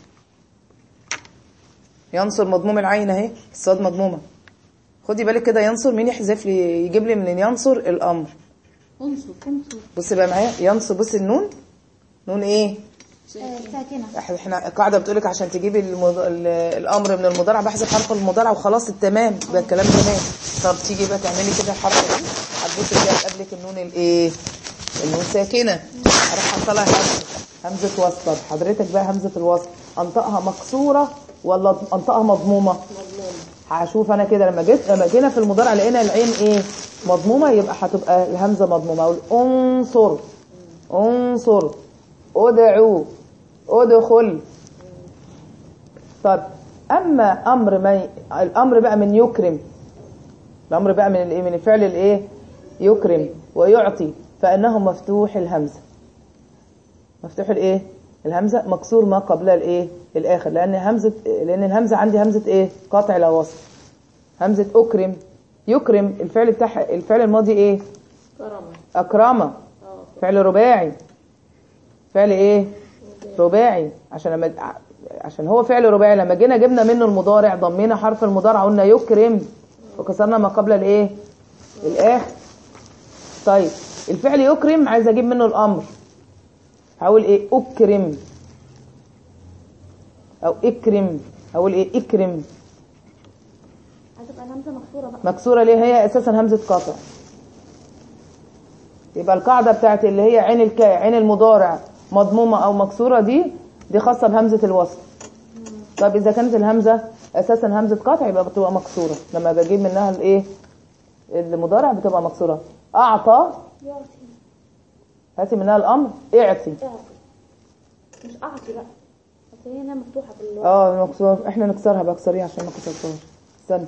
A: ينصر مضموم العين اهي الصاد مضمومه خدي بالك كده ينصر مين يحذف لي يجيب لي من ينصر الامر
C: انصر انصر
A: بصي بقى معايا ينصر بصي النون نون ايه
C: آه، ساكنه
A: إح- احنا القاعده بتقولك عشان تجيبي المض... ال- الامر من المضارع بحذف حرف المضارع وخلاص التمام يبقى الكلام تمام طب تيجي بقى تعملي كده الحرف دي هتبصي تلاقي قبلك النون الايه النون ساكنه اروح حاطه لها همزه همزه وصل طب حضرتك بقى همزه الوصل انطقها مكسوره ولا انطقها مضمومه هشوف انا كده لما جيت لما جينا في المضارع لقينا العين ايه مضمومه يبقى هتبقى الهمزه مضمومه اقول انصر انصر ادعو ادخل طب اما امر من الامر بقى من يكرم الامر بقى من الايه من الفعل الايه يكرم ويعطي فانه مفتوح الهمزه مفتوح الايه الهمزه مكسور ما قبل الايه الاخر لان همزه لان الهمزه عندي همزه ايه قطع لا وصل همزه اكرم يكرم الفعل بتاعها الفعل الماضي ايه
B: كرم
A: اكرم
B: اه
A: فعل رباعي فعل ايه رباعي عشان لما عشان هو فعل رباعي لما جينا جبنا منه المضارع ضمينا حرف المضارع قلنا يكرم وكسرنا ما قبل الايه الاخر طيب الفعل يكرم عايز اجيب منه الامر هقول ايه اكرم او اكرم هقول ايه اكرم
C: هتبقى الهمزه مكسوره بقى
A: مكسوره ليه هي اساسا همزه قطع يبقى القاعده بتاعت اللي هي عين الكا عين المضارع مضمومه او مكسوره دي دي خاصه بهمزه الوصل طب اذا كانت الهمزه اساسا همزه قطع يبقى بتبقى مكسوره لما بجيب منها الايه المضارع بتبقى مكسوره اعطى
C: يعطي
A: هاتي منها الامر اعطي
C: اعطي مش اعطي بقى اصل هي هنا مفتوحه في الوقت
A: اه مكسوره احنا نكسرها بقى اكسريها عشان ما كسرتهاش استنى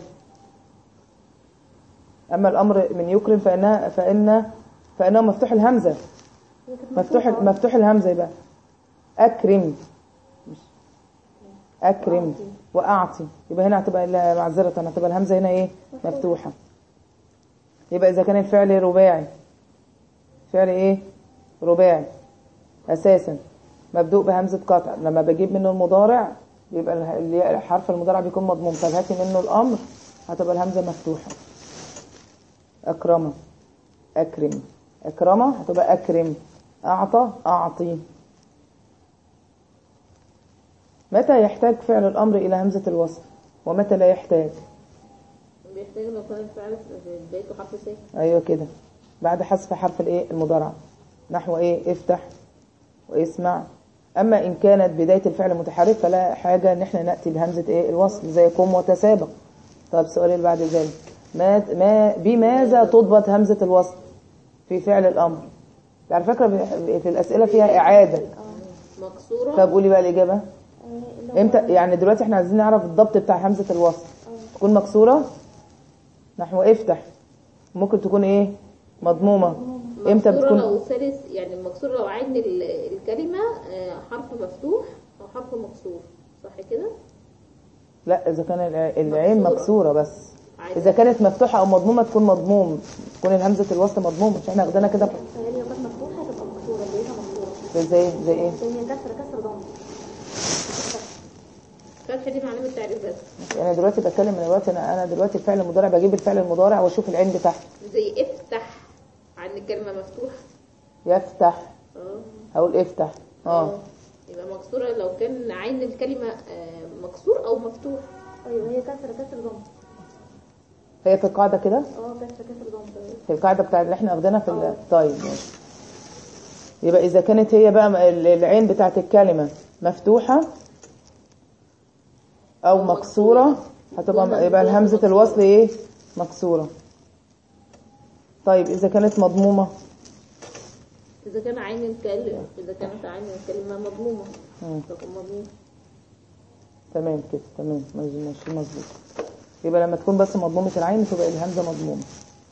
A: اما الامر من يكرم فانها فان فانه مفتوح الهمزه
C: هي كانت
A: مفتوح
C: مفتوحة.
A: مفتوح الهمزه يبقى اكرم مش اكرم
C: وأعطي.
A: واعطي يبقى هنا هتبقى لا، معذره هتبقى الهمزه هنا ايه مفتوحه يبقى اذا كان الفعل رباعي فعل ايه رباعي اساسا مبدوء بهمزه قطع لما بجيب منه المضارع يبقى اله- اللي- حرف المضارع بيكون مضموم طب هاتي منه الامر هتبقى الهمزه مفتوحه اكرم اكرم أكرم هتبقى أكرم أعطى أعطي متى يحتاج فعل الأمر إلى همزة الوصل ومتى لا يحتاج
B: بيحتاج لو كان الفعل في بدايته حرف ساكن
A: أيوة كده بعد حذف حرف الإيه المضارع نحو إيه افتح واسمع أما إن كانت بداية الفعل متحرك فلا حاجة إن إحنا نأتي بهمزة إيه الوصل زي قم وتسابق طب السؤال اللي بعد ذلك ما ما بماذا تضبط همزة الوصل في فعل الأمر على فكرة ب- في الأسئلة فيها إعادة
B: مكسورة
A: طب قولي بقى الإجابة
C: آه، اللي هو-
A: امتى يعني دلوقتي احنا عايزين نعرف الضبط بتاع همزة الوصل تكون مكسورة نحو افتح ممكن تكون ايه مضمومة امتى
B: مكسورة
A: بتكون
B: لو ثالث يعني المكسورة لو عين ال- الكلمة آه، حرف مفتوح أو حرف مكسور صح كده؟
A: لا اذا كان الع- العين
B: مكسورة.
A: مكسورة بس
B: عادي.
A: اذا كانت مفتوحة او مضمومة تكون مضموم تكون الهمزة الوصل مضمومة مش احنا واخدينها كده
C: فهي لو كانت مفتوحه تبقى مكسوره بدايتها مكسوره
A: زي زي ايه
C: عشان هي كسر كسر ضم
B: فتحة دي معلومة تعريف بس
A: يعني دلوقتي بتكلم من دلوقتي انا انا دلوقتي الفعل المضارع بجيب الفعل المضارع واشوف العين بتاعته
B: زي افتح عن الكلمة مفتوح
A: يفتح
B: اه
A: هقول افتح اه
B: يبقى مكسورة لو كان عين الكلمة آه، مكسور أو مفتوح
C: ايوه هي كسر كسر ضم
A: هي في القاعدة كده
C: اه كسر كسر ضم
A: في القاعدة بتاع اللي احنا واخدينها في ال- طيب ماشي يبقى إذا كانت هي بقى م- ال- العين بتاعت الكلمة مفتوحة أو
B: أو
A: مكسورة
B: مكسورة.
A: هتبقى م-
B: مكسورة.
A: يبقى الهمزة الوصل إيه مكسورة طيب إذا كانت مضمومة
B: إذا كان عين الكلمة إذا كانت عين الكلمة مضمومة
A: مم.
B: تكون مضمومة
A: تمام كده تمام ماشي ماشي مظبوط يبقى لما تكون بس مضمومة العين تبقى الهمزة مضمومة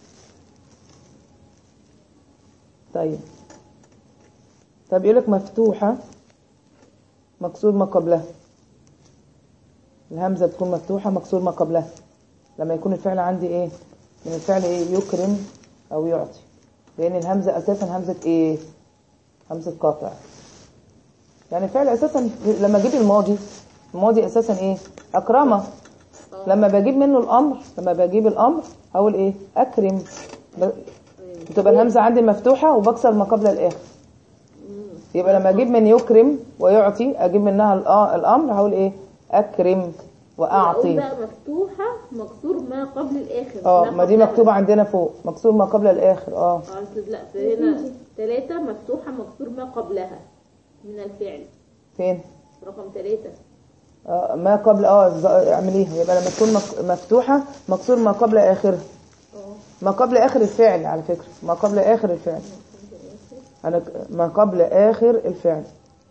A: طيب طب يقول لك مفتوحة مكسور ما قبلها الهمزة تكون مفتوحة مكسور ما قبلها لما يكون الفعل عندي ايه من الفعل ايه يكرم او يعطي لان الهمزة اساسا همزة ايه همزة قاطع يعني الفعل اساسا لما اجيب الماضي الماضي اساسا ايه اكرمه لما بجيب منه الامر لما بجيب الامر هقول ايه اكرم ب- بتبقى الهمزه عندي مفتوحه وبكسر ما قبل الاخر يبقى لما اجيب من يكرم ويعطي اجيب منها الآ- الامر هقول ايه اكرم
B: أقول
A: واعطي
B: بقى مفتوحة مكسور ما قبل الآخر
A: اه ما دي
B: قبلها.
A: مكتوبه عندنا فوق مكسور ما قبل الاخر اه
B: اه أصل لا في هنا ثلاثة مفتوحة مكسور ما قبلها من الفعل
A: فين
B: رقم ثلاثة
A: آه ما قبل اه ز- اعمليها يبقى لما تكون مك- مفتوحه مكسور ما قبل اخرها
B: اه
A: ما قبل اخر الفعل على فكرة ما قبل اخر الفعل انا ك- ما قبل اخر الفعل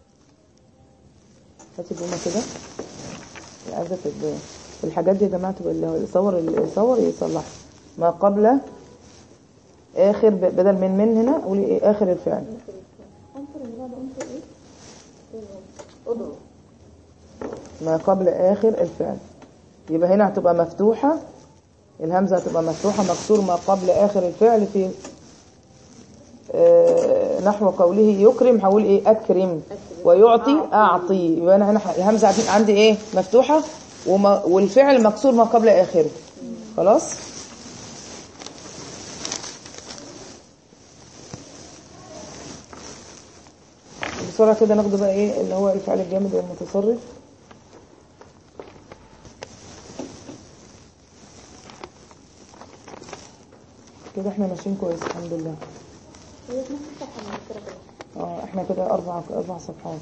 A: هاتي بومه كده عايزه تبقى الحاجات دي يا جماعه تبقى اللي هو يصور اللي يصور يصلحها ما قبل اخر ب- بدل من من هنا قولي ايه اخر الفعل
C: عنصر اللي بعد عنصر ايه
B: اضرب
A: ما قبل اخر الفعل يبقى هنا هتبقى مفتوحه الهمزه هتبقى مفتوحه مكسور ما قبل اخر الفعل في آه، نحو قوله يكرم هقول ايه اكرم ويعطي اعطي يبقى انا هنا الهمزه عندي- عندي ايه مفتوحه وما والفعل مكسور ما قبل اخره خلاص بسرعه كده ناخد بقى ايه اللي هو الفعل الجامد والمتصرف كده احنا ماشيين كويس الحمد لله
C: هي في نفس الصفحه من الكتاب كده
A: اه احنا كده اربع اربع صفحات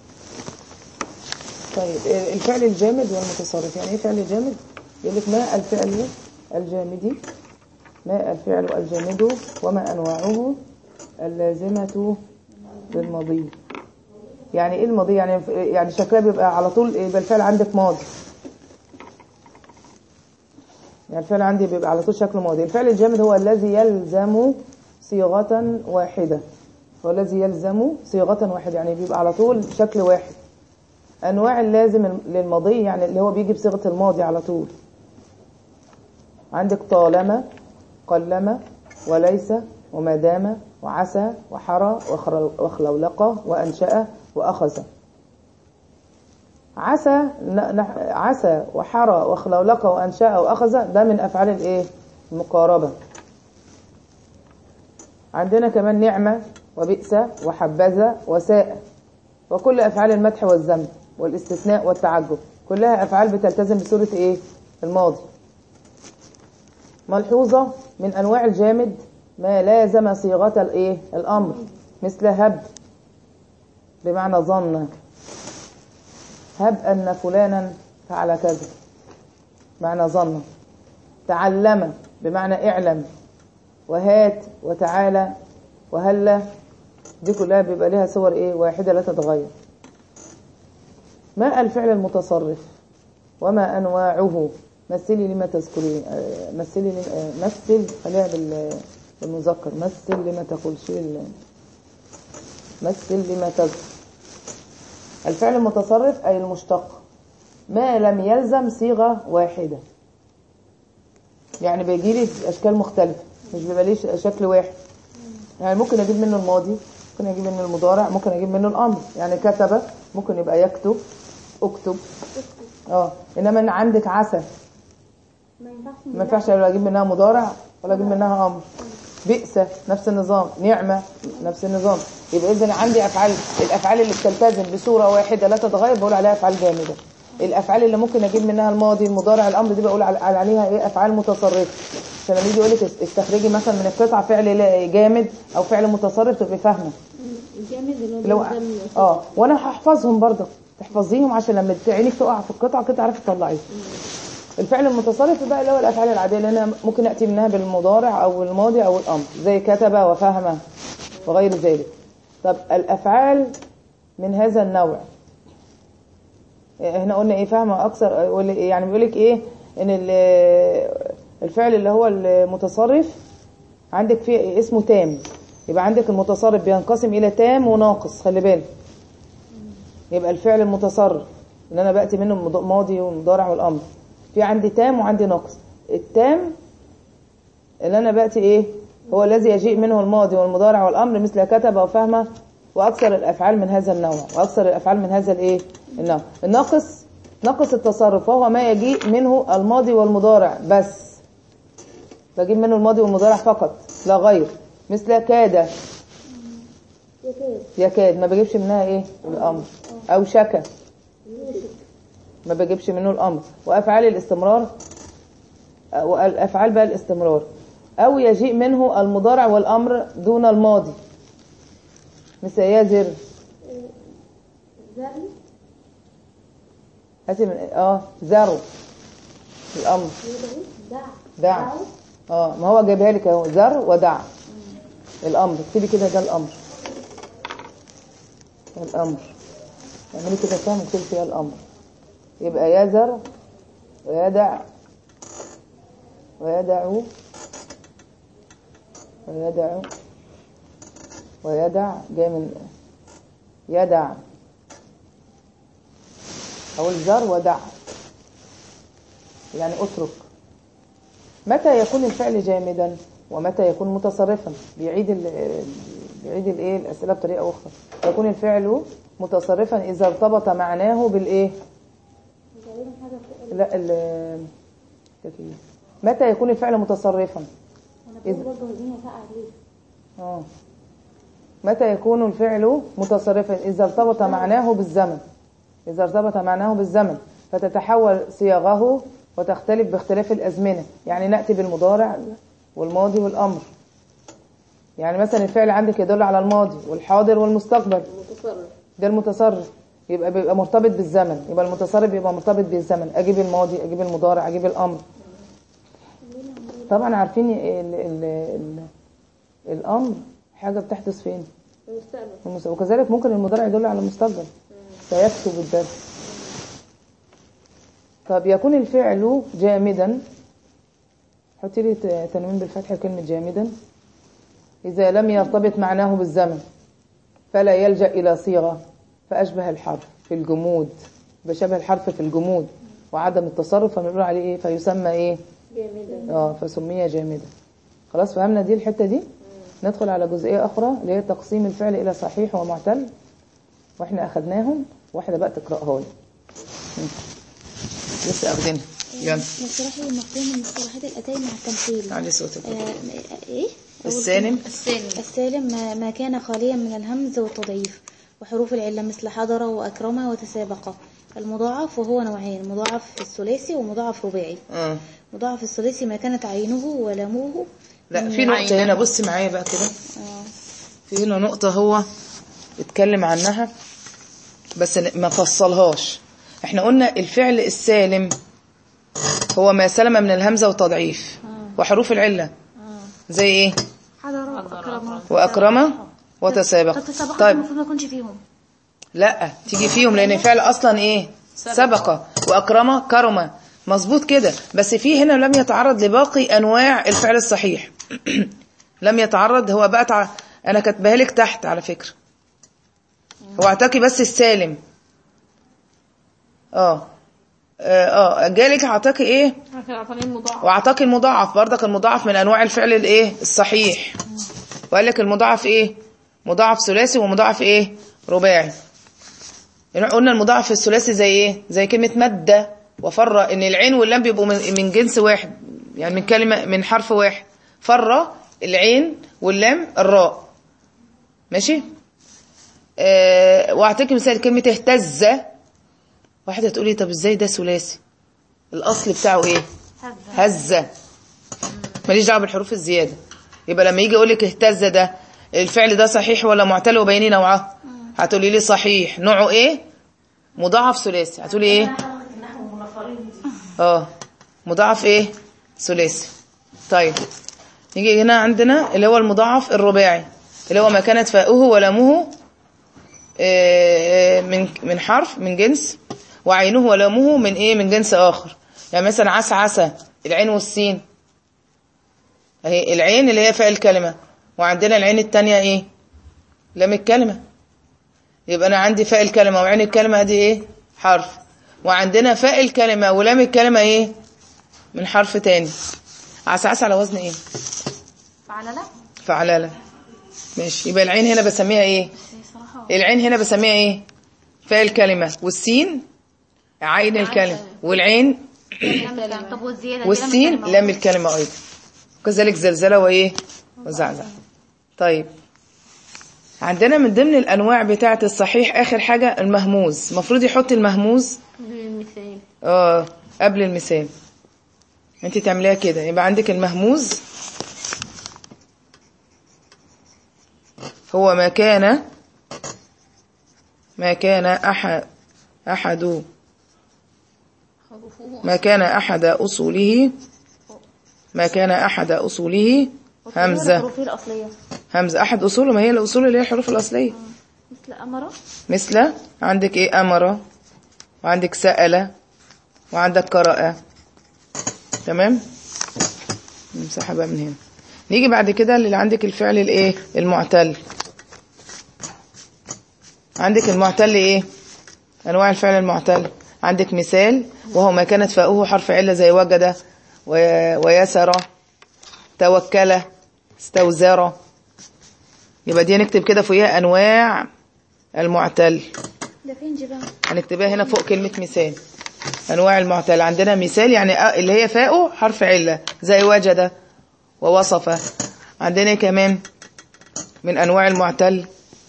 A: طيب ال- الفعل الجامد والمتصرف يعني ايه فعل جامد يقول لك ما الفعل الجامد ما الفعل الجامد وما انواعه اللازمه للماضي يعني ايه الماضي يعني يعني شكلها بيبقى على طول يبقى الفعل عندك ماضي يعني الفعل عندي بيبقى على طول شكله ماضي الفعل الجامد هو الذي يلزم صيغة واحدة هو الذي يلزم صيغة واحدة يعني بيبقى على طول شكل واحد أنواع اللازم للماضي يعني اللي هو بيجي بصيغة الماضي على طول عندك طالما قلما وليس وما دام وعسى وحرى وخر- وخلولقة وأنشأ وأخذ عسى ن- نح- عسى وحرى وخلولقة وأنشأ وأخذ ده من أفعال الإيه؟ المقاربة عندنا كمان نعمة وبئس وحبذا وساء وكل أفعال المدح والذم والاستثناء والتعجب كلها أفعال بتلتزم بصورة إيه؟ الماضي ملحوظة من أنواع الجامد ما لازم صيغة الإيه؟ الأمر مثل هب بمعنى ظن هب أن فلانا فعل كذا معنى ظن تعلم بمعنى اعلم وهات وتعالى وهلا دي كلها بيبقى لها صور ايه واحدة لا تتغير ما الفعل المتصرف وما انواعه مثلي لما تذكرين آه، مثلي لما آه، مثل خليها بال- بالمذكر مثل لما تقول شيل ال- مثل لما تذكر الفعل المتصرف أي المشتق ما لم يلزم صيغة واحدة يعني بيجي لي أشكال مختلفة مش بيبقى لي ش- شكل واحد يعني ممكن أجيب منه الماضي ممكن أجيب منه المضارع ممكن أجيب منه الأمر يعني كتب ممكن يبقى يكتب اكتب اه انما ان عندك عسى
C: ما ينفعش
A: ما ينفعش ولا اجيب منها مضارع ولا اجيب منها امر بئس نفس النظام نعمه نفس النظام يبقى اذا عندي افعال الافعال اللي بتلتزم بصوره واحده لا تتغير بقول عليها افعال جامده الافعال اللي ممكن اجيب منها الماضي المضارع الامر دي بقول على- عليها ايه افعال متصرفه عشان لما يجي يقول لك استخرجي مثلا من القطعه فعل لا- جامد او فعل متصرف تبقي فاهمه
B: الجامد اللي هو
A: لو
B: بيلزم
A: اه وانا هحفظهم برضه تحفظيهم عشان لما عينك تقع في القطعه كده تعرفي تطلعيها الفعل المتصرف بقى اللي هو الافعال العاديه اللي انا ممكن اتي منها بالمضارع او الماضي او الامر زي كتب وفهم وغير ذلك طب الافعال من هذا النوع هنا قلنا ايه فاهمه اكثر ولا إيه؟ يعني بيقول لك ايه ان ال- الفعل اللي هو المتصرف عندك فيه اسمه تام يبقى عندك المتصرف بينقسم الى تام وناقص خلي بالك يبقى الفعل المتصرف اللي انا باتي منه المض- ماضي والمضارع والامر في عندي تام وعندي ناقص التام اللي انا باتي ايه هو الذي يجيء منه الماضي والمضارع والامر مثل كتب وفهم واكثر الافعال من هذا النوع واكثر الافعال من هذا الايه النوع الناقص ناقص التصرف وهو ما يجيء منه الماضي والمضارع بس بجيب منه الماضي والمضارع فقط لا غير مثل كاد
B: يكاد
A: يكاد ما بجيبش منها ايه الامر او شكا ما بجيبش منه الامر وافعال الاستمرار والافعال بقى الاستمرار او يجيء منه المضارع والامر دون الماضي مثل يزر
B: زري
A: هاتي من اه زرو الامر
B: يدعي دع
A: دع اه ما هو جايبها لك اهو زر ودع الامر اكتبي كده ده الامر الامر اعملي كده فاهم اكتبي فيها الامر يبقى يزر ويدع ويدع ويدع ويدع جاي من يدع او الزر ودع يعني اترك متى يكون الفعل جامدا ومتى يكون متصرفا بيعيد ال بيعيد الايه الاسئله بطريقه اخرى يكون الفعل متصرفا اذا ارتبط معناه بالايه
B: تقريبا حاجه فوق
A: لا ال كتير. متى يكون الفعل متصرفا
C: انا بقول برضه الدنيا ساقعه ليه
A: اه متى يكون الفعل متصرفا إذا ارتبط معناه بالزمن إذا ارتبط معناه بالزمن فتتحول صياغه وتختلف باختلاف الأزمنة يعني نأتي بالمضارع والماضي والأمر يعني مثلا الفعل عندك يدل على الماضي والحاضر والمستقبل
B: متصرف
A: ده المتصرف يبقى بيبقى مرتبط بالزمن يبقى المتصرف بيبقى مرتبط بالزمن اجيب الماضي اجيب المضارع اجيب الامر طبعا عارفين ال ال ال الامر حاجه بتحدث فين
B: المستقبل
A: في المستقبل. وكذلك ممكن المضارع يدل على المستقبل سيكتب الدرس طب يكون الفعل جامدا حطي لي ت- تنوين بالفتح كلمة جامدا إذا لم يرتبط معناه بالزمن فلا يلجأ إلى صيغة فأشبه الحرف في الجمود بشبه الحرف في الجمود وعدم التصرف فبنقول عليه إيه فيسمى إيه
B: جامدا
A: اه فسمي جامدا خلاص فهمنا دي الحتة دي ندخل على جزئية أخرى اللي هي تقسيم الفعل إلى صحيح ومعتل واحنا أخدناهم واحدة بقى تقرأها لي مم. لسه أخدينها يلا
C: مصطلح المفهوم من مصطلحات الأتاي مع التمثيل
A: علي صوتك
C: آه، ايه
A: السالم
B: السالم
C: السالم ما- ما كان خاليا من الهمز والتضعيف وحروف العلة مثل حضر وأكرم وتسابق المضاعف وهو نوعين مضاعف الثلاثي ومضاعف رباعي
A: اه
C: مضاعف الثلاثي ما كانت عينه ولامه
A: لا في نقطة هنا بصي معايا بقى كده
C: آه.
A: في هنا نقطة هو اتكلم عنها بس ما فصلهاش احنا قلنا الفعل السالم هو ما سلم من الهمزة والتضعيف وحروف العلة زي ايه
C: حضر وأكرم
A: وأكرم وتسابق
C: قد تسابق
A: طيب
C: المفروض ما يكونش فيهم
A: لا تيجي فيهم لان الفعل اصلا ايه سبق واكرم كرم مظبوط كده بس في هنا لم يتعرض لباقي انواع الفعل الصحيح لم يتعرض هو بقى تع... انا كاتباها لك تحت على فكره هو اعطاكي بس السالم اه اه اه جالك اعطاكي ايه
B: عشان المضاعف
A: واعطاك المضاعف برضك المضاعف من انواع الفعل الايه الصحيح وقال لك المضاعف ايه مضاعف ثلاثي ومضاعف ايه رباعي يعني قلنا المضاعف الثلاثي زي ايه زي كلمه ماده وفر ان العين واللام بيبقوا من, من جنس واحد يعني من كلمه من حرف واحد فر العين واللام الراء ماشي آه واعطيك مثال كلمه اهتز واحده تقولي طب ازاي ده ثلاثي الاصل بتاعه ايه هزة ماليش دعوه بالحروف الزياده يبقى لما يجي يقول لك اهتز ده الفعل ده صحيح ولا معتل وبيني نوعه هتقولي لي صحيح نوعه ايه مضاعف ثلاثي هتقولي ايه اه مضاعف ايه ثلاثي طيب نيجي هنا عندنا اللي هو المضاعف الرباعي اللي هو ما كانت فاؤه ولامه آه، من من حرف من جنس وعينه ولامه من ايه من جنس اخر يعني مثلا عسى عسى العين والسين اهي العين اللي هي فاء الكلمه وعندنا العين التانية ايه لام الكلمه يبقى انا عندي فاء الكلمه وعين الكلمه دي ايه حرف وعندنا فاء الكلمه ولام الكلمه ايه من حرف تاني عسى عسى على وزن ايه
C: فعللة
A: فعلالة ماشي يبقى العين هنا بسميها ايه
C: صراحة
A: العين هنا بسميها ايه فاء الكلمة والسين عين الكلمة والعين
C: طب والزيادة دي
A: والسين
C: لما
A: لام الكلمة ايضا وكذلك زلزلة وايه وزعزع طيب عندنا من ضمن الانواع بتاعة الصحيح اخر حاجة المهموز المفروض يحط المهموز
B: المثال
A: اه قبل المثال انت تعمليها كده يبقى عندك المهموز هو ما كان ما كان احد احد ما كان احد اصوله ما كان احد اصوله همزه
C: الحروف الأصلية
A: همزه احد اصوله ما هي الاصول اللي هي الحروف الاصليه
C: مثل أمرة
A: مثل عندك ايه امر وعندك سأل وعندك قرأ تمام نمسحها بقى من هنا نيجي بعد كده اللي عندك الفعل الايه المعتل عندك المعتل ايه انواع الفعل المعتل عندك مثال وهو ما كانت فاؤه حرف عله زي وجد و- ويسر توكل استوزر يبقى دي نكتب كده فوقيها انواع المعتل
C: ده فين جبال
A: هنكتبها هنا فوق كلمة مثال أنواع المعتل عندنا مثال يعني أ- اللي هي فاءه حرف علة زي وجد ووصف عندنا كمان من أنواع المعتل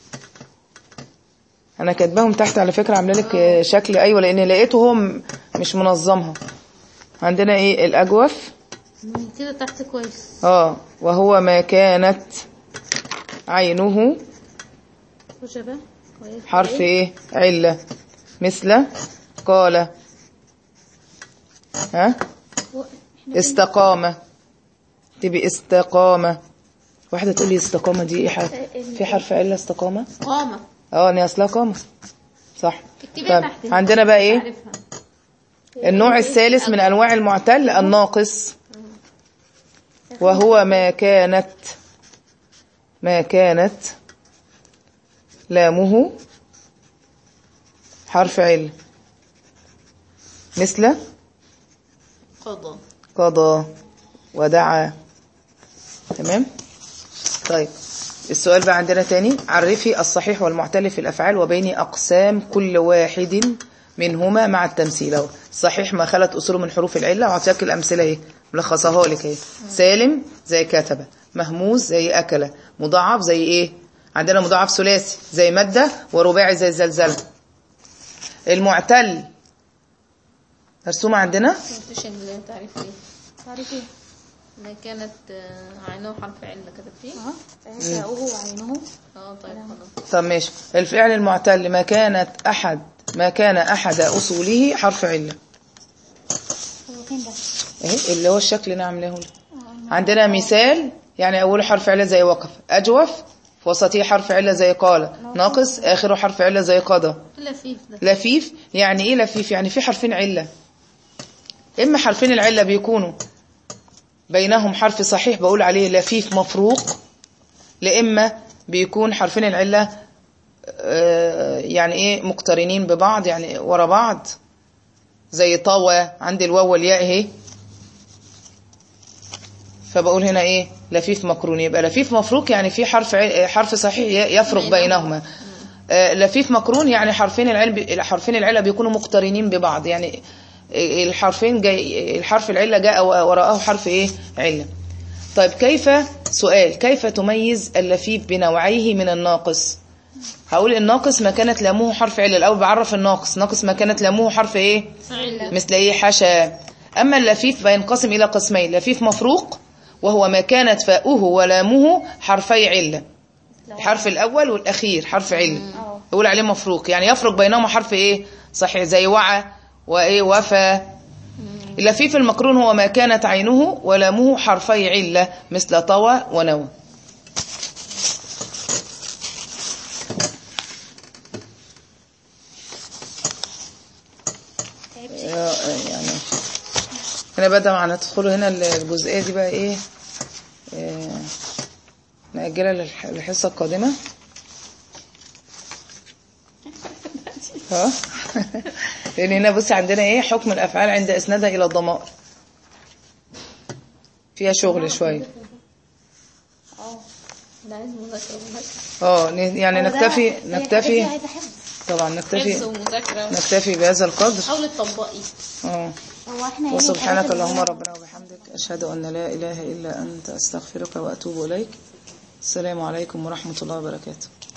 A: أنا كاتباهم تحت على فكرة عاملة لك آه، شكل أيوة لأن لقيته هو م- مش منظمها عندنا إيه الأجوف
B: كده تحت كويس
A: اه وهو ما كانت عينه
C: وجبة
A: حرف ايه علة مثل قال ها استقامة تبي استقامة واحدة تقول لي استقامة دي ايه حرف في حرف علة استقامة
B: قامة
A: اه ان هي اصلها قامة صح
B: اكتبيها
A: طب
B: تحت
A: عندنا بقى ايه
B: عارفها
A: النوع الثالث من انواع المعتل الناقص وهو ما كانت ما كانت لامه حرف عل مثل
B: قضى
A: قضى ودعا تمام طيب السؤال بقى عندنا تاني عرفي الصحيح والمعتل في الأفعال وبين أقسام كل واحد منهما مع التمثيل اهو الصحيح ما خلت أصوله من حروف العلة وأعطيك الأمثلة اهي ملخصها لك اهي سالم زي كتب مهموز زي أكلة مضاعف زي إيه عندنا مضاعف ثلاثي زي مادة ورباعي زي زلزلة المعتل مرسومة عندنا
B: مفيش التعريف ايه
C: تعرف ايه
B: ما كانت آه، عينه حرف علة كتبتيه
C: اه فهو وعينه
B: اه طيب خلاص
A: طب ماشي الفعل المعتل ما كانت أحد ما كان أحد أصوله حرف علة
C: هو فين ده
A: اهي اللي هو الشكل اللي عاملاه لك. عندنا مثال يعني أوله حرف علة زي وقف أجوف في وسطه حرف علة زي قال ناقص آخره حرف علة زي قضى
B: لفيف ده
A: لفيف يعني ايه لفيف يعني في حرفين علة اما حرفين العلة بيكونوا بينهم حرف صحيح بقول عليه لفيف مفروق لإما بيكون حرفين العلة آه، يعني ايه مقترنين ببعض يعني ورا بعض زي طوى عندي الواو والياء اهي فبقول هنا ايه لفيف مقرون يبقى لفيف مفروق يعني في حرف ع- حرف صحيح ي- يفرق بينهما آه، لفيف مقرون يعني حرفين العلة حرفين العلة بيكونوا مقترنين ببعض يعني الحرفين جاي الحرف العلة جاء وراءه حرف ايه علة طيب كيف سؤال كيف تميز اللفيف بنوعيه من الناقص هقول الناقص ما كانت لامه حرف علة الأول بعرف الناقص ناقص ما كانت لامه حرف ايه مثل ايه حشا أما اللفيف بينقسم إلى قسمين لفيف مفروق وهو ما كانت فاؤه ولامه حرفي علة الحرف الأول والأخير حرف علة يقول عليه مفروق يعني يفرق بينهما حرف ايه صحيح زي وعى وايه وفى اللفيف المقرون هو ما كانت عينه ولامه حرفي علة مثل طوى ونوى آه، يعني هنا بدأ مع ندخل هنا الجزئية دي بقى ايه آه، نأجلها للح- للحصة القادمة ها لان هنا بصي عندنا ايه حكم الافعال عند اسنادها الى الضمائر فيها شغل شويه
B: ده عايز مذاكرة ومذاكرة
A: اه ن- يعني
C: هو ده-
A: نكتفي
C: هي الحاجات دي
A: نكتفي
C: عايزة حفظ
A: طبعا
B: حفظ
A: نكتفي
B: ومذاكرة
A: نكتفي بهذا القدر
B: حاولي تطبقي
A: اه
C: هو احنا يعني
A: وسبحانك
C: الحاجات اللي
A: اللهم
C: هي-
A: ربنا وبحمدك اشهد ان لا اله الا انت استغفرك واتوب اليك السلام عليكم ورحمه الله وبركاته